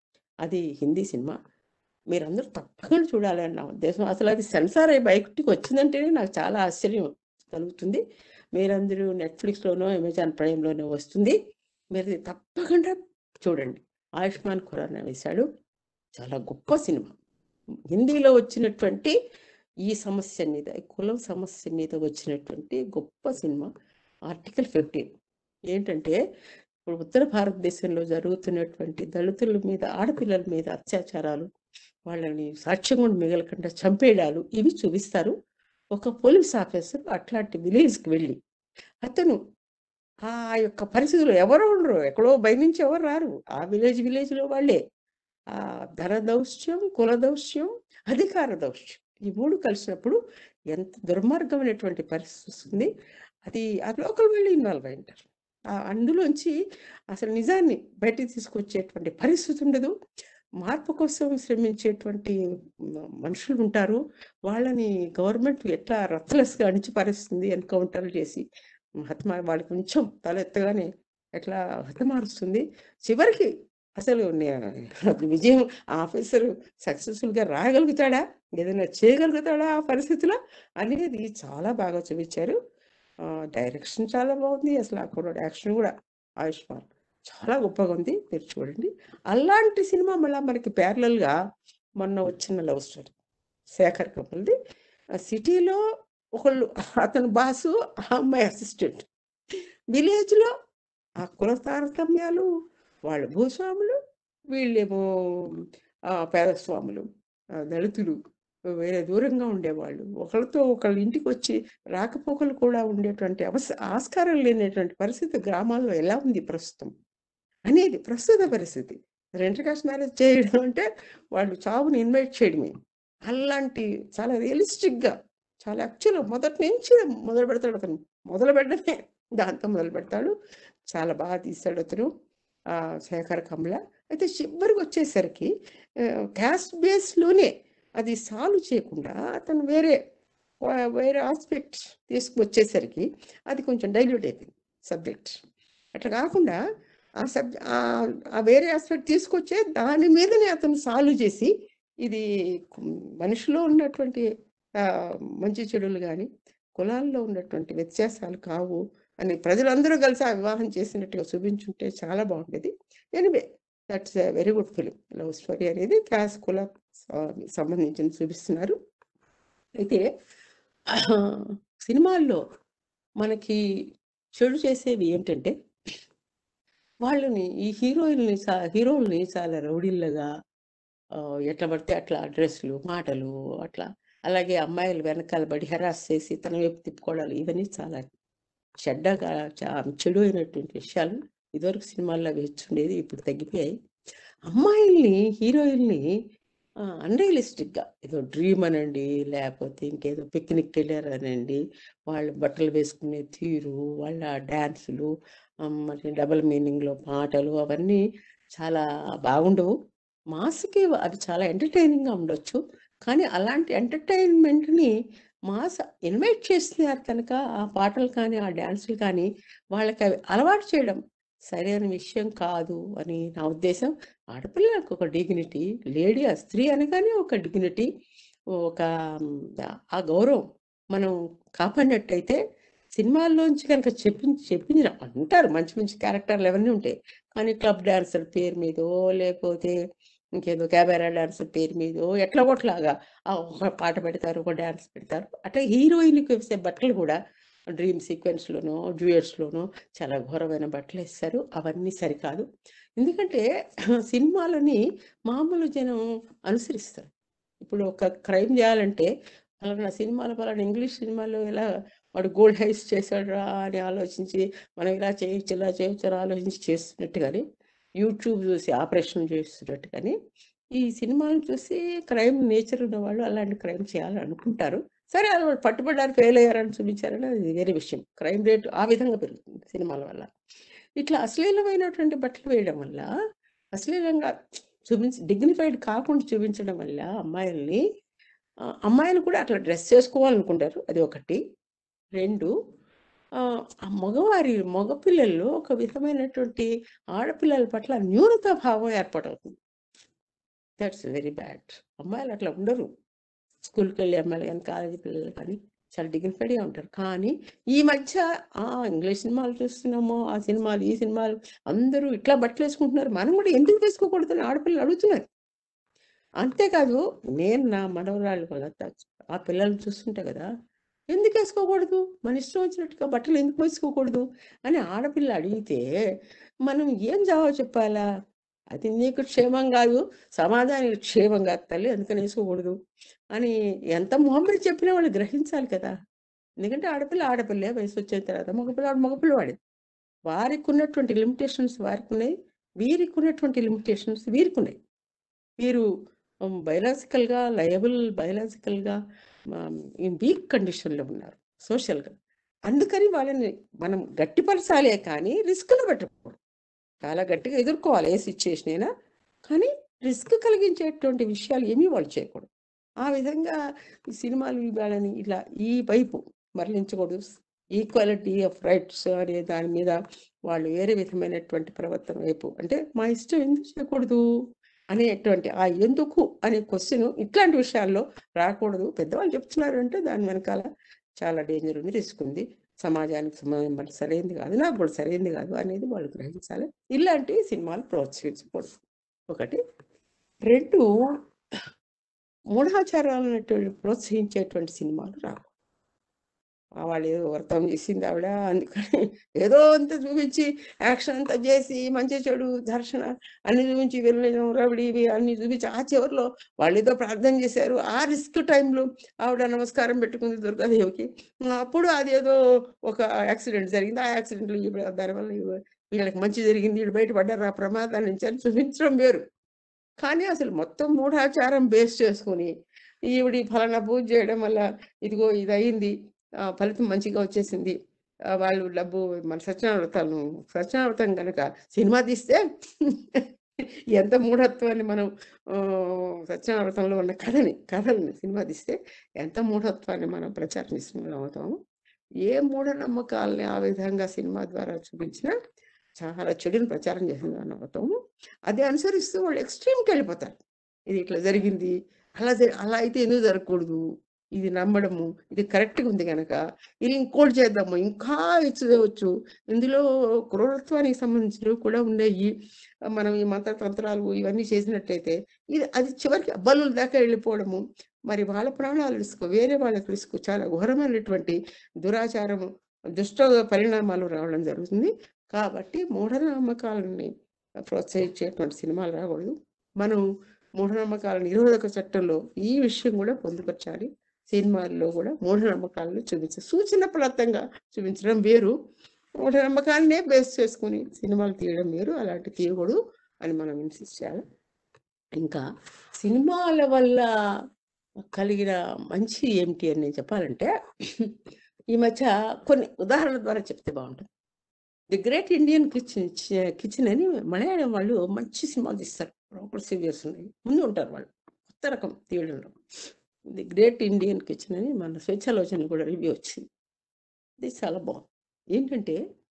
అది హిందీ సినిమా మీరందరూ తప్పకుండా చూడాలని నా ఉద్దేశం అసలు అది సెన్సార్ అయ్యి బయటికి వచ్చిందంటేనే నాకు చాలా ఆశ్చర్యం కలుగుతుంది మీరందరూ నెట్ఫ్లిక్స్లోనో అమెజాన్ ప్రైమ్లోనో వస్తుంది మీరు ఇది తప్పకుండా చూడండి ఆయుష్మాన్ ఖురానా వేశాడు చాలా గొప్ప సినిమా హిందీలో వచ్చినటువంటి ఈ సమస్య మీద ఈ కులం సమస్య మీద వచ్చినటువంటి గొప్ప సినిమా ఆర్టికల్ ఫిఫ్టీన్ ఏంటంటే ఇప్పుడు ఉత్తర భారతదేశంలో జరుగుతున్నటువంటి దళితుల మీద ఆడపిల్లల మీద అత్యాచారాలు వాళ్ళని సాక్ష్యం కూడా మిగలకుండా చంపేయడాలు ఇవి చూపిస్తారు ఒక పోలీస్ ఆఫీసర్ అట్లాంటి విలేజ్కి వెళ్ళి అతను ఆ యొక్క పరిస్థితులు ఎవరు ఉండరు ఎక్కడో బయట నుంచి ఎవరు రారు ఆ విలేజ్ విలేజ్లో వాళ్ళే ఆ ధన దౌష్ట్యం కుల దౌష్ట్యం అధికార దౌష్ట్యం ఈ మూడు కలిసినప్పుడు ఎంత దుర్మార్గమైనటువంటి పరిస్థితి వస్తుంది అది ఆ లోకల్ వాళ్ళు ఇన్వాల్వ్ అయి ఉంటారు ఆ అందులోంచి అసలు నిజాన్ని బయటికి తీసుకొచ్చేటువంటి పరిస్థితి ఉండదు మార్పు కోసం శ్రమించేటువంటి మ- మనుషులు ఉంటారు వాళ్ళని గవర్నమెంట్ ఎట్లా రత్లెస్గా అణిచిపరుస్తుంది ఎన్కౌంటర్లు చేసి హతమా వాళ్ళకి కొంచెం తల ఎత్తగానే ఎట్లా హతమారుస్తుంది చివరికి అసలు నే- అది విజయం ఆఫీసర్ సక్సెస్ఫుల్గా రాగలుగుతాడా ఏదైనా చేయగలుగుతాడా ఆ పరిస్థితిలో అనేది చాలా బాగా చూపించారు డైరెక్షన్ చాలా బాగుంది అసలు ఆ కుర్రాడు యాక్షన్ కూడా ఆయుష్మాన్ చాలా గొప్పగా ఉంది మీరు చూడండి అలాంటి సినిమా మళ్ళీ మనకి ప్యారలల్గా మొన్న వచ్చిన లవ్ స్టోరీ శేఖర్ కమల్ది ఆ సిటీలో ఒకళ్ళు అతను బాసు ఆ అమ్మాయి అసిస్టెంట్ విలేజ్లో ఆ కుల తారతమ్యాలు వాళ్ళు భూస్వాములు వీళ్ళేమో ఆ, పేదస్వాములు ఆ, దళితులు వేరే దూరంగా ఉండేవాళ్ళు ఒకళ్ళతో ఒకళ్ళ ఇంటికి వచ్చి రాకపోకలు కూడా ఉండేటువంటి అవస ఆస్కారం లేనటువంటి పరిస్థితి గ్రామాల్లో ఎలా ఉంది ప్రస్తుతం అనేది ప్రస్తుత పరిస్థితి రెంటర్ కాస్ట్ మ్యారేజ్ చేయడం అంటే వాళ్ళు చావుని ఇన్వైట్ చేయడమే అలాంటి చాలా రియలిస్టిక్గా చాలా యాక్చువల్గా మొదటి నుంచి మొదలు పెడతాడు అతను మొదలు పెట్టడమే దాంతో మొదలు పెడతాడు చాలా బాగా తీస్తాడు అతను ఆ, శేఖర్ కమల అయితే చివరికి వచ్చేసరికి క్యాస్ట్ బేస్లోనే అది సాల్వ్ చేయకుండా అతను వేరే వా- వేరే ఆస్పెక్ట్ తీసుకువచ్చేసరికి అది కొంచెం డైల్యూట్ అయిపోయింది సబ్జెక్ట్ అట్లా కాకుండా ఆ సబ్ ఆ- ఆ వేరే ఆస్పెక్ట్ తీసుకొచ్చే దాని మీదనే అతను సాల్వ్ చేసి ఇది కు- మనిషిలో ఉన్నటువంటి ఆ, మంచి చెడులు కానీ కులాల్లో ఉన్నటువంటి వ్యత్యాసాలు కావు అని ప్రజలందరూ కలిసి ఆ వివాహం చేసినట్టుగా చూపించుంటే చాలా బాగుండేది anyway that's a very good film love story అనేది క్యాస్ కుల సంబంధించిన చూపిస్తున్నారు అయితే సినిమాల్లో మనకి చెడు చేసేవి ఏంటంటే వాళ్ళని ఈ హీరోయిన్ని హీరోల్ని చాలా రౌడీలుగా ఆ, ఎట్లా పడితే అట్లా డ్రెస్సులు మాటలు అట్లా అలాగే అమ్మాయిలు వెనకాల పడి హెరాస్ చేసి తన వైపు తిప్పుకోవడాలు ఇవన్నీ చాలా చెడ్డగా చా- చెడు అయినటువంటి విషయాలు ఇదివరకు సినిమాల్లో వేస్తుండేది ఇప్పుడు తగ్గిపోయాయి అమ్మాయిల్ని హీరోయిన్ని అన్రియలిస్టిక్గా ఏదో డ్రీమ్ అనండి లేకపోతే ఇంకేదో పిక్నిక్ వెళ్ళారనండి వాళ్ళు బట్టలు వేసుకునే తీరు వాళ్ళ డ్యాన్సులు మరి డబుల్ మీనింగ్లో పాటలు అవన్నీ చాలా బాగుండవు మాస్కి అవి చాలా ఎంటర్టైనింగ్గా ఉండొచ్చు కానీ అలాంటి ఎంటర్టైన్మెంట్ని మాస్ ఇన్వైట్ చేస్తున్నారు కనుక ఆ పాటలు కానీ ఆ డ్యాన్సులు కానీ వాళ్ళకి అవి అలవాటు చేయడం సరైన విషయం కాదు అని నా ఉద్దేశం ఆడపిల్లలకు ఒక డిగ్నిటీ లేడీ ఆ స్త్రీ అనగానే ఒక డిగ్నిటీ ఒక మ్, ఆ గౌరవం మనం కాపాడినట్టయితే సినిమాల్లోంచి కనుక చెప్పి చెప్పించిన అంటారు మంచి మంచి క్యారెక్టర్లు అవన్నీ ఉంటాయి కానీ క్లబ్ డాన్సర్ పేరు మీదో లేకపోతే ఇంకేదో క్యాబెరా డాన్సర్ పేరు మీదో ఎట్లా ఒకట్లాగా ఆ ఒక పాట పెడతారు ఒక డాన్స్ పెడతారు అట్లా హీరోయిన్కి వేసే బట్టలు కూడా డ్రీమ్ సీక్వెన్స్లోనో డ్యూయట్స్లోనో చాలా ఘోరమైన బట్టలు వేస్తారు అవన్నీ సరికాదు ఎందుకంటే సినిమాలని మామూలు జనం అనుసరిస్తారు ఇప్పుడు ఒక క్రైమ్ చేయాలంటే పలానా సినిమాలో పలానా ఇంగ్లీష్ సినిమాలో ఎలా వాడు గోల్డ్ హైస్ చేశాడురా అని ఆలోచించి మనం ఇలా చేయొచ్చు ఇలా చేయొచ్చు అని ఆలోచించి చేస్తున్నట్టు కానీ యూట్యూబ్ చూసి ఆపరేషన్ చేస్తున్నట్టు కానీ ఈ సినిమాలు చూసి క్రైమ్ నేచర్ ఉన్న వాళ్ళు అలాంటి క్రైమ్ చేయాలని అనుకుంటారు సరే అది వాళ్ళు పట్టుబడ్డారు ఫెయిల్ అయ్యారని చూపించారని అది వేరే విషయం క్రైమ్ రేట్ ఆ విధంగా పెరుగుతుంది సినిమాల వల్ల ఇట్లా అశ్లీలమైనటువంటి బట్టలు వేయడం వల్ల అశ్లీలంగా చూపించి డిగ్నిఫైడ్ కాకుండా చూపించడం వల్ల అమ్మాయిల్ని ఆ, అమ్మాయిలు కూడా అట్లా డ్రెస్ చేసుకోవాలనుకుంటారు అది ఒకటి రెండు ఆ ఆ మగవారి మగపిల్లల్లో ఒక విధమైనటువంటి ఆడపిల్లల పట్ల న్యూనతా భావం ఏర్పాటవుతుంది దట్స్ వెరీ బ్యాడ్ అమ్మాయిలు అట్లా ఉండరు స్కూల్కి వెళ్ళే అమ్మాయిలు కానీ కాలేజీ పిల్లలు కానీ చాలా డిగ్నిఫైడ్గా ఉంటారు కానీ ఈ మధ్య ఆ ఇంగ్లీష్ సినిమాలు చూస్తున్నాము ఆ సినిమాలు ఈ సినిమాలు అందరూ ఇట్లా బట్టలు వేసుకుంటున్నారు మనం కూడా ఎందుకు వేసుకోకూడదు అని ఆడపిల్లలు అడుగుతున్నారు అంతేకాదు నేను నా మనవరాళ్ళు వల్ల ఆ పిల్లల్ని చూస్తుంటే కదా ఎందుకు వేసుకోకూడదు మన ఇష్టం వచ్చినట్టుగా బట్టలు ఎందుకు వేసుకోకూడదు అని ఆడపిల్ల అడిగితే మనం ఏం జవాబు చెప్పాలా అది నీకు క్షేమం కాదు సమాజానికి క్షేమం కాదు తల్లి అందుకని వేసుకోకూడదు అని ఎంత మొహమ్మద్ చెప్పినా వాళ్ళు గ్రహించాలి కదా ఎందుకంటే ఆడపిల్ల ఆడపిల్లే వయసు వచ్చిన తర్వాత మగపిల్లవాడు మగపిల్లవాడే వారికి ఉన్నటువంటి లిమిటేషన్స్ వారికి ఉన్నాయి వీరికి ఉన్నటువంటి లిమిటేషన్స్ వీరికి ఉన్నాయి వీరు బయలాజికల్గా లయబుల్ బయలాజికల్గా వీక్ కండిషన్లో ఉన్నారు సోషల్గా అందుకని వాళ్ళని మనం గట్టిపరచాలే కానీ రిస్క్లో పెట్టకూడదు చాలా గట్టిగా ఎదుర్కోవాలి ఏ సిచ్యుయేషన్ అయినా కానీ రిస్క్ కలిగించేటువంటి విషయాలు ఏమీ వాళ్ళు చేయకూడదు ఆ విధంగా ఈ సినిమాలు ఇవ్వాలని ఇలా ఈ వైపు మరలించకూడదు ఈక్వాలిటీ ఆఫ్ రైట్స్ అనే దాని మీద వాళ్ళు వేరే విధమైనటువంటి ప్రవర్తన వైపు అంటే మా ఇష్టం ఎందుకు చేయకూడదు అనేటువంటి ఆ ఎందుకు అనే క్వశ్చన్ ఇట్లాంటి విషయాల్లో రాకూడదు పెద్దవాళ్ళు చెప్తున్నారు అంటే దాని వెనకాల చాలా డేంజర్ ఉంది రిస్క్ ఉంది సమాజానికి సమ- మరి సరైనది కాదు నాకు కూడా సరైనది కాదు అనేది వాళ్ళు గ్రహించాలి ఇలాంటి సినిమాలు ప్రోత్సహించకూడదు ఒకటి రెండు మూఢాచారాలను ప్రోత్సహించేటువంటి సినిమాలు రావు ఆ వాళ్ళు ఏదో వ్రతం చేసింది ఆవిడ అందుకని ఏదో అంత చూపించి యాక్షన్ అంతా చేసి మంచి చెడు దర్శన అన్ని చూపించి వెళ్ళడం రవిడి ఇవి అన్ని చూపించి ఆ చివరిలో వాళ్ళు ఏదో ప్రార్థన చేశారు ఆ రిస్క్ టైంలో ఆవిడ నమస్కారం పెట్టుకుంది దుర్గాదేవికి అప్పుడు అదేదో ఒక యాక్సిడెంట్ జరిగింది ఆ యాక్సిడెంట్లో ఈవిడ దానివల్ల ఈవిడ- వీళ్ళకి మంచి జరిగింది వీళ్ళు బయటపడ్డారు ఆ ప్రమాదం నుంచి అని చూపించడం వేరు కానీ అసలు మొత్తం మూఢాచారం బేస్ చేసుకుని ఈవిడి ఫలానా పూజ చేయడం వల్ల ఇదిగో ఇది అయింది ఆ, ఫలితం మంచిగా వచ్చేసింది ఆ, వాళ్ళు డబ్బు మన సత్యనావ్రతాలను సత్యనావ్రతం కనుక సినిమా తీస్తే ఎంత మూఢత్వాన్ని మనం ఆ, సత్యనావ్రతంలో ఉన్న కథని కథల్ని సినిమా తీస్తే ఎంత మూఢత్వాన్ని మనం ప్రచారం చేసిన అవుతాము ఏ మూఢనమ్మకాలని ఆ విధంగా సినిమా ద్వారా చూపించినా చాలా చెడుని ప్రచారం చేసిన దాని అవుతాము అది అనుసరిస్తూ వాళ్ళు ఎక్స్ట్రీమ్కి వెళ్ళిపోతారు ఇది ఇట్లా జరిగింది అలా జరి- అలా అయితే ఎందుకు జరగకూడదు ఇది నమ్మడము ఇది కరెక్ట్గా ఉంది కనుక ఇది ఇంకోటి చేద్దాము ఇంకా ఇచ్చేయవచ్చు ఇందులో క్రూరత్వానికి సంబంధించినవి కూడా ఉన్నాయి మనం ఈ మంత్రతంత్రాలు ఇవన్నీ చేసినట్టయితే ఇది అది చివరికి బలుల దాకా వెళ్ళిపోవడము మరి వాళ్ళ ప్రాణాలు రిస్క్ వేరే వాళ్ళకి రిస్క్ చాలా ఘోరమైనటువంటి దురాచారము దుష్ట పరిణామాలు రావడం జరుగుతుంది కాబట్టి మూఢనమ్మకాలని ప్రోత్సహించేటువంటి సినిమాలు రాకూడదు మనం మూఢనమ్మకాల నిరోధక చట్టంలో ఈ విషయం కూడా పొందుపరచాలి సినిమాల్లో కూడా మూఢనమ్మకాలను చూపించాలి సూచనప్రాప్తంగా చూపించడం వేరు మూఢనమ్మకాలనే బేస్ చేసుకుని సినిమాలు తీయడం వేరు అలాంటి తీయకూడదు అని మనం ఇన్సిస్ట్ చేయాలి ఇంకా సినిమాల వల్ల కలిగిన మంచి ఏమిటి అని నేను చెప్పాలంటే ఈ మధ్య కొన్ని ఉదాహరణల ద్వారా చెప్తే బాగుంటుంది the great Indian kitchen kitchen అని మలయాళం వాళ్ళు మంచి సినిమాలు తీస్తారు ప్రాపర్ సీరియర్స్ ఉన్నాయి ముందు ఉంటారు వాళ్ళు కొత్త రకం తీయడంలో ది గ్రేట్ ఇండియన్ కిచెన్ అని మన స్వేచ్ఛాలోచన కూడా రివ్యూ వచ్చింది ఇది చాలా బాగుంది ఏంటంటే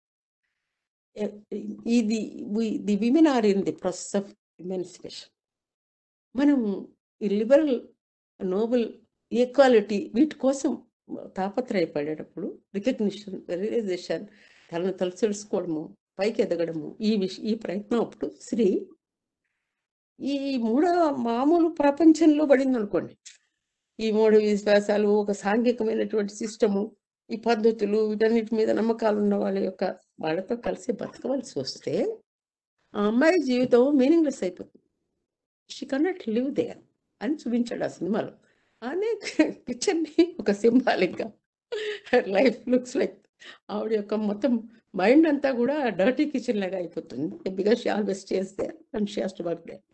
ఎ- ఇది the women are in the process of emancipation మనం ఈ లిబరల్ నోబెల్ ఈక్వాలిటీ వీటి కోసం తాపత్రయపడేటప్పుడు రికగ్నిషన్ రియలైజేషన్ తనను తలుచుకోవడము పైకి ఎదగడము ఈ విష ఈ ప్రయత్నం అప్పుడు స్త్రీ ఈ మూడో మామూలు ప్రపంచంలో పడింది అనుకోండి ఈ మూడు విశ్వాసాలు ఒక సాంఘికమైనటువంటి సిస్టము ఈ పద్ధతులు వీటన్నిటి మీద నమ్మకాలు ఉన్న వాళ్ళ యొక్క వాళ్ళతో కలిసి బతకవలసి వస్తే ఆ అమ్మాయి జీవితం మీనింగ్లెస్ అయిపోతుంది షీ కన్నట్ లివ్ దేర్ అని చూపించాడు ఆ సినిమాలో అనే కిచెన్ని ఒక సింబాలిక్గా లైఫ్ లుక్స్ లైక్ ఆవిడ యొక్క మొత్తం మైండ్ అంతా కూడా డర్టీ కిచెన్ లాగా అయిపోతుంది బికాస్ షీ ఆల్వేస్ చేస్తే and she has to work day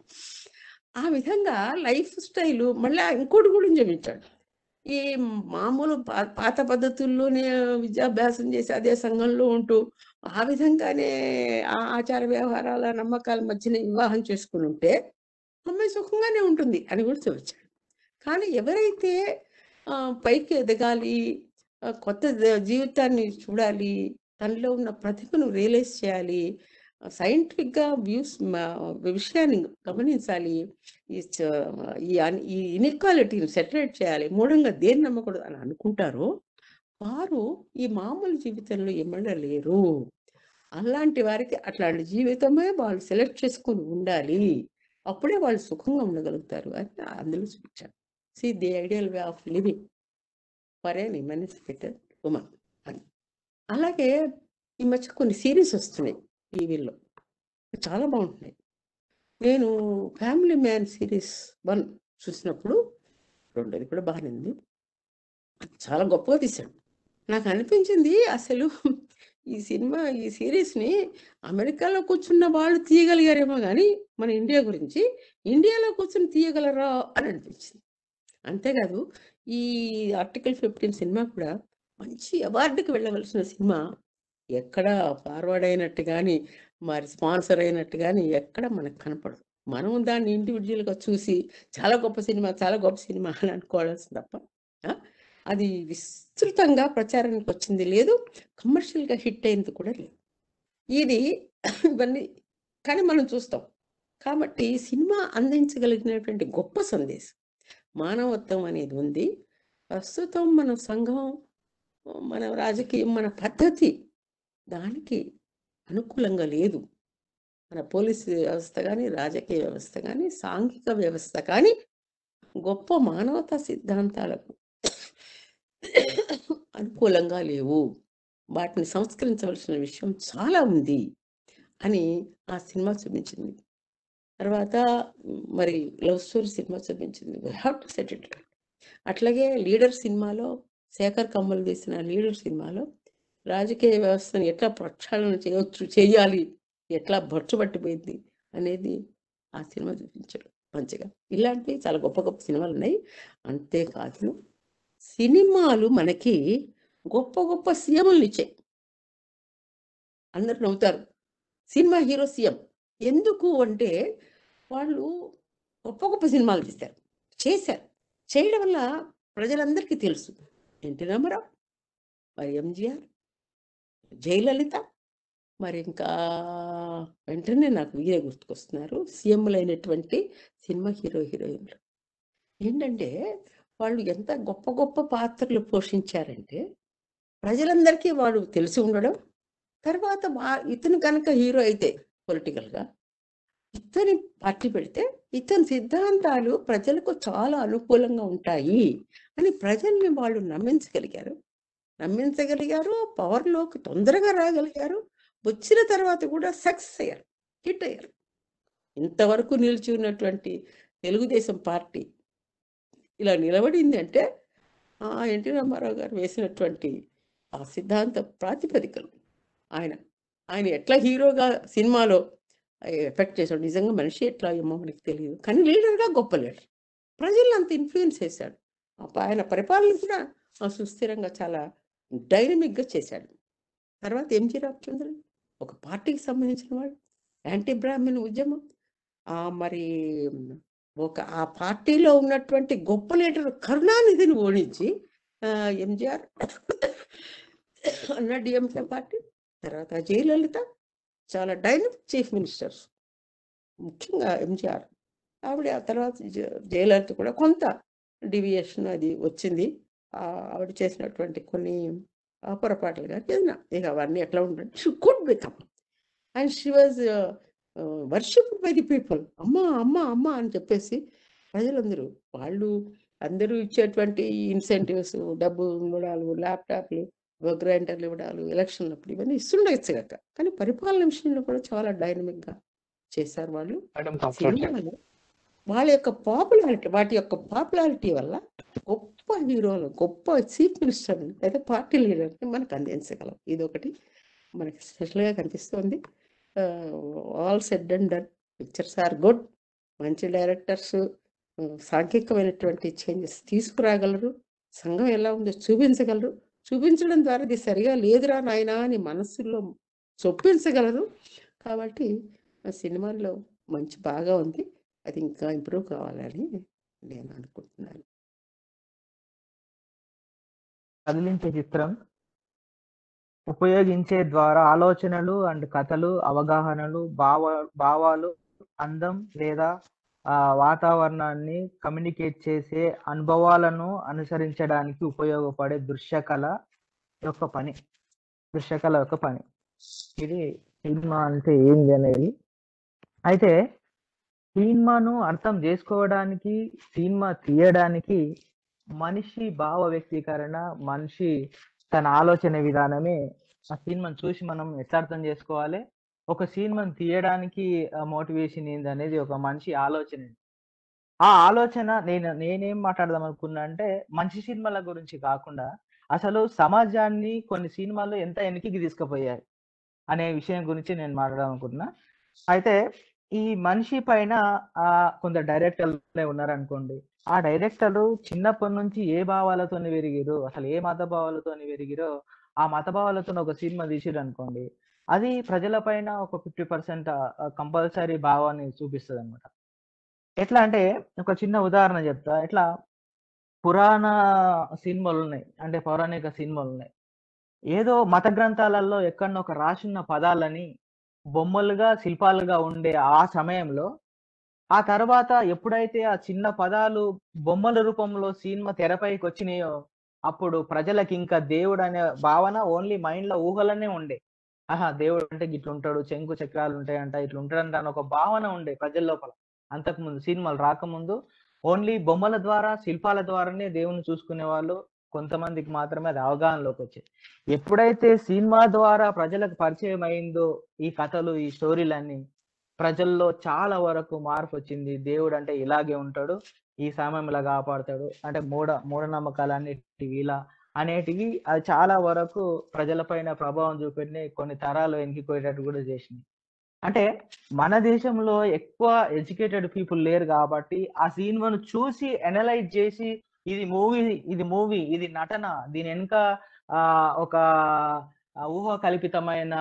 ఆ విధంగా లైఫ్ స్టైల్ మళ్ళీ ఇంకోటి కూడా చూపించాడు ఈ మామూలు పా- పాత పద్ధతుల్లోనే విద్యాభ్యాసం చేసి అదే సంఘంలో ఉంటూ ఆ విధంగానే ఆ ఆచార వ్యవహారాల నమ్మకాల మధ్యన వివాహం చేసుకుని ఉంటే అమ్మాయి సుఖంగానే ఉంటుంది అని కూడా చూపించాడు కానీ ఎవరైతే ఆ, పైకి ఎదగాలి ఆ, కొత్త ద- జీవితాన్ని చూడాలి తనలో ఉన్న ప్రతిభను రియలైజ్ చేయాలి సైంటిఫిక్గా వ్యూస్ విషయాన్ని గమనించాలి ఈ చ- ఈ అన్- ఈ ఇన్ఈక్వాలిటీని సెటరేట్ చేయాలి మూఢంగా దేన్ని నమ్మకూడదు అని అనుకుంటారో వారు ఈ మామూలు జీవితంలో ఎమ్మడలేరు అలాంటి వారికి అట్లాంటి జీవితమే వాళ్ళు సెలెక్ట్ చేసుకొని ఉండాలి అప్పుడే వాళ్ళు సుఖంగా ఉండగలుగుతారు అని అందులో చూపించారు see the ideal way of living for an emancipated woman అని అలాగే ఈ మధ్య కొన్ని సిరీస్ వస్తున్నాయి టీవీలో చాలా బాగుంటున్నాయి నేను ఫ్యామిలీ మ్యాన్ సిరీస్ వన్ చూసినప్పుడు రెండోది కూడా బాగానే ఉంది చాలా గొప్పగా తీశాడు నాకు అనిపించింది అసలు ఈ సినిమా ఈ సిరీస్ని అమెరికాలో కూర్చున్న వాళ్ళు తీయగలిగారేమో కానీ మన ఇండియా గురించి ఇండియాలో కూర్చుని తీయగలరా అని అనిపించింది అంతేకాదు ఈ ఆర్టికల్ ఫిఫ్టీన్ సినిమా కూడా మంచి అవార్డుకి వెళ్ళవలసిన సినిమా ఎక్కడ ఫార్వర్డ్ అయినట్టు కానీ మరి స్పాన్సర్ అయినట్టు కానీ ఎక్కడ మనకు కనపడదు మనం దాన్ని ఇండివిజువల్గా చూసి చాలా గొప్ప సినిమా చాలా గొప్ప సినిమా అని అనుకోవాల్సింది తప్ప ఆ, అది విస్తృతంగా ప్రచారానికి వచ్చింది లేదు కమర్షియల్గా హిట్ అయింది కూడా లేదు ఇది ఇవన్నీ కానీ మనం చూస్తాం కాబట్టి సినిమా అందించగలిగినటువంటి గొప్ప సందేశం మానవత్వం అనేది ఉంది ప్రస్తుతం మన సంఘం మన రాజకీయం మన పద్ధతి దానికి అనుకూలంగా లేదు మన పోలీసు వ్యవస్థ కానీ రాజకీయ వ్యవస్థ కానీ సాంఘిక వ్యవస్థ కానీ గొప్ప మానవతా సిద్ధాంతాలకు అనుకూలంగా లేవు వాటిని సంస్కరించవలసిన విషయం చాలా ఉంది అని ఆ సినిమా చూపించింది తర్వాత మ్, మరి లవ్ స్టోరీ సినిమా చూపించింది we have to set it అట్లాగే లీడర్ సినిమాలో శేఖర్ కమ్మలు తీసిన లీడర్ సినిమాలో రాజకీయ వ్యవస్థను ఎట్లా ప్రక్షాళన చేయవచ్చు చేయాలి ఎట్లా పట్టిపోయింది అనేది ఆ సినిమా చూపించాడు మంచిగా ఇలాంటివి చాలా గొప్ప గొప్ప సినిమాలు ఉన్నాయి అంతేకాదు సినిమాలు మనకి గొప్ప గొప్ప సీఎంలు ఇచ్చాయి అందరు నవ్వుతారు సినిమా హీరో సీఎం ఎందుకు అంటే వాళ్ళు గొప్ప గొప్ప సినిమాలు తీశారు చేశారు చేయడం వల్ల ప్రజలందరికీ తెలుసు ఎన్టీ రామారావు మరి ఎంజిఆర్ జయలలిత మరి ఇంకా వెంటనే నాకు వీరే గుర్తుకొస్తున్నారు సీఎంలు అయినటువంటి సినిమా హీరో హీరోయిన్లు ఏంటంటే వాళ్ళు ఎంత గొప్ప గొప్ప పాత్రలు పోషించారంటే ప్రజలందరికీ వాడు తెలిసి ఉండడం తర్వాత వా ఇతను కనుక హీరో అయితే పొలిటికల్గా ఇతని పార్టీ పెడితే ఇతని సిద్ధాంతాలు ప్రజలకు చాలా అనుకూలంగా ఉంటాయి అని ప్రజల్ని వాళ్ళు నమ్మించగలిగారు నమ్మించగలిగారు పవర్లోకి తొందరగా రాగలిగారు వచ్చిన తర్వాత కూడా సక్సెస్ అయ్యారు హిట్ అయ్యారు ఇంతవరకు నిలిచి ఉన్నటువంటి తెలుగుదేశం పార్టీ ఇలా నిలబడింది అంటే ఆ ఎన్టీ రామారావు గారు వేసినటువంటి ఆ సిద్ధాంత ప్రాతిపదికలు ఆయన ఆయన ఎట్లా హీరోగా సినిమాలో ఎఫెక్ట్ చేశాడు నిజంగా మనిషి ఎట్లా ఏమో మనకి తెలియదు కానీ లీడర్గా గొప్ప లీడర్ ప్రజలను అంత ఇన్ఫ్లుయెన్స్ చేశాడు ఆ ఆయన పరిపాలన కూడా ఆ సుస్థిరంగా చాలా డైనమిక్గా చేశాడు తర్వాత ఎంజి రామచంద్రన్ ఒక పార్టీకి సంబంధించిన వాడు యాంటీ బ్రాహ్మణ్ ఉద్యమం ఆ మరి ఒక ఆ పార్టీలో ఉన్నటువంటి గొప్ప లీడర్ కరుణానిధిని ఓడించి ఆ, ఎంజిఆర్ అన్న డిఎంకే పార్టీ తర్వాత జయలలిత చాలా డైనమిక్ చీఫ్ మినిస్టర్స్ ముఖ్యంగా ఎంజిఆర్ ఆవిడ ఆ తర్వాత జ- జయలలిత కూడా కొంత డివియేషన్ అది వచ్చింది ఆ ఆవిడ చేసినటువంటి కొన్ని ఆ పొరపాట్లు కానీ ఏదైనా ఇక అవన్నీ ఎట్లా ఉంటుంది she could become and she was worship by the people అమ్మ అమ్మ అమ్మ అని చెప్పేసి ప్రజలందరూ వాళ్ళు అందరూ ఇచ్చేటువంటి ఇన్సెంటివ్స్ డబ్బు ఇవ్వడాలు ల్యాప్టాప్లు గ్రైండర్లు ఇవ్వడాలు ఎలక్షన్లు అప్పుడు ఇవన్నీ ఇస్తుండొచ్చు కాక కానీ పరిపాలన విషయంలో కూడా చాలా డైనమిక్గా చేశారు వాళ్ళు మేడం సినిమాలు వాళ్ళ యొక్క పాపులారిటీ వాటి యొక్క పాపులారిటీ వల్ల గొప్ప హీరోలు గొప్ప చీఫ్ మినిస్టర్ లేదా పార్టీ లీడర్ని మనకు అందించగలం ఇది ఒకటి మనకి స్పెషల్గా కనిపిస్తుంది all said and done pictures are good మంచి డైరెక్టర్స్ సాంఘికమైనటువంటి చేంజెస్ తీసుకురాగలరు సంఘం ఎలా ఉందో చూపించగలరు చూపించడం ద్వారా ఇది సరిగా లేదురా నాయనా అని మనస్సులో చొప్పించగలరు కాబట్టి ఆ సినిమాలో మంచి బాగా ఉంది అది ఇంకా ఇంప్రూవ్ కావాలని నేను అనుకుంటున్నాను కదిలించే చిత్రం ఉపయోగించే ద్వారా ఆలోచనలు అండ్ కథలు అవగాహనలు భావ భావాలు అందం లేదా ఆ వాతావరణాన్ని కమ్యూనికేట్ చేసే అనుభవాలను అనుసరించడానికి ఉపయోగపడే దృశ్యకళ యొక్క పని దృశ్యకళ యొక్క పని ఇది సినిమా అంటే ఏంది అనేది అయితే సినిమాను అర్థం చేసుకోవడానికి సినిమా తీయడానికి మనిషి భావ వ్యక్తీకరణ మనిషి తన ఆలోచన విధానమే ఆ సినిమాను చూసి మనం ఎట్లా అర్థం చేసుకోవాలి ఒక సినిమాను తీయడానికి మోటివేషన్ ఏంది అనేది ఒక మనిషి ఆలోచన ఆ ఆలోచన నేను నేనేం మాట్లాడదాం అనుకున్నా అంటే మంచి సినిమాల గురించి కాకుండా అసలు సమాజాన్ని కొన్ని సినిమాలు ఎంత వెనక్కి తీసుకుపోయాయి అనే విషయం గురించి నేను మాట్లాడదాం అనుకుంటున్నా అయితే ఈ మనిషి పైన ఆ కొందరు డైరెక్టర్లే ఉన్నారనుకోండి ఆ డైరెక్టర్లు చిన్నప్పటి నుంచి ఏ భావాలతో పెరిగిరో అసలు ఏ మత భావాలతో పెరిగిరో ఆ మత భావాలతో ఒక సినిమా తీసిరు అనుకోండి అది ప్రజల పైన ఒక ఫిఫ్టీ పర్సెంట్ కంపల్సరీ భావాన్ని చూపిస్తుంది అనమాట ఎట్లా అంటే ఒక చిన్న ఉదాహరణ చెప్తా ఎట్లా పురాణ సినిమాలు ఉన్నాయి అంటే పౌరాణిక సినిమాలు ఉన్నాయి ఏదో మత గ్రంథాలలో ఎక్కడో ఒక రాసున్న పదాలని బొమ్మలుగా శిల్పాలుగా ఉండే ఆ సమయంలో ఆ తర్వాత ఎప్పుడైతే ఆ చిన్న పదాలు బొమ్మల రూపంలో సినిమా తెరపైకి వచ్చినాయో అప్పుడు ప్రజలకి ఇంకా దేవుడు అనే భావన ఓన్లీ మైండ్ లో ఊహలనే ఉండే ఆహా దేవుడు అంటే ఇట్లుంటాడు చెంకు చక్రాలు ఉంటాయంట ఇట్లా ఉంటాడంట అని ఒక భావన ఉండే ప్రజల లోపల అంతకుముందు సినిమాలు రాకముందు ఓన్లీ బొమ్మల ద్వారా శిల్పాల ద్వారానే దేవుని చూసుకునే వాళ్ళు కొంతమందికి మాత్రమే అది అవగాహనలోకి వచ్చాయి ఎప్పుడైతే సినిమా ద్వారా ప్రజలకు పరిచయం అయిందో ఈ కథలు ఈ స్టోరీలన్నీ ప్రజల్లో చాలా వరకు మార్పు వచ్చింది దేవుడు అంటే ఇలాగే ఉంటాడు ఈ సమయం ఇలా కాపాడతాడు అంటే మూఢ మూఢనమ్మకాలు అన్నిటివి ఇలా అనేటివి అది చాలా వరకు ప్రజలపైన ప్రభావం చూపెట్టినాయి కొన్ని తరాలు వెనక్కిపోయేటట్టు కూడా చేసినాయి అంటే మన దేశంలో ఎక్కువ ఎడ్యుకేటెడ్ పీపుల్ లేరు కాబట్టి ఆ సినిమాను చూసి అనలైజ్ చేసి ఇది మూవీ ఇది మూవీ ఇది నటన దీని వెనుక ఆ ఒక ఊహ కల్పితమైన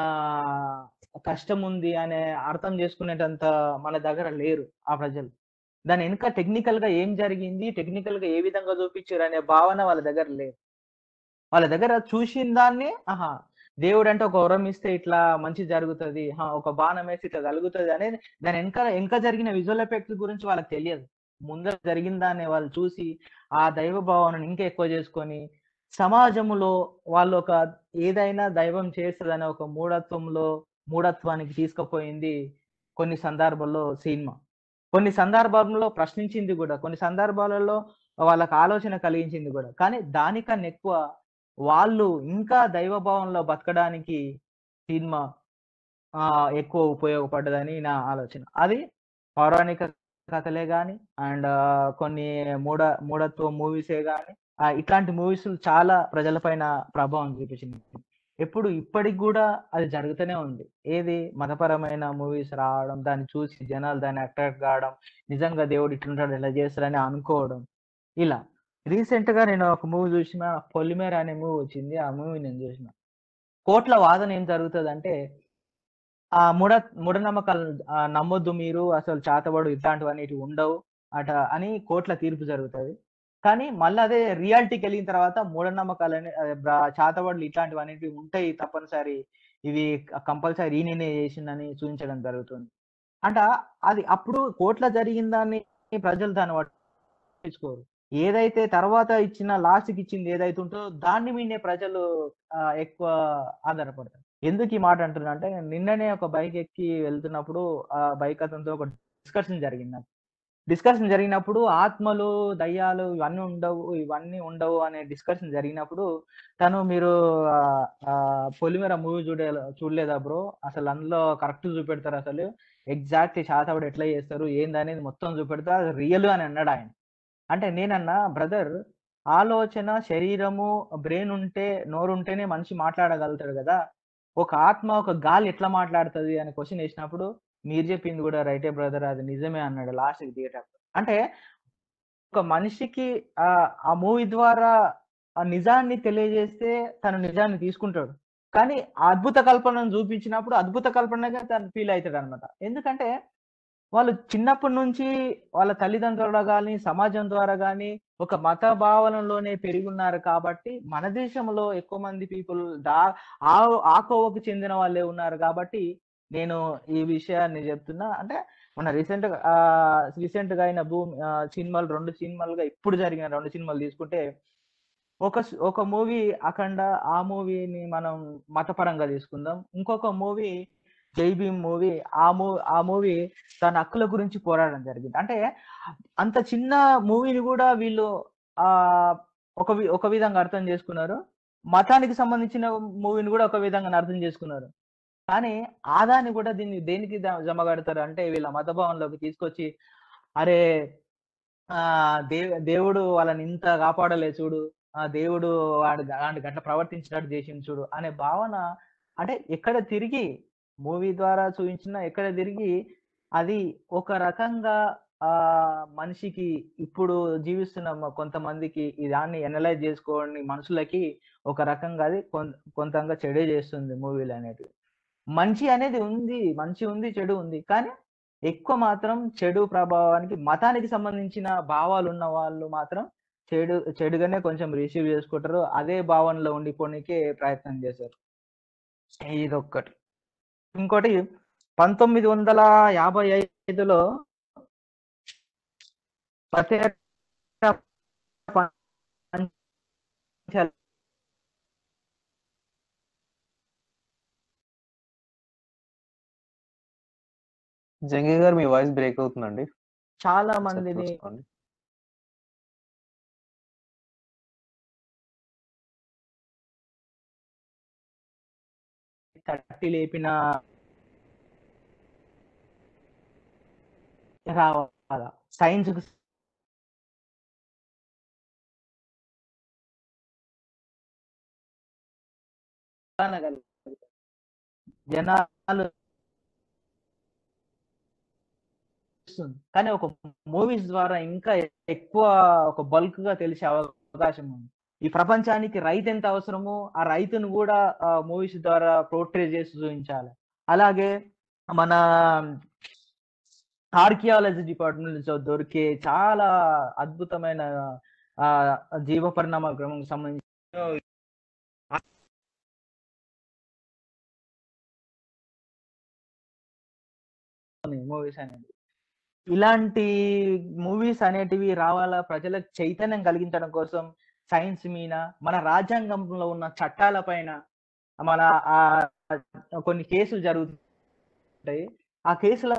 కష్టం ఉంది అనే అర్థం చేసుకునేటంత మన దగ్గర లేరు ఆ ప్రజలు దాని వెనుక టెక్నికల్ గా ఏం జరిగింది టెక్నికల్ గా ఏ విధంగా చూపించారు అనే భావన వాళ్ళ దగ్గర లేదు వాళ్ళ దగ్గర చూసిన దాన్ని ఆహా దేవుడు అంటే ఒక వరం ఇస్తే ఇట్లా మంచి జరుగుతుంది ఒక బాణం వేసి ఇట్లా కలుగుతుంది అనేది దాని వెనక వెనక జరిగిన విజువల్ ఎఫెక్ట్స్ గురించి వాళ్ళకి తెలియదు ముందర జరిగిన దాన్ని వాళ్ళు చూసి ఆ దైవ భావనను ఇంకా ఎక్కువ చేసుకొని సమాజంలో వాళ్ళు ఒక ఏదైనా దైవం చేస్తుందనే ఒక మూఢత్వంలో మూఢత్వానికి తీసుకుపోయింది కొన్ని సందర్భాల్లో సినిమా కొన్ని సందర్భాల్లో ప్రశ్నించింది కూడా కొన్ని సందర్భాలలో వాళ్ళకి ఆలోచన కలిగించింది కూడా కానీ దానికన్నా ఎక్కువ వాళ్ళు ఇంకా దైవభావంలో బతకడానికి సినిమా ఆ ఎక్కువ ఉపయోగపడ్డదని నా ఆలోచన అది పౌరాణిక కథలే కానీ అండ్ కొన్ని మూఢ మూఢత్వ మూవీసే కానీ ఇట్లాంటి మూవీస్ చాలా ప్రజలపైన ప్రభావం చూపించింది ఎప్పుడు ఇప్పటికి కూడా అది జరుగుతూనే ఉంది ఏది మతపరమైన మూవీస్ రావడం దాన్ని చూసి జనాలు దాన్ని అట్రాక్ట్ కావడం నిజంగా దేవుడు ఇట్లుంటాడు ఇలా చేస్తాడని అనుకోవడం ఇలా రీసెంట్ గా నేను ఒక మూవీ చూసిన పొలిమేర అనే మూవీ వచ్చింది ఆ మూవీ నేను చూసిన కోట్ల వాదన ఏం జరుగుతుంది అంటే ఆ మూఢ మూఢనమ్మకాలు నమ్మొద్దు మీరు అసలు చాతబడు ఇట్లాంటివన్నీ ఉండవు అట అని కోట్ల తీర్పు జరుగుతుంది కానీ మళ్ళీ అదే రియాలిటీకి వెళ్ళిన తర్వాత మూఢనమ్మకాలు అనే చాతబడులు ఇట్లాంటివి ఉంటాయి తప్పనిసరి ఇవి కంపల్సరీ ఈయననే చేసిందని చూపించడం జరుగుతుంది అంట అది అప్పుడు కోట్ల జరిగిన దాన్ని ప్రజలు దాన్ని పట్టించుకోరు ఏదైతే తర్వాత ఇచ్చిన లాస్ట్కి ఇచ్చింది ఏదైతే ఉంటుందో దాన్ని మీనే ప్రజలు ఎక్కువ ఆధారపడతారు ఎందుకు ఈ మాట అంటున్నా అంటే నిన్ననే ఒక బైక్ ఎక్కి వెళ్తున్నప్పుడు ఆ బైక్ అతనితో ఒక డిస్కషన్ జరిగింది నాకు డిస్కషన్ జరిగినప్పుడు ఆత్మలు దయ్యాలు ఇవన్నీ ఉండవు ఇవన్నీ ఉండవు అనే డిస్కషన్ జరిగినప్పుడు తను మీరు పొలిమేర మూవీ చూడే చూడలేదా బ్రో అసలు అందులో కరెక్ట్ చూపెడతారు అసలు ఎగ్జాక్ట్ శాతవుడు ఎట్లా చేస్తారు ఏందనేది మొత్తం చూపెడతారు రియల్ అని అన్నాడు ఆయన అంటే నేనన్నా బ్రదర్ ఆలోచన శరీరము బ్రెయిన్ ఉంటే నోరు ఉంటేనే మనిషి మాట్లాడగలుగుతాడు కదా ఒక ఆత్మ ఒక గాలి ఎట్లా మాట్లాడుతుంది అని క్వశ్చన్ వేసినప్పుడు మీరు చెప్పింది కూడా రైటే బ్రదర్ అది నిజమే అన్నాడు లాస్ట్ దిగేటప్పుడు అంటే ఒక మనిషికి ఆ ఆ మూవీ ద్వారా ఆ నిజాన్ని తెలియజేస్తే తను నిజాన్ని తీసుకుంటాడు కానీ ఆ అద్భుత కల్పనను చూపించినప్పుడు అద్భుత కల్పనగా తను ఫీల్ అవుతాడు అనమాట ఎందుకంటే వాళ్ళు చిన్నప్పటి నుంచి వాళ్ళ తల్లిదండ్రుల కానీ సమాజం ద్వారా కానీ ఒక మత భావనలోనే పెరుగున్నారు కాబట్టి మన దేశంలో ఎక్కువ మంది పీపుల్ దా ఆ ఆ కోవకు చెందిన వాళ్ళే ఉన్నారు కాబట్టి నేను ఈ విషయాన్ని చెప్తున్నా అంటే మన రీసెంట్ గా రీసెంట్ గా అయిన భూమి ఆ, సినిమాలు రెండు సినిమాలుగా ఇప్పుడు జరిగిన రెండు సినిమాలు తీసుకుంటే ఒక స్- ఒక మూవీ అఖండ ఆ మూవీని మనం మతపరంగా తీసుకుందాం ఇంకొక మూవీ జై భీమ్ మూవీ ఆ మూవీ ఆ మూవీ తన హక్కుల గురించి పోరాడడం జరిగింది అంటే అంత చిన్న మూవీని కూడా వీళ్ళు ఆ ఒక వి- ఒక విధంగా అర్థం చేసుకున్నారు మతానికి సంబంధించిన మూవీని కూడా ఒక విధంగా అర్థం చేసుకున్నారు కానీ ఆదాన్ని కూడా దీన్ని దేనికి ద- జమ కడతారు అంటే వీళ్ళ మతభావంలోకి తీసుకొచ్చి అరే ఆ దే దేవుడు వాళ్ళని ఇంత కాపాడలే చూడు ఆ దేవుడు వాడు అలాంటి గట్ల ప్రవర్తించినట్టు చేసింది చూడు అనే భావన అంటే ఎక్కడ తిరిగి మూవీ ద్వారా చూపించిన ఎక్కడ తిరిగి అది ఒక రకంగా ఆ మనిషికి ఇప్పుడు జీవిస్తున్న మ- కొంతమందికి ఈ దాన్ని ఎనలైజ్ చేసుకోని మనుషులకి ఒక రకంగా అది కొం- కొంతంగా చెడే చేస్తుంది మూవీలు అనేటివి మంచి అనేది ఉంది మంచి ఉంది చెడు ఉంది కానీ ఎక్కువ మాత్రం చెడు ప్రభావానికి మతానికి సంబంధించిన భావాలు ఉన్న వాళ్ళు మాత్రం చెడు చెడుగానే కొంచెం రిసీవ్ చేసుకుంటారు అదే భావనలో ఉండిపోనికే ప్రయత్నం చేశారు ఇదొక్కటి ఇంకోటి పంతొమ్మిది వందల యాభై ఐదులో పతేర పంచాల జంగి గారు మీ వాయిస్ బ్రేక్ అవుతుందండి చాలా ఒకసారి మందిని చూసుకోండి తట్టి లేపిన రావాల సైన్స్ జనాలు తెలుస్తుంది. కానీ ఒక మూవీస్ ద్వారా ఇంకా ఎక్కువ ఒక బల్క్ గా తెలిసే అవకాశం ఉంది ఈ ప్రపంచానికి రైతు ఎంత అవసరమో ఆ రైతును కూడా మూవీస్ ద్వారా పోర్ట్రే చేసి చూపించాలి అలాగే మన ఆర్కియాలజీ డిపార్ట్మెంట్ నుంచి దొరికే చాలా అద్భుతమైన ఆ జీవ పరిణామ క్రమం సంబంధించి మూవీస్ అనేది ఇలాంటి మూవీస్ అనేటివి రావాలా ప్రజలకు చైతన్యం కలిగించడం కోసం సైన్స్ మీద మన రాజ్యాంగంలో ఉన్న చట్టాల పైన మన ఆ కొన్ని కేసులు జరుగుతాయి ఆ కేసుల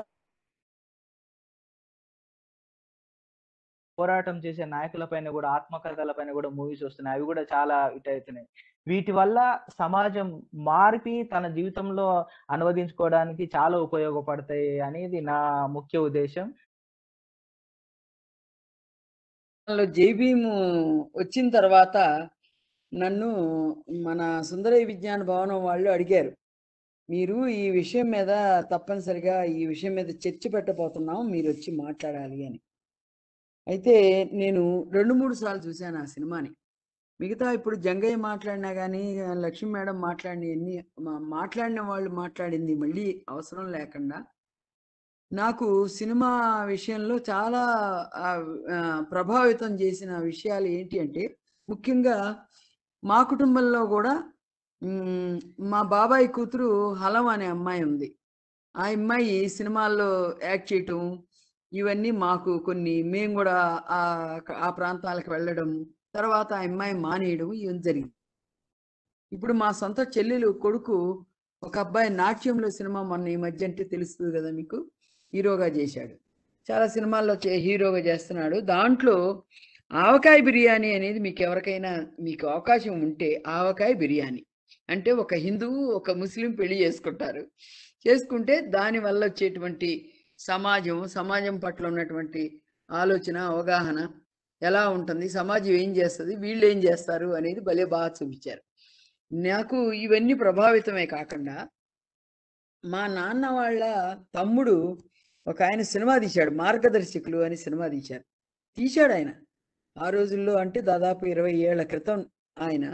పోరాటం చేసే నాయకుల పైన కూడా ఆత్మకథల పైన కూడా మూవీస్ వస్తున్నాయి అవి కూడా చాలా హిట్ అవుతున్నాయి వీటి వల్ల సమాజం మార్పి తన జీవితంలో అనువదించుకోవడానికి చాలా ఉపయోగపడతాయి అనేది నా ముఖ్య ఉద్దేశం లో జైభీము వచ్చిన తర్వాత నన్ను మన సుందరయ్య విజ్ఞాన భవనం వాళ్ళు అడిగారు మీరు ఈ విషయం మీద తప్పనిసరిగా ఈ విషయం మీద చర్చ పెట్టబోతున్నాం మీరు వచ్చి మాట్లాడాలి అని అయితే నేను రెండు మూడు సార్లు చూశాను ఆ సినిమాని మిగతా ఇప్పుడు జంగయ్య మాట్లాడినా కానీ లక్ష్మీ మేడం మాట్లాడిన ఎన్ని మాట్లాడిన వాళ్ళు మాట్లాడింది మళ్ళీ అవసరం లేకుండా నాకు సినిమా విషయంలో చాలా ఆ, ఆ, ప్రభావితం చేసిన విషయాలు ఏంటి అంటే ముఖ్యంగా మా కుటుంబంలో కూడా మ్, మా బాబాయ్ కూతురు హలం అనే అమ్మాయి ఉంది ఆ అమ్మాయి సినిమాల్లో యాక్ట్ చేయటం ఇవన్నీ మాకు కొన్ని మేము కూడా ఆ ఆ ప్రాంతాలకు వెళ్ళడం తర్వాత ఆ అమ్మాయి మానేయడం ఇవన్నీ జరిగింది ఇప్పుడు మా సొంత చెల్లెలు కొడుకు ఒక అబ్బాయి నాట్యంలో సినిమా మొన్న ఈ మధ్య అంటే తెలుస్తుంది కదా మీకు హీరోగా చేశాడు చాలా సినిమాల్లో చే- హీరోగా చేస్తున్నాడు దాంట్లో ఆవకాయ బిర్యానీ అనేది మీకు ఎవరికైనా మీకు అవకాశం ఉంటే ఆవకాయ బిర్యానీ అంటే ఒక హిందువు ఒక ముస్లిం పెళ్లి చేసుకుంటారు చేసుకుంటే దాని వల్ల వచ్చేటువంటి సమాజం సమాజం పట్ల ఉన్నటువంటి ఆలోచన అవగాహన ఎలా ఉంటుంది సమాజం ఏం చేస్తుంది వీళ్ళు ఏం చేస్తారు అనేది భలే బాగా చూపించారు నాకు ఇవన్నీ ప్రభావితమే కాకుండా మా నాన్న వాళ్ళ తమ్ముడు ఒక ఆయన సినిమా తీశాడు మార్గదర్శకులు అని సినిమా తీశారు తీశాడు ఆయన ఆ రోజుల్లో అంటే దాదాపు ఇరవై ఏళ్ల క్రితం ఆయన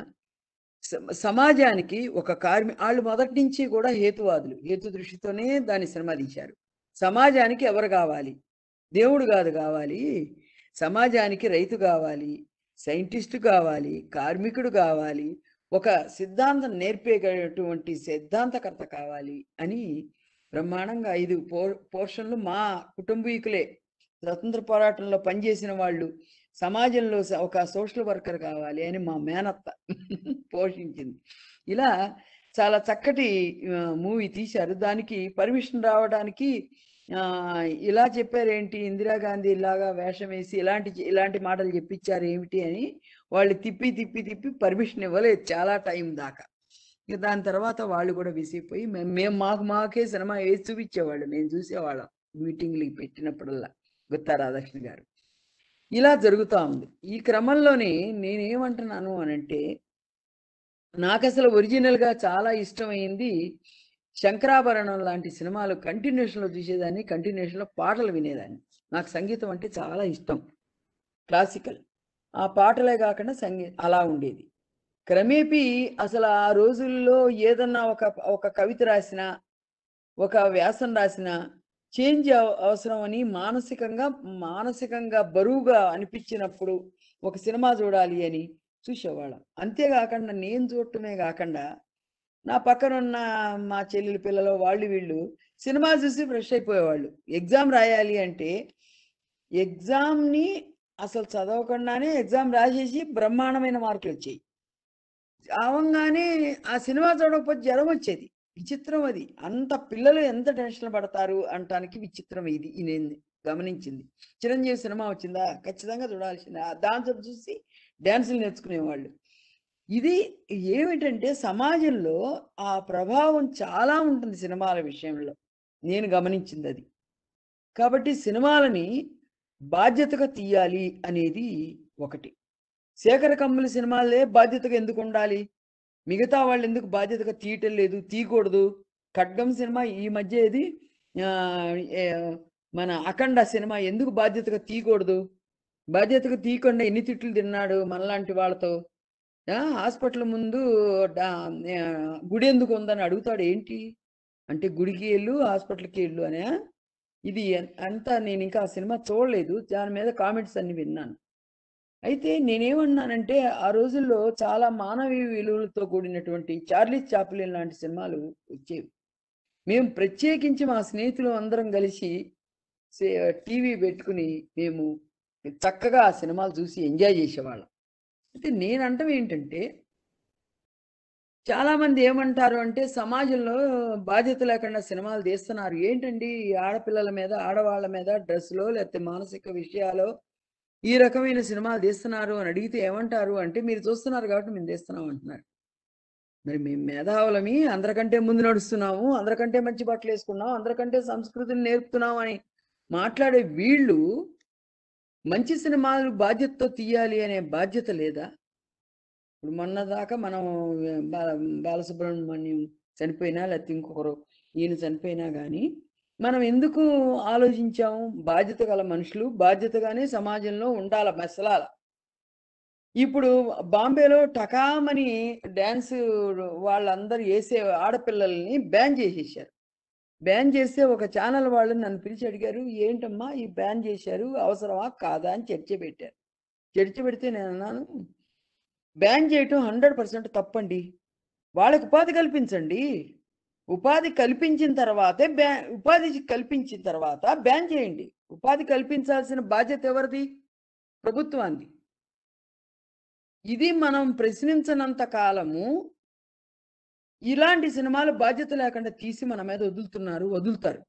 స- సమాజానికి ఒక కార్మి వాళ్ళు మొదటి నుంచి కూడా హేతువాదులు హేతు దృష్టితోనే దాని సినిమా తీశారు సమాజానికి ఎవరు కావాలి దేవుడు కాదు కావాలి సమాజానికి రైతు కావాలి సైంటిస్టు కావాలి కార్మికుడు కావాలి ఒక సిద్ధాంతం నేర్పేటటువంటి సిద్ధాంతకర్త కావాలి అని బ్రహ్మాండంగా ఐదు పో పోర్షన్లు మా కుటుంబీకులే స్వతంత్ర పోరాటంలో పనిచేసిన వాళ్ళు సమాజంలో స- ఒక సోషల్ వర్కర్ కావాలి అని మా మేనత్త పోషించింది ఇలా చాలా చక్కటి మూవీ తీశారు దానికి పర్మిషన్ రావడానికి ఆ, ఇలా చెప్పారేంటి ఇందిరాగాంధీ ఇలాగా వేషం వేసి ఇలాంటి ఇలాంటి మాటలు చెప్పించారు ఏమిటి అని వాళ్ళు తిప్పి తిప్పి తిప్పి పర్మిషన్ ఇవ్వలేదు చాలా టైం దాకా ఇక దాని తర్వాత వాళ్ళు కూడా విసిగిపోయి మేము మేము మాకు మాకే సినిమా వేసి చూపించేవాళ్ళు మేము చూసేవాళ్ళం మీటింగ్లు పెట్టినప్పుడల్లా గుత్తా రాధాకృష్ణ గారు ఇలా జరుగుతూ ఉంది ఈ క్రమంలోనే నేనేమంటున్నాను అనంటే నాకు అసలు ఒరిజినల్గా చాలా ఇష్టమైంది శంకరాభరణం లాంటి సినిమాలు కంటిన్యూషన్లో చూసేదాన్ని కంటిన్యూషన్లో పాటలు వినేదాన్ని నాకు సంగీతం అంటే చాలా ఇష్టం క్లాసికల్ ఆ పాటలే కాకుండా సంగీ అలా ఉండేది క్రమేపీ అసలు ఆ రోజుల్లో ఏదన్నా ఒక ఒక కవిత రాసినా ఒక వ్యాసం రాసినా చేంజ్ అవసరం అని మానసికంగా మానసికంగా బరువుగా అనిపించినప్పుడు ఒక సినిమా చూడాలి అని చూసేవాళ్ళం అంతేకాకుండా నేను చూడటమే కాకుండా నా పక్కన ఉన్న మా చెల్లెలు పిల్లలు వాళ్ళు వీళ్ళు సినిమా చూసి ఫ్రెష్ అయిపోయేవాళ్ళు ఎగ్జామ్ రాయాలి అంటే ఎగ్జామ్ని అసలు చదవకుండానే ఎగ్జామ్ రాసేసి బ్రహ్మాండమైన మార్కులు వచ్చాయి అవంగానే ఆ సినిమా చూడకపోతే జ్వరం వచ్చేది విచిత్రం అది అంత పిల్లలు ఎంత టెన్షన్ పడతారు అంటానికి విచిత్రం ఇది ఈ నేను గమనించింది చిరంజీవి సినిమా వచ్చిందా ఖచ్చితంగా చూడాల్సిందే ఆ దాంతో చూసి డ్యాన్సులు నేర్చుకునేవాళ్ళు ఇది ఏమిటంటే సమాజంలో ఆ ప్రభావం చాలా ఉంటుంది సినిమాల విషయంలో నేను గమనించింది అది కాబట్టి సినిమాలని బాధ్యతగా తీయాలి అనేది ఒకటి శేఖర కమ్ముల సినిమాలే బాధ్యతగా ఎందుకు ఉండాలి మిగతా వాళ్ళు ఎందుకు బాధ్యతగా తీయటం లేదు తీయకూడదు ఖడ్గం సినిమా ఈ మధ్య ఇది ఆ, ఏ, మన అఖండ సినిమా ఎందుకు బాధ్యతగా తీయకూడదు బాధ్యతగా తీయకుండా ఎన్ని తిట్లు తిన్నాడు మనలాంటి వాళ్ళతో ఆ, హాస్పిటల్ ముందు డా- ఆ, గుడి ఎందుకు ఉందని అడుగుతాడు ఏంటి అంటే గుడికి వెళ్ళు హాస్పిటల్కి వెళ్ళు అనే ఇది ఎన్- అంతా నేను ఇంకా ఆ సినిమా చూడలేదు దాని మీద కామెంట్స్ అన్ని విన్నాను అయితే నేనేమన్నానంటే ఆ రోజుల్లో చాలా మానవీయ విలువలతో కూడినటువంటి చార్లీస్ చాప్లిన్ లాంటి సినిమాలు వచ్చేవి మేము ప్రత్యేకించి మా స్నేహితులు అందరం కలిసి టీవీ పెట్టుకుని మేము చక్కగా ఆ సినిమాలు చూసి ఎంజాయ్ చేసేవాళ్ళం అయితే నేను అంటం ఏంటంటే చాలా మంది ఏమంటారు అంటే సమాజంలో బాధ్యత లేకుండా సినిమాలు తీస్తున్నారు ఏంటండి ఈ ఆడపిల్లల మీద ఆడవాళ్ళ మీద డ్రెస్లో లేకపోతే మానసిక విషయాలు ఈ రకమైన సినిమాలు తీస్తున్నారు అని అడిగితే ఏమంటారు అంటే మీరు చూస్తున్నారు కాబట్టి మేము తీస్తున్నాం అంటున్నారు మరి మేము మేధావులమి అందరికంటే ముందు నడుస్తున్నాము అందరికంటే మంచి బట్టలు వేసుకున్నాం అందరికంటే సంస్కృతిని నేర్పుతున్నాం అని మాట్లాడే వీళ్ళు మంచి సినిమాలు బాధ్యతతో తీయాలి అనే బాధ్యత లేదా ఇప్పుడు మొన్న దాకా మనం బాల బాలసుబ్రహ్మణ్యం చనిపోయినా లేకపోతే ఇంకొకరు ఈయన చనిపోయినా కానీ మనం ఎందుకు ఆలోచించాము బాధ్యత గల మనుషులు బాధ్యతగానే సమాజంలో ఉండాల మెసలాల ఇప్పుడు బాంబేలో టకామని డ్యాన్స్ వాళ్ళందరూ వేసే ఆడపిల్లల్ని బ్యాన్ చేసేసారు బ్యాన్ చేస్తే ఒక ఛానల్ వాళ్ళు నన్ను పిలిచి అడిగారు ఏంటమ్మా ఈ బ్యాన్ చేశారు అవసరమా కాదా అని చర్చ పెట్టారు చర్చ పెడితే నేను అన్నాను బ్యాన్ చేయటం హండ్రెడ్ పర్సెంట్ తప్పండి వాళ్ళకి ఉపాధి కల్పించండి ఉపాధి కల్పించిన తర్వాతే బ్యా ఉపాధి కల్పించిన తర్వాత బ్యాన్ చేయండి ఉపాధి కల్పించాల్సిన బాధ్యత ఎవరిది ప్రభుత్వాన్ని ఇది మనం ప్రశ్నించనంత కాలము ఇలాంటి సినిమాలు బాధ్యత లేకుండా తీసి మన మీద వదులుతున్నారు వదులుతారు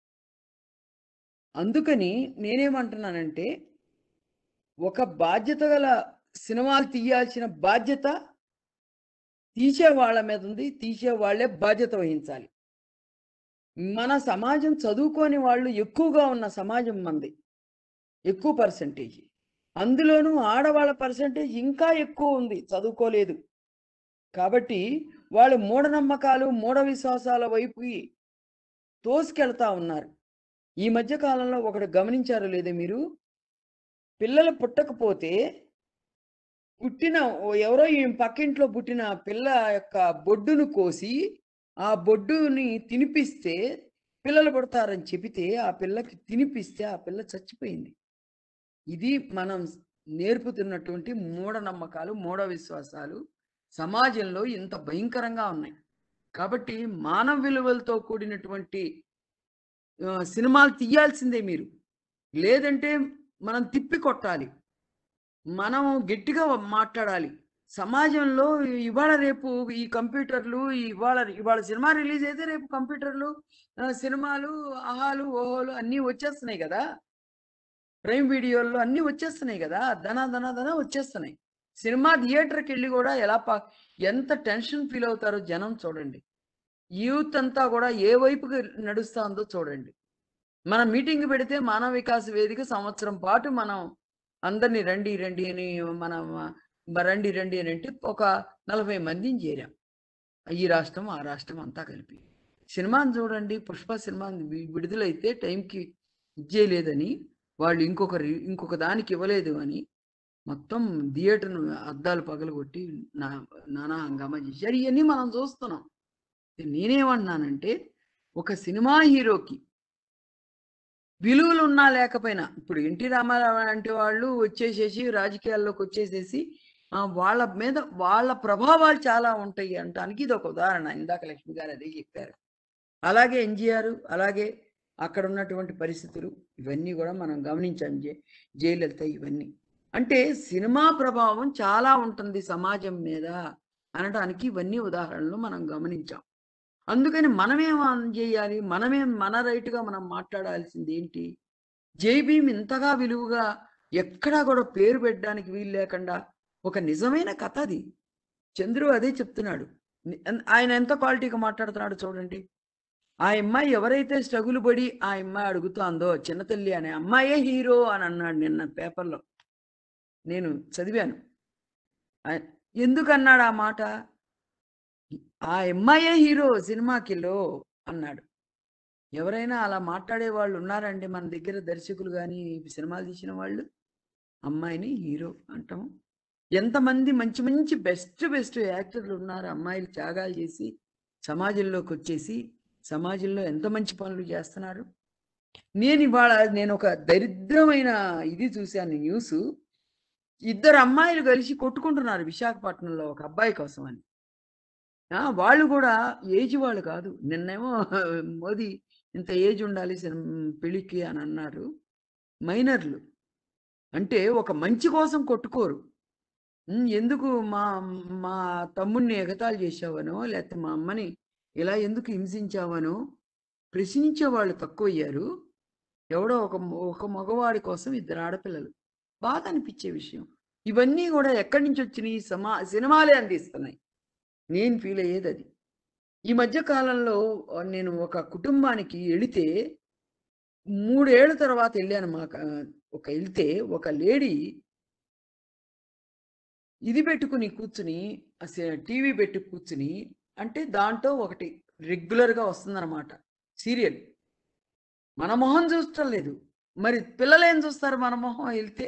అందుకని నేనేమంటున్నానంటే ఒక బాధ్యత గల సినిమాలు తీయాల్సిన బాధ్యత తీసే వాళ్ళ మీద ఉంది తీసే వాళ్ళే బాధ్యత వహించాలి మన సమాజం చదువుకోని వాళ్ళు ఎక్కువగా ఉన్న సమాజం మంది ఎక్కువ పర్సంటేజ్ అందులోనూ ఆడవాళ్ళ పర్సంటేజ్ ఇంకా ఎక్కువ ఉంది చదువుకోలేదు కాబట్టి వాళ్ళు మూఢనమ్మకాలు మూఢ విశ్వాసాల వైపుకి తోసుకెళ్తా ఉన్నారు ఈ మధ్య కాలంలో ఒకటి గమనించారో లేదో మీరు పిల్లలు పుట్టకపోతే పుట్టిన ఓ- ఎవరో ఈ పక్కింట్లో పుట్టిన పిల్ల యొక్క బొడ్డును కోసి ఆ బొడ్డుని తినిపిస్తే పిల్లలు పుడతారని చెబితే ఆ పిల్లకి తినిపిస్తే ఆ పిల్ల చచ్చిపోయింది ఇది మనం నేర్పుతున్నటువంటి మూఢనమ్మకాలు మూఢ విశ్వాసాలు సమాజంలో ఇంత భయంకరంగా ఉన్నాయి కాబట్టి మానవ విలువలతో కూడినటువంటి ఆ, సినిమాలు తీయాల్సిందే మీరు లేదంటే మనం తిప్పి కొట్టాలి మనం గట్టిగా మాట్లాడాలి సమాజంలో ఇవాళ రేపు ఈ కంప్యూటర్లు ఇవాళ ఇవాళ సినిమా రిలీజ్ అయితే రేపు కంప్యూటర్లు ఆ, సినిమాలు ఆహాలు ఓహోలు అన్నీ వచ్చేస్తున్నాయి కదా ప్రైమ్ వీడియోల్లో అన్నీ వచ్చేస్తున్నాయి కదా ధన ధన ధన వచ్చేస్తున్నాయి సినిమా థియేటర్కి వెళ్ళి కూడా ఎలా పా ఎంత టెన్షన్ ఫీల్ అవుతారో జనం చూడండి యూత్ అంతా కూడా ఏ వైపుకి నడుస్తుందో చూడండి మనం మీటింగ్ పెడితే మానవ వికాస్ వేదిక సంవత్సరం పాటు మనం అందరినీ రండి రండి అని మనం మ- రండి రండి అని అంటే ఒక నలభై మందిని చేరాం ఈ రాష్ట్రం ఆ రాష్ట్రం అంతా కలిపి సినిమాని చూడండి పుష్ప సినిమా వి- విడుదలైతే టైంకి ఇచ్చేయలేదని వాళ్ళు ఇంకొక రి- ఇంకొక దానికి ఇవ్వలేదు అని మొత్తం థియేటర్ను అద్దాలు పగలగొట్టి నా నానా హంగామా చేశారు ఇవన్నీ మనం చూస్తున్నాం నేనేమన్నానంటే ఒక సినిమా హీరోకి విలువలు ఉన్నా లేకపోయినా ఇప్పుడు ఎన్టీ రామారావు లాంటి వాళ్ళు వచ్చేసేసి రాజకీయాల్లోకి వచ్చేసేసి ఆ, వాళ్ళ మీద వాళ్ళ ప్రభావాలు చాలా ఉంటాయి అంటానికి ఇది ఒక ఉదాహరణ ఇందాక లక్ష్మి గారు అదే చెప్పారు అలాగే ఎన్జిఆర్ అలాగే అక్కడ ఉన్నటువంటి పరిస్థితులు ఇవన్నీ కూడా మనం గమనించాం జే జయలలిత ఇవన్నీ అంటే సినిమా ప్రభావం చాలా ఉంటుంది సమాజం మీద అనడానికి ఇవన్నీ ఉదాహరణలు మనం గమనించాం అందుకని మనమేం చేయాలి మనమేం మన రైట్గా మనం మాట్లాడాల్సింది ఏంటి జై భీమ్ ఇంతగా విలువగా ఎక్కడా కూడా పేరు పెట్టడానికి వీలు లేకుండా ఒక నిజమైన కథ అది చంద్రు అదే చెప్తున్నాడు ని- ఎన్- ఆయన ఎంత క్వాలిటీగా మాట్లాడుతున్నాడు చూడండి ఆ అమ్మాయి ఎవరైతే స్ట్రగుల్ పడి ఆ అమ్మాయి అడుగుతోందో చిన్న తల్లి అనే అమ్మాయే హీరో అని అన్నాడు నిన్న పేపర్లో నేను చదివాను ఆ- ఎందుకు అన్నాడు ఆ మాట ఆ అమ్మాయే హీరో సినిమాకిలో అన్నాడు ఎవరైనా అలా మాట్లాడే వాళ్ళు ఉన్నారండి మన దగ్గర దర్శకులు కానీ సినిమాలు తీసిన వాళ్ళు అమ్మాయిని హీరో అంటాం ఎంతమంది మంచి మంచి బెస్ట్ బెస్ట్ యాక్టర్లు ఉన్నారు అమ్మాయిలు త్యాగాలు చేసి సమాజంలోకి వచ్చేసి సమాజంలో ఎంత మంచి పనులు చేస్తున్నారు నేను ఇవాళ నేను ఒక దరిద్రమైన ఇది చూశాను న్యూస్ ఇద్దరు అమ్మాయిలు కలిసి కొట్టుకుంటున్నారు విశాఖపట్నంలో ఒక అబ్బాయి కోసం అని ఆ, వాళ్ళు కూడా ఏజ్ వాళ్ళు కాదు నిన్నేమో మోదీ ఇంత ఏజ్ ఉండాలి సినిమా- పెళ్ళికి అని అన్నారు మైనర్లు అంటే ఒక మంచి కోసం కొట్టుకోరు ఉమ్, ఎందుకు మా మా తమ్ముడిని ఎగతాళి చేశావనో లేకపోతే మా అమ్మని ఇలా ఎందుకు హింసించావనో ప్రశ్నించే వాళ్ళు తక్కువయ్యారు ఎవడో ఒక ఒక మగవాడి కోసం ఇద్దరు ఆడపిల్లలు బాధ అనిపించే విషయం ఇవన్నీ కూడా ఎక్కడి నుంచి వచ్చినాయి సమా సినిమాలే అందిస్తున్నాయి నేను ఫీల్ అయ్యేది అది ఈ మధ్య కాలంలో ఆ, నేను ఒక కుటుంబానికి వెళితే మూడేళ్ల తర్వాత వెళ్ళాను మా క- ఒక వెళ్తే ఒక లేడీ ఇది పెట్టుకుని కూర్చుని టీవీ పెట్టి కూర్చుని అంటే దాంట్లో ఒకటి రెగ్యులర్గా వస్తుందన్నమాట సీరియల్ మన మొహం చూడటం లేదు మరి పిల్లలు ఏం చూస్తారు మన మొహం వెళ్తే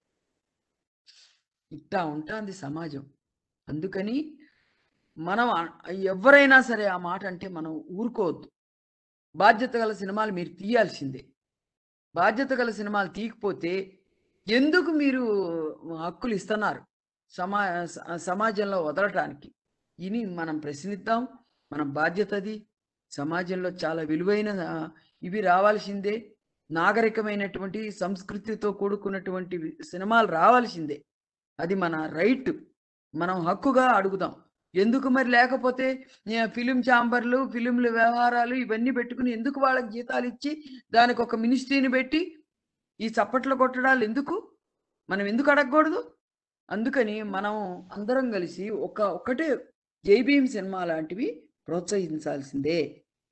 ఇట్టా ఉంటుంది సమాజం అందుకని మనం అ- ఎవరైనా సరే ఆ మాట అంటే మనం ఊరుకోవద్దు బాధ్యత గల సినిమాలు మీరు తీయాల్సిందే బాధ్యత గల సినిమాలు తీయకపోతే ఎందుకు మీరు హక్కులు ఇస్తున్నారు సమా స- సమాజంలో వదలటానికి ఇని మనం ప్రశ్నిద్దాం మన బాధ్యత అది సమాజంలో చాలా విలువైన ఆ, ఇవి రావాల్సిందే నాగరికమైనటువంటి సంస్కృతితో కూడుకున్నటువంటి వి- సినిమాలు రావాల్సిందే అది మన రైట్ మనం హక్కుగా అడుగుదాం ఎందుకు మరి లేకపోతే ఏ, ఫిలిం ఛాంబర్లు ఫిలింలు వ్యవహారాలు ఇవన్నీ పెట్టుకుని ఎందుకు వాళ్ళకి జీతాలు ఇచ్చి దానికి ఒక మినిస్ట్రీని పెట్టి ఈ చప్పట్లు కొట్టడాలు ఎందుకు మనం ఎందుకు అడగకూడదు అందుకని మనం అందరం కలిసి ఒక ఒకటే జై భీమ్ సినిమా లాంటివి ప్రోత్సహించాల్సిందే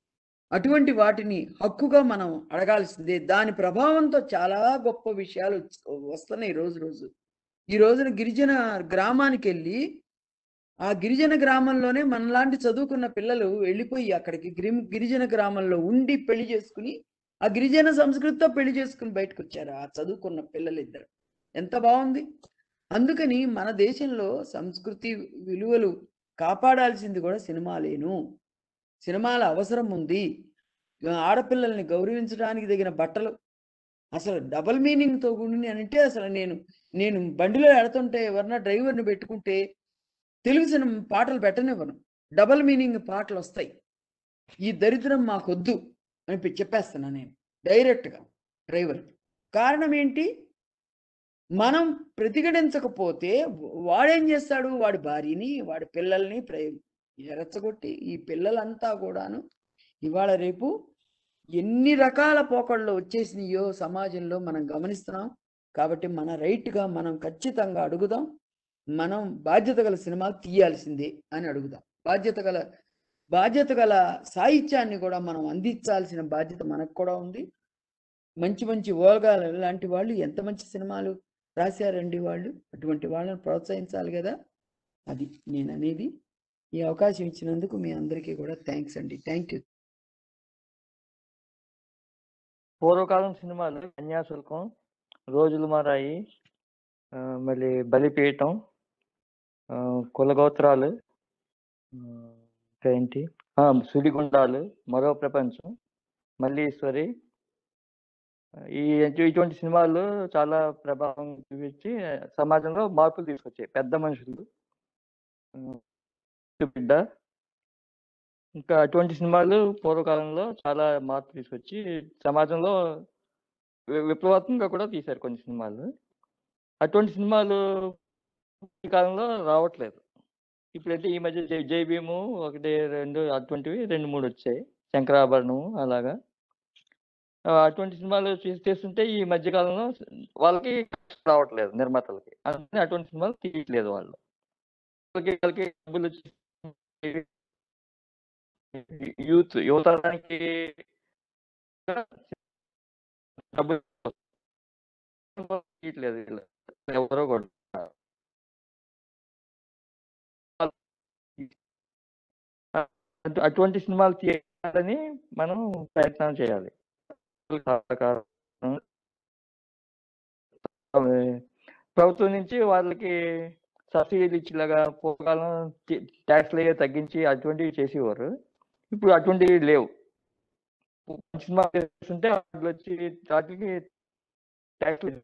అటువంటి వాటిని హక్కుగా మనం అడగాల్సిందే దాని ప్రభావంతో చాలా గొప్ప విషయాలు వచ్చ- వస్తున్నాయి రోజు రోజు ఈ రోజున గిరిజన గ్రామానికి వెళ్ళి ఆ గిరిజన గ్రామంలోనే మనలాంటి చదువుకున్న పిల్లలు వెళ్ళిపోయి అక్కడికి గిరి గిరిజన గ్రామంలో ఉండి పెళ్లి చేసుకుని ఆ గిరిజన సంస్కృతితో పెళ్లి చేసుకుని బయటకు వచ్చారు ఆ చదువుకున్న పిల్లలు ఇద్దరు ఎంత బాగుంది అందుకని మన దేశంలో సంస్కృతి విలువలు కాపాడాల్సింది కూడా సినిమాలేను సినిమాల అవసరం ఉంది ఆడపిల్లల్ని గౌరవించడానికి తగిన బట్టలు అసలు డబల్ మీనింగ్తో కూడిన అంటే అసలు నేను నేను బండిలో వెళుతుంటే ఎవరన్నా డ్రైవర్ని పెట్టుకుంటే తెలుగు సినిమా పాటలు పెట్టనివ్వను డబల్ మీనింగ్ పాటలు వస్తాయి ఈ దరిద్రం మాకొద్దు అని పె- చెప్పేస్తున్నా నేను డైరెక్ట్గా డ్రైవర్ కారణం ఏంటి మనం ప్రతిఘటించకపోతే వాడేం చేస్తాడు వాడి భార్యని వాడి పిల్లల్ని ప్ర ఎరచ్చగొట్టి ఈ పిల్లలంతా కూడాను ఇవాళ రేపు ఎన్ని రకాల పోకళ్ళు వచ్చేసినాయో సమాజంలో మనం గమనిస్తున్నాం కాబట్టి మన రైట్గా మనం ఖచ్చితంగా అడుగుదాం మనం బాధ్యత గల సినిమాలు తీయాల్సిందే అని అడుగుదాం బాధ్యత గల బాధ్యత గల సాహిత్యాన్ని కూడా మనం అందించాల్సిన బాధ్యత మనకు కూడా ఉంది మంచి మంచి ఓగాలు లాంటి వాళ్ళు ఎంత మంచి సినిమాలు రాశారండి వాళ్ళు అటువంటి వాళ్ళని ప్రోత్సహించాలి కదా అది నేను అనేది ఈ అవకాశం ఇచ్చినందుకు మీ అందరికీ కూడా థ్యాంక్స్ అండి థ్యాంక్ యూ పూర్వకాలం సినిమాలు కన్యాశుల్కం రోజులు మారాయి ఆ, మళ్ళీ బలిపీఠం ఆ, కులగోత్రాలు ఆ, ఇంకా ఏంటి ఆ, సుడిగుండాలు మరో ప్రపంచం మల్లీశ్వరి ఆ, ఈ ఇటువంటి సినిమాలు చాలా ప్రభావం చూపించి సమాజంలో మార్పులు తీసుకొచ్చాయి పెద్ద మనుషులు ఆ, బిడ్డ ఇంకా అటువంటి సినిమాలు పూర్వకాలంలో చాలా మార్పు తీసుకొచ్చి సమాజంలో వి- విప్లవాత్మకంగా కూడా తీశారు కొన్ని సినిమాలు అటువంటి సినిమాలు ఈ కాలంలో రావట్లేదు ఇప్పుడైతే ఈ మధ్య జై జై భీము ఒకటి రెండు అటువంటివి రెండు మూడు వచ్చాయి శంకరాభరణం అలాగా ఆ, అటువంటి సినిమాలు చేసి- చేస్తుంటే ఈ మధ్య కాలంలో వాళ్ళకి రావట్లేదు నిర్మాతలకి అందుకని అటువంటి సినిమాలు తీయట్లేదు వాళ్ళు వాళ్ళకి వాళ్ళకి డబ్బులు వచ్చి యూత్ యువతరానికి డబ్బులు తీయట్లేదు వీళ్ళు. ఎవరో కూడా అటు- అటువంటి సినిమాలు తీయాలని మనం ప్రయత్నం చేయాలి సహకారం. అవి ప్రభుత్వం నుంచి వాళ్ళకి సబ్సిడీలు ఇచ్చేలాగా పూర్వకాలం ట్యాక్స్లు అయ్యే తగ్గించి అటువంటివి చేసేవారు ఇప్పుడు అటువంటివి లేవు సినిమా చేస్తుంటే వాటిలో వచ్చి వాటికి ట్యాక్స్లు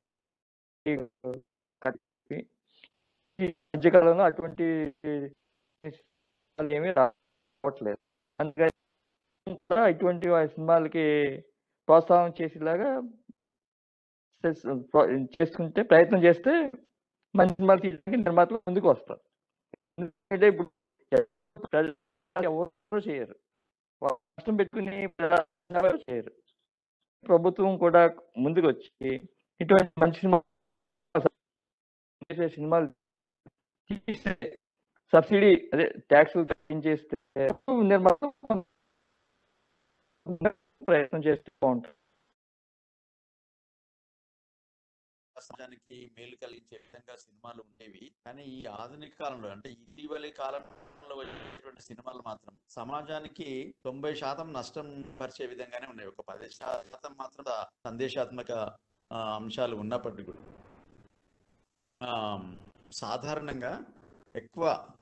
కట్టి ఈ మధ్యకాలంలో అటువంటి సినిమాలు ఏమీ రావట్లేదు అందుకని కూడా ఇటువంటి వా- సినిమాలకి ప్రోత్సాహం చేసేలాగా చేస్- ప్రో- చేసుకుంటే ప్రయత్నం చేస్తే మంచి సినిమాలు తీయడానికి నిర్మాతలు ముందుకు వస్తారు ఎందుకంటే ఇప్పుడు ప్రజలు ఎవరు చేయరు వాళ్ళు కష్టం పెట్టుకుని ప్రజలు ఎవరు చేయరు ప్రభుత్వం కూడా ముందుకు వచ్చి ఇటువంటి మంచి సినిమా చేసే సినిమాలు తీస్తే సబ్సిడీ అదే ట్యాక్స్ తగ్గించేస్తే నిర్మాత ప్రయత్నం చేస్తూ ఉంటారు సమాజానికి మేలు కలిగించే విధంగా సినిమాలు ఉండేవి కానీ ఈ ఆధునిక కాలంలో అంటే ఇటీవలి కాలంలో వచ్చేటువంటి సినిమాలు మాత్రం సమాజానికి తొంభై శాతం నష్టం పరిచే విధంగానే ఉన్నాయి ఒక పది శాతం మాత్రం దా- సందేశాత్మక ఆ, అంశాలు ఉన్నప్పటికీ కూడా ఆ, సాధారణంగా ఎక్కువ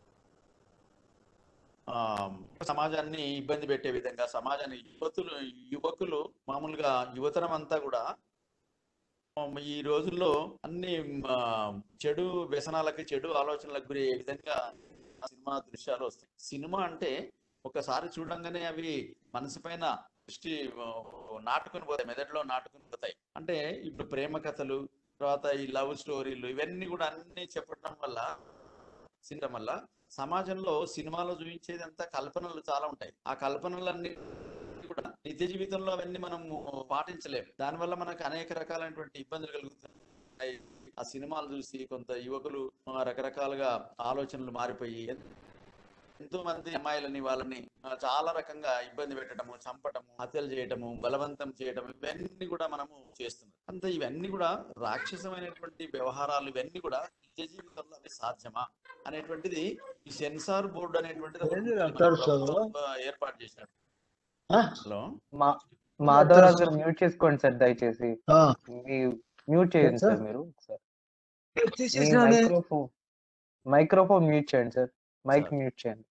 ఆ, సమాజాన్ని ఇబ్బంది పెట్టే విధంగా సమాజాన్ని యువతులు యువకులు మామూలుగా యువతరం అంతా కూడా ఉమ్, ఈ రోజుల్లో అన్ని ఆ, చెడు వ్యసనాలకి చెడు ఆలోచనలకు గురి అయ్యే విధంగా సినిమా దృశ్యాలు వస్తాయి సినిమా అంటే ఒకసారి చూడంగానే అవి మనసు పైన దృష్టి ఆ, నాటుకుని పోతాయి మెదడులో నాటుకుని పోతాయి అంటే ఇప్పుడు ప్రేమ కథలు తర్వాత ఈ లవ్ స్టోరీలు ఇవన్నీ కూడా అన్ని చెప్పడం వల్ల సినిమా వల్ల సమాజంలో సినిమాలో చూపించేది అంతా కల్పనలు చాలా ఉంటాయి ఆ కల్పనలన్నీ కూడా నిత్య జీవితంలో అవన్నీ మనం పాటించలేము దానివల్ల మనకు అనేక రకాలైనటువంటి ఇబ్బందులు కలుగుతాయి ఆ సినిమాలు చూసి కొంత యువకులు ఆ, రకరకాలుగా ఆలోచనలు మారిపోయి ఎంతో మంది అమ్మాయిలని వాళ్ళని ఆ, చాలా రకంగా ఇబ్బంది పెట్టడము చంపటము హత్యలు చేయటము బలవంతం చేయటం ఇవన్నీ కూడా మనము చేస్తున్నాం అంత ఇవన్నీ కూడా రాక్షసమైనటువంటి వ్యవహారాలు ఇవన్నీ కూడా నిజ జీవితంలో అవి సాధ్యమా అనేటువంటిది ఈ సెన్సార్ బోర్డు అనేటువంటిది ఒక ఏంది మన అంటారు సార్? ప్రభుత్వం, ఆ, ఏర్పాటు చేసినట్టు ఆ? హలో మా మాధవరాజు గారు మ్యూట్ చేసుకోండి సార్ దయచేసి ఆ, మీ మ్యూట్ చేయండి సార్? సార్ మీరు సార్ మీ తీసేసినానే మైక్రోఫోన్ మైక్రోఫోన్ మ్యూట్ చేయండి సార్ మైక్ సార్. మ్యూట్ చేయండి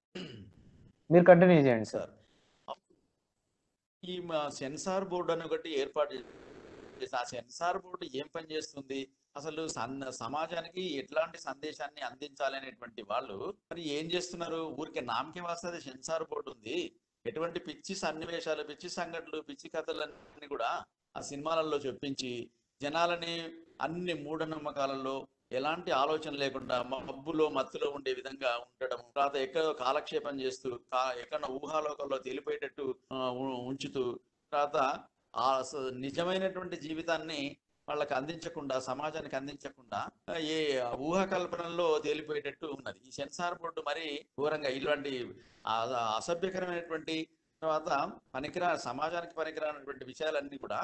మీరు కంటిన్యూ చేయండి సార్ సార్ ఈ మా సెన్సార్ బోర్డు అని ఒకటి ఏర్పాటు చేసి ఆ సెన్సార్ బోర్డు ఏం పని చేస్తుంది అసలు సన్ సమాజానికి ఎట్లాంటి సందేశాన్ని అందించాలనేటువంటి వాళ్ళు మరి ఏం చేస్తున్నారు ఊరికే నామకే వస్తుంది సెన్సార్ బోర్డు ఉంది ఎటువంటి పిచ్చి సన్నివేశాలు పిచ్చి సంఘటనలు పిచ్చి కథలన్నీ కూడా ఆ సినిమాలలో చొప్పించి జనాలని అన్ని మూఢనమ్మకాలలో ఎలాంటి ఆలోచన లేకుండా మబ్బులో మత్తులో ఉండే విధంగా ఉండడం తర్వాత ఎక్కడో కాలక్షేపం చేస్తూ కా- ఎక్కడ ఊహాలోకంలో తెలిపేటట్టు ఆ, ఉ- ఉంచుతూ తర్వాత ఆ స- నిజమైనటువంటి జీవితాన్ని వాళ్ళకి అందించకుండా సమాజానికి అందించకుండా ఆ, ఏ ఊహాకల్పనలో తేలిపోయేటట్టు ఉన్నది ఈ సెన్సార్ బోర్డు మరి ఘోరంగా ఇలాంటి ఆ- అసభ్యకరమైనటువంటి తర్వాత పనికిరా సమాజానికి పనికిరానటువంటి విషయాలన్నీ కూడా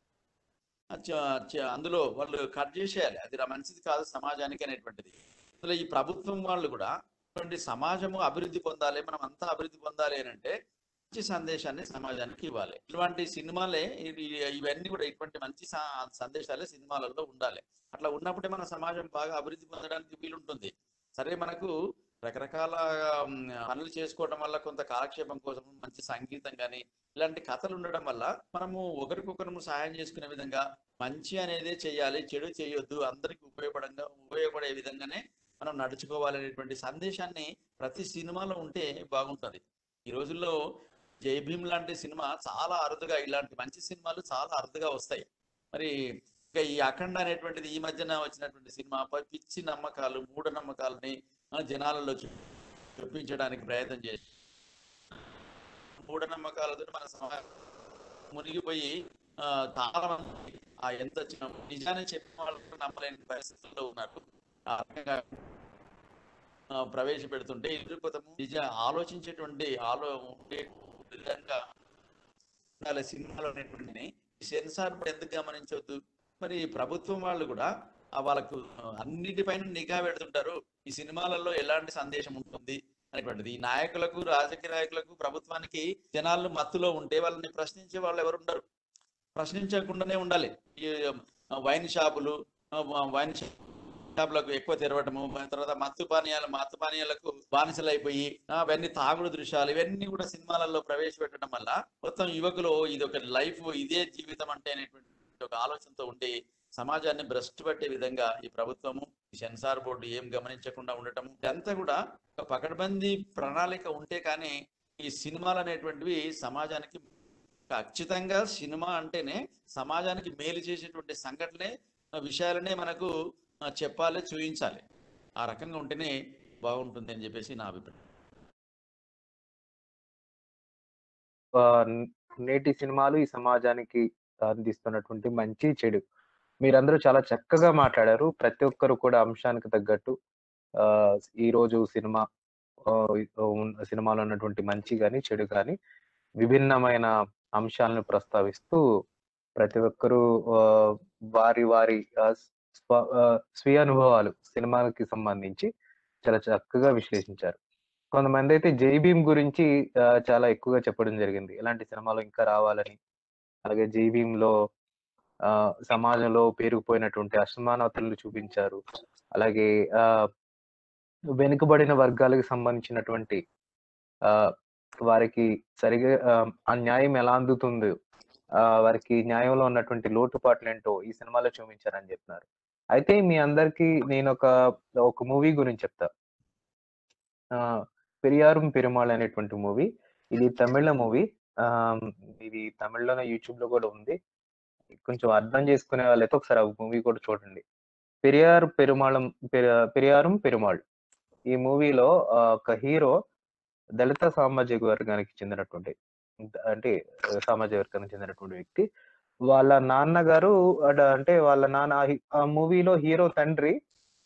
చ- చ- అందులో వాళ్ళు కట్ చేసేయాలి అది రా- మంచిది కాదు సమాజానికి అనేటువంటిది అందులో ఈ ప్రభుత్వం వాళ్ళు కూడా ఇటువంటి సమాజము అభివృద్ధి పొందాలి మనం అంతా అభివృద్ధి పొందాలి అని అంటే మంచి సందేశాన్ని సమాజానికి ఇవ్వాలి ఇటువంటి సినిమాలే ఇది- ఇవన్నీ కూడా ఇటువంటి మంచి సా- సందేశాలే సినిమాలలో ఉండాలి అట్లా ఉన్నప్పుడే మన సమాజం బాగా అభివృద్ధి పొందడానికి వీలుంటుంది సరే మనకు రకరకాల ఉమ్, పనులు చేసుకోవడం వల్ల కొంత కాలక్షేపం కోసం మంచి సంగీతం కానీ ఇలాంటి కథలు ఉండడం వల్ల మనము ఒకరికొకరు సహాయం చేసుకునే విధంగా మంచి అనేదే చేయాలి చెడు చేయొద్దు అందరికి ఉపయోగపడంగా ఉపయోగపడే విధంగానే మనం నడుచుకోవాలనేటువంటి సందేశాన్ని ప్రతి సినిమాలో ఉంటే బాగుంటుంది ఈ రోజుల్లో జై భీమ్ లాంటి సినిమా చాలా అరుదుగా ఇలాంటి మంచి సినిమాలు చాలా అరుదుగా వస్తాయి మరి ఇంకా ఈ అఖండ అనేటువంటిది ఈ మధ్యన వచ్చినటువంటి సినిమా ప- పిచ్చి నమ్మకాలు మూఢ నమ్మకాలని ఆ, జనాలలో చూ- చూపించడానికి ప్రయత్నం చేసి మూఢనమ్మకాలతో మన సమాజం మునిగిపోయి ఆ, చాలా మంది ఆ ఎంత చిన్న నిజాన్ని చెప్పిన వాళ్ళు కూడా నమ్మలేని పరిస్థితుల్లో ఉన్నారు ఆ రకంగా ఆ, ప్రవేశపెడుతుంటే ఇరుకుతము నిజ ఆలోచించేటువంటి ఆలో ఉండే విధంగా ఉండాలి సినిమాలో అనేటువంటి సెన్సార్ బోర్డు ఎందుకు గమనించవద్దు మరి ప్రభుత్వం వాళ్ళు కూడా ఆ వాళ్ళకు అన్నిటిపైన నిఘా పెడుతుంటారు ఈ సినిమాలలో ఎలాంటి సందేశం ఉంటుంది అనేటువంటిది ఈ నాయకులకు రాజకీయ నాయకులకు ప్రభుత్వానికి జనాలు మత్తులో ఉంటే వాళ్ళని ప్రశ్నించే వాళ్ళు ఎవరు ఉండరు ప్రశ్నించకుండానే ఉండాలి ఈ ఆ, వైన్ షాపులు ఆ, వైన్ షాపులకు ఎక్కువ తెరవటము తర్వాత మత్తు పానీయాలు మత్తు పానీయాలకు బానిసలు అయిపోయి ఆ, అవన్నీ తాగుడు దృశ్యాలు ఇవన్నీ కూడా సినిమాలలో ప్రవేశపెట్టడం వల్ల మొత్తం యువకులు ఇది ఒక లైఫ్ ఇదే జీవితం అంటే అనేటువంటి ఒక ఆలోచనతో ఉండి సమాజాన్ని భ్రష్టు పట్టే విధంగా ఈ ప్రభుత్వము ఈ సెన్సార్ బోర్డు ఏం గమనించకుండా ఉండటం ఇదంతా కూడా ఒక పకడ్బందీ ప్రణాళిక ఉంటే కానీ ఈ సినిమాలు అనేటువంటివి సమాజానికి ఖచ్చితంగా సినిమా అంటేనే సమాజానికి మేలు చేసేటువంటి సంఘటనే ఆ విషయాలనే మనకు ఆ, చెప్పాలి చూపించాలి ఆ రకంగా ఉంటేనే బాగుంటుంది అని చెప్పేసి నా అభిప్రాయం ఆ, న- నేటి సినిమాలు ఈ సమాజానికి అందిస్తున్నటువంటి మంచి చెడు మీరందరూ చాలా చక్కగా మాట్లాడారు ప్రతి ఒక్కరు కూడా అంశానికి తగ్గట్టు ఆ ఈ రోజు సినిమా ఆ, ఉన్న- సినిమాలో ఉన్నటువంటి మంచి కానీ చెడు కానీ విభిన్నమైన అంశాలను ప్రస్తావిస్తూ ప్రతి ఒక్కరూ ఆ, వారి వారి ఆ, స్వ ఆ, స్వీయ అనుభవాలు సినిమాకి సంబంధించి చాలా చక్కగా విశ్లేషించారు కొంతమంది అయితే జై భీమ్ గురించి ఆ, చాలా ఎక్కువగా చెప్పడం జరిగింది ఇలాంటి సినిమాలు ఇంకా రావాలని అలాగే జై భీమ్ లో ఆ సమాజంలో పేరుకుపోయినటువంటి అసమానతలను చూపించారు అలాగే ఆ వెనుకబడిన వర్గాలకు సంబంధించినటువంటి ఆ వారికి సరిగా ఆ, ఆ న్యాయం ఎలా అందుతుందో ఆ వారికి న్యాయంలో ఉన్నటువంటి లోటుపాట్లు ఏంటో ఈ సినిమాలో చూపించారని చెప్తున్నారు అయితే మీ అందరికి నేను ఒక ఒక మూవీ గురించి చెప్తా ఆ పెరియారం పెరుమాళ్ అనేటువంటి మూవీ ఇది తమిళ మూవీ ఆ ఇది తమిళ్లోనే యూట్యూబ్ లో కూడా ఉంది కొంచెం అర్థం చేసుకునే వాళ్ళైతే ఒకసారి ఆ మూవీ కూడా చూడండి పెరియార్ పెరుమాళం పెరి- పెరియారం పెరుమాళ్ ఈ మూవీలో ఒక హీరో దళిత సామాజిక వర్గానికి చెందినటువంటి అంటే ఆ, సామాజిక వర్గానికి చెందినటువంటి వ్యక్తి వాళ్ళ నాన్నగారు అడ- అంటే వాళ్ళ నాన్న ఆ హీ- ఆ మూవీలో హీరో తండ్రి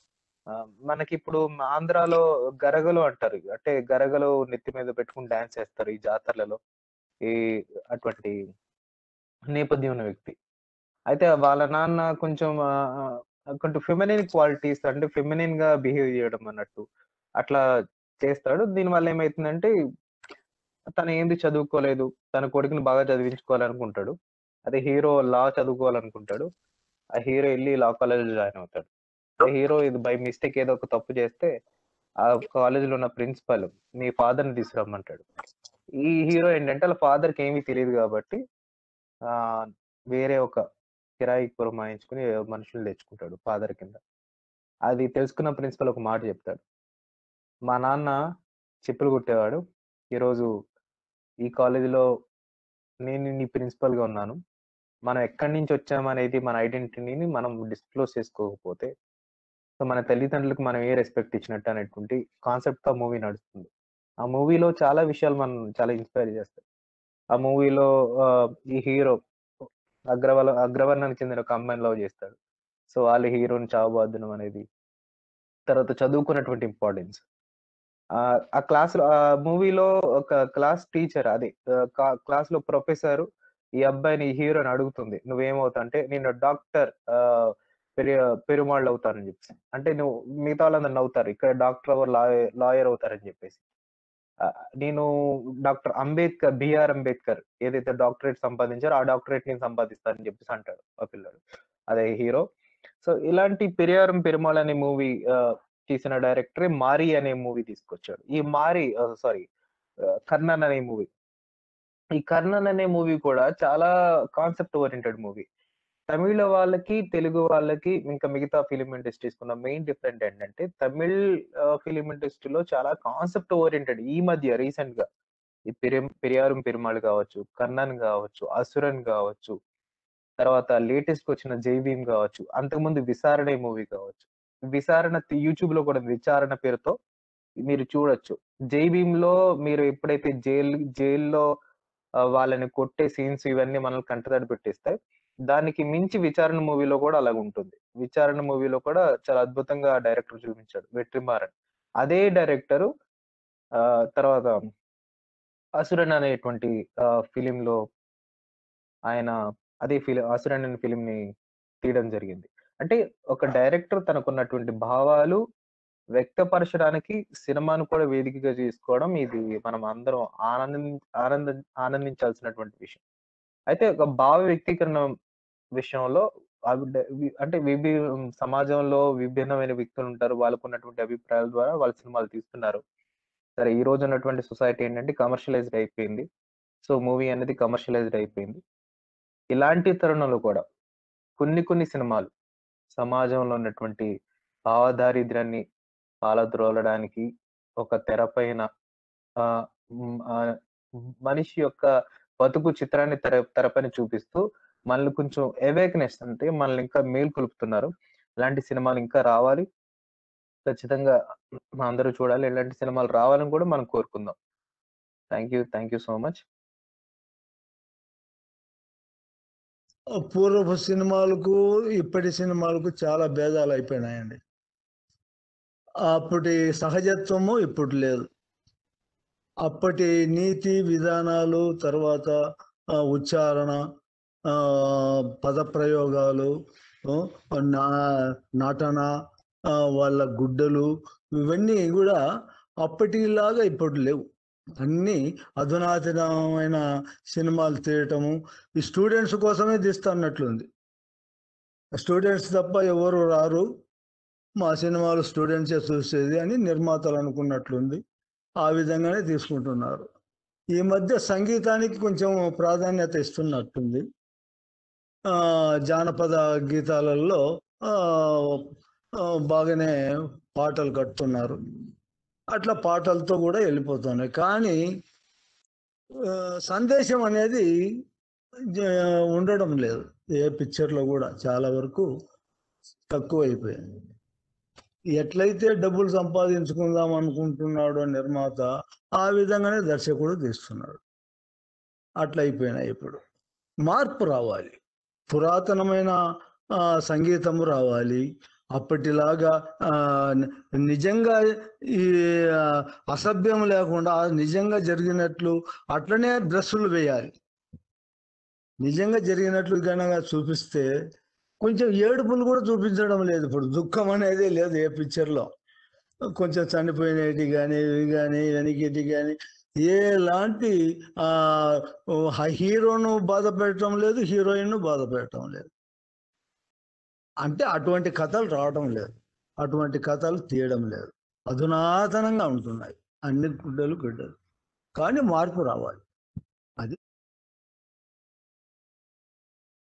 ఆ, మనకి ఇప్పుడు ఆంధ్రాలో గరగలు అంటారు అంటే గరగలు నెత్తి మీద పెట్టుకుని డాన్స్ చేస్తారు ఈ జాతరలలో ఈ అటువంటి నేపథ్యం ఉన్న వ్యక్తి అయితే వాళ్ళ నాన్న కొంచెం ఆ, ఆ, కొంచెం ఫెమినిన్ క్వాలిటీస్ అంటే ఫెమినిన్ గా బిహేవ్ చేయడం అన్నట్టు అట్లా చేస్తాడు దీనివల్ల ఏమైతుందంటే తను ఏంది చదువుకోలేదు తన కొడుకుని బాగా చదివించుకోవాలనుకుంటాడు అదే హీరో లా చదువుకోవాలనుకుంటాడు ఆ హీరో వెళ్ళి లా కాలేజ్ జాయిన్ అవుతాడు ఆ హీరో ఇది బై మిస్టేక్ ఏదో ఒక తప్పు చేస్తే ఆ కాలేజ్ లో ఉన్న ప్రిన్సిపల్ మీ ఫాదర్ ని తీసుకురమ్మంటాడు ఈ హీరో ఏంటంటే వాళ్ళ ఫాదర్ కి ఏమీ తెలియదు కాబట్టి ఆ వేరే ఒక కిరాయి పురమాయించుకుని మనుషులు తెచ్చుకుంటాడు ఫాదర్ కింద అది తెలుసుకున్న ప్రిన్సిపల్ ఒక మాట చెప్తాడు మా నాన్న చెప్పులు కుట్టేవాడు ఈరోజు ఈ కాలేజీలో నేను నీ ప్రిన్సిపల్ గా ఉన్నాను మనం ఎక్కడి నుంచి వచ్చామనేది మన ఐడెంటిటీని మనం డిస్క్లోజ్ చేసుకోకపోతే సో మన తల్లిదండ్రులకు మనం ఏ రెస్పెక్ట్ ఇచ్చినట్టు అనేటువంటి కాన్సెప్ట్ తో మూవీ నడుస్తుంది ఆ మూవీలో చాలా విషయాలు మనం చాలా ఇన్స్పైర్ చేస్తాయి ఆ మూవీలో ఈ హీరో అగ్రవల అగ్రవర్ణానికి చెందిన ఒక అమ్మాయిని లవ్ చేస్తాడు సో వాళ్ళు హీరోని చావబాద్దనం అనేది తర్వాత చదువుకున్నటువంటి ఇంపార్టెన్స్ ఆ క్లాస్ లో ఆ మూవీలో ఒక క్లాస్ టీచర్ అదే క్లాస్ లో ప్రొఫెసర్ ఈ అబ్బాయిని హీరోని అడుగుతుంది నువ్వేమవుతావు అంటే నేను డాక్టర్ పెరి పెరుమాళ్ళు అవుతానని చెప్పేసి అంటే నువ్వు మిగతా వాళ్ళందరూ నవ్వుతారు ఇక్కడ డాక్టర్ లాయర్ లాయర్ అవుతారని చెప్పేసి ఆ, నేను డాక్టర్ అంబేద్కర్ బిఆర్ అంబేద్కర్ ఏదైతే డాక్టరేట్ సంపాదించారో ఆ డాక్టరేట్ నేను సంపాదిస్తానని చెప్పేసి అంటాడు ఆ పిల్లడు అదే హీరో సో ఇలాంటి పెరియారం పెరుమాళ్ అనే మూవీ తీసిన డైరెక్టర్ మారి అనే మూవీ తీసుకొచ్చాడు ఈ మారి సారీ కర్ణన్ అనే మూవీ ఈ కర్ణన్ అనే మూవీ కూడా చాలా కాన్సెప్ట్ ఓరియంటెడ్ మూవీ తమిళ వాళ్ళకి తెలుగు వాళ్ళకి ఇంకా మిగతా ఫిలిం ఇండస్ట్రీస్ ఉన్న మెయిన్ డిఫరెంట్ ఏంటంటే తమిళ్ ఫిలిం ఇండస్ట్రీలో చాలా కాన్సెప్ట్ ఓరియంటెడ్ ఈ మధ్య రీసెంట్ గా ఈ పెరి పెరియారం పెరుమాళ్ కావచ్చు కర్ణన్ కావచ్చు అసురన్ కావచ్చు తర్వాత లేటెస్ట్ వచ్చిన జై భీమ్ కావచ్చు అంతకుముందు విచారణ మూవీ కావచ్చు విచారణ యూట్యూబ్ లో కూడా విచారణ పేరుతో మీరు చూడొచ్చు జై భీమ్ లో మీరు ఎప్పుడైతే జైల్ జైల్లో ఆ, వాళ్ళని కొట్టే సీన్స్ ఇవన్నీ మనల్ని కంటతడి పెట్టేస్తాయి దానికి మించి విచారణ మూవీలో కూడా అలాగ ఉంటుంది విచారణ మూవీలో కూడా చాలా అద్భుతంగా డైరెక్టర్ చూపించాడు వెట్రిమారన్ అదే డైరెక్టర్ ఆ తర్వాత అసురన్ అనేటువంటి ఫిలిం లో ఆయన అదే ఫిలిం అసురన్ అనే ఫిలిం ని తీయడం జరిగింది అంటే ఒక డైరెక్టర్ తనకున్నటువంటి భావాలు వ్యక్తపరచడానికి సినిమాను కూడా వేదికగా చేసుకోవడం ఇది మనం అందరం ఆనందం ఆనంద ఆనందించాల్సినటువంటి విషయం అయితే ఒక భావ వ్యక్తీకరణ విషయంలో అవి డ- వి- అంటే విభి సమాజంలో విభిన్నమైన వ్యక్తులు ఉంటారు వాళ్ళకు ఉన్నటువంటి అభిప్రాయాల ద్వారా వాళ్ళ సినిమాలు తీస్తున్నారు సరే ఈ రోజు ఉన్నటువంటి సొసైటీ ఏంటంటే కమర్షియలైజ్డ్ అయిపోయింది సో మూవీ అనేది కమర్షియలైజ్డ్ అయిపోయింది ఇలాంటి తరుణంలో కూడా కొన్ని కొన్ని సినిమాలు సమాజంలో ఉన్నటువంటి భావదారిద్ర్యాన్ని పాలద్రోలడానికి ఒక తెరపైన ఆ మ్, ఆ, మనిషి యొక్క బతుకు చిత్రాన్ని తెర తెరపైన చూపిస్తూ మనల్ని కొంచెం అవేక్నెస్ అంటే మనల్ని ఇంకా మేల్కొలుపుతున్నారు ఇలాంటి సినిమాలు ఇంకా రావాలి ఖచ్చితంగా మా అందరూ చూడాలి ఇలాంటి సినిమాలు రావాలని కూడా మనం కోరుకుందాం thank you thank you so much పూర్వపు సినిమాలకు ఇప్పటి సినిమాలకు చాలా భేదాలు అయిపోయినాయండి అప్పటి సహజత్వము ఇప్పుడు లేదు అప్పటి నీతి విధానాలు తర్వాత ఆ, ఉచ్చారణ ఆ, పదప్రయోగాలు ఆ, నా నటన ఆ, వాళ్ళ గుడ్డలు ఇవన్నీ కూడా అప్పటిలాగా ఇప్పుడు లేవు అన్నీ అధునాతనమైన సినిమాలు తీయటము ఈ స్టూడెంట్స్ కోసమే తీస్తున్నట్లుంది స్టూడెంట్స్ తప్ప ఎవరు రారు మా సినిమాలు స్టూడెంట్సే చూసేది అని నిర్మాతలు అనుకున్నట్లుంది ఆ విధంగానే తీసుకుంటున్నారు ఈ మధ్య సంగీతానికి కొంచెం ప్రాధాన్యత ఇస్తున్నట్టుంది ఆ, జానపద గీతాలలో ఆ, ఆ, బాగానే పాటలు కట్టుతున్నారు అట్లా పాటలతో కూడా వెళ్ళిపోతున్నాయి కానీ ఆ, సందేశం అనేది జ- ఉండడం లేదు ఏ పిక్చర్లో కూడా చాలా వరకు తక్కువైపోయింది ఎట్లయితే డబ్బులు సంపాదించుకుందాం అనుకుంటున్నాడో నిర్మాత ఆ విధంగానే దర్శకుడు తీస్తున్నాడు అట్లా అయిపోయినాయి ఇప్పుడు మార్పు రావాలి పురాతనమైన ఆ, సంగీతము రావాలి అప్పటిలాగా ఆ, ని- నిజంగా ఈ ఆ, అసభ్యం లేకుండా నిజంగా జరిగినట్లు అట్లనే డ్రెస్సులు వేయాలి నిజంగా జరిగినట్లు కనుక చూపిస్తే కొంచెం ఏడుపులు కూడా చూపించడం లేదు ఇప్పుడు దుఃఖం అనేది లేదు ఏ పిక్చర్లో కొంచెం చనిపోయినవి కానీ ఇవి కానీ వెనకటి కానీ ఎలాంటి ఆ హీరోను బాధ పెట్టడం లేదు హీరోయిన్ బాధ పెట్టడం లేదు అంటే అటువంటి కథలు రావడం లేదు అటువంటి కథలు తీయడం లేదు అధునాతనంగా ఉంటున్నాయి అన్ని గుడ్డలు గుడ్డలు కానీ మార్పు రావాలి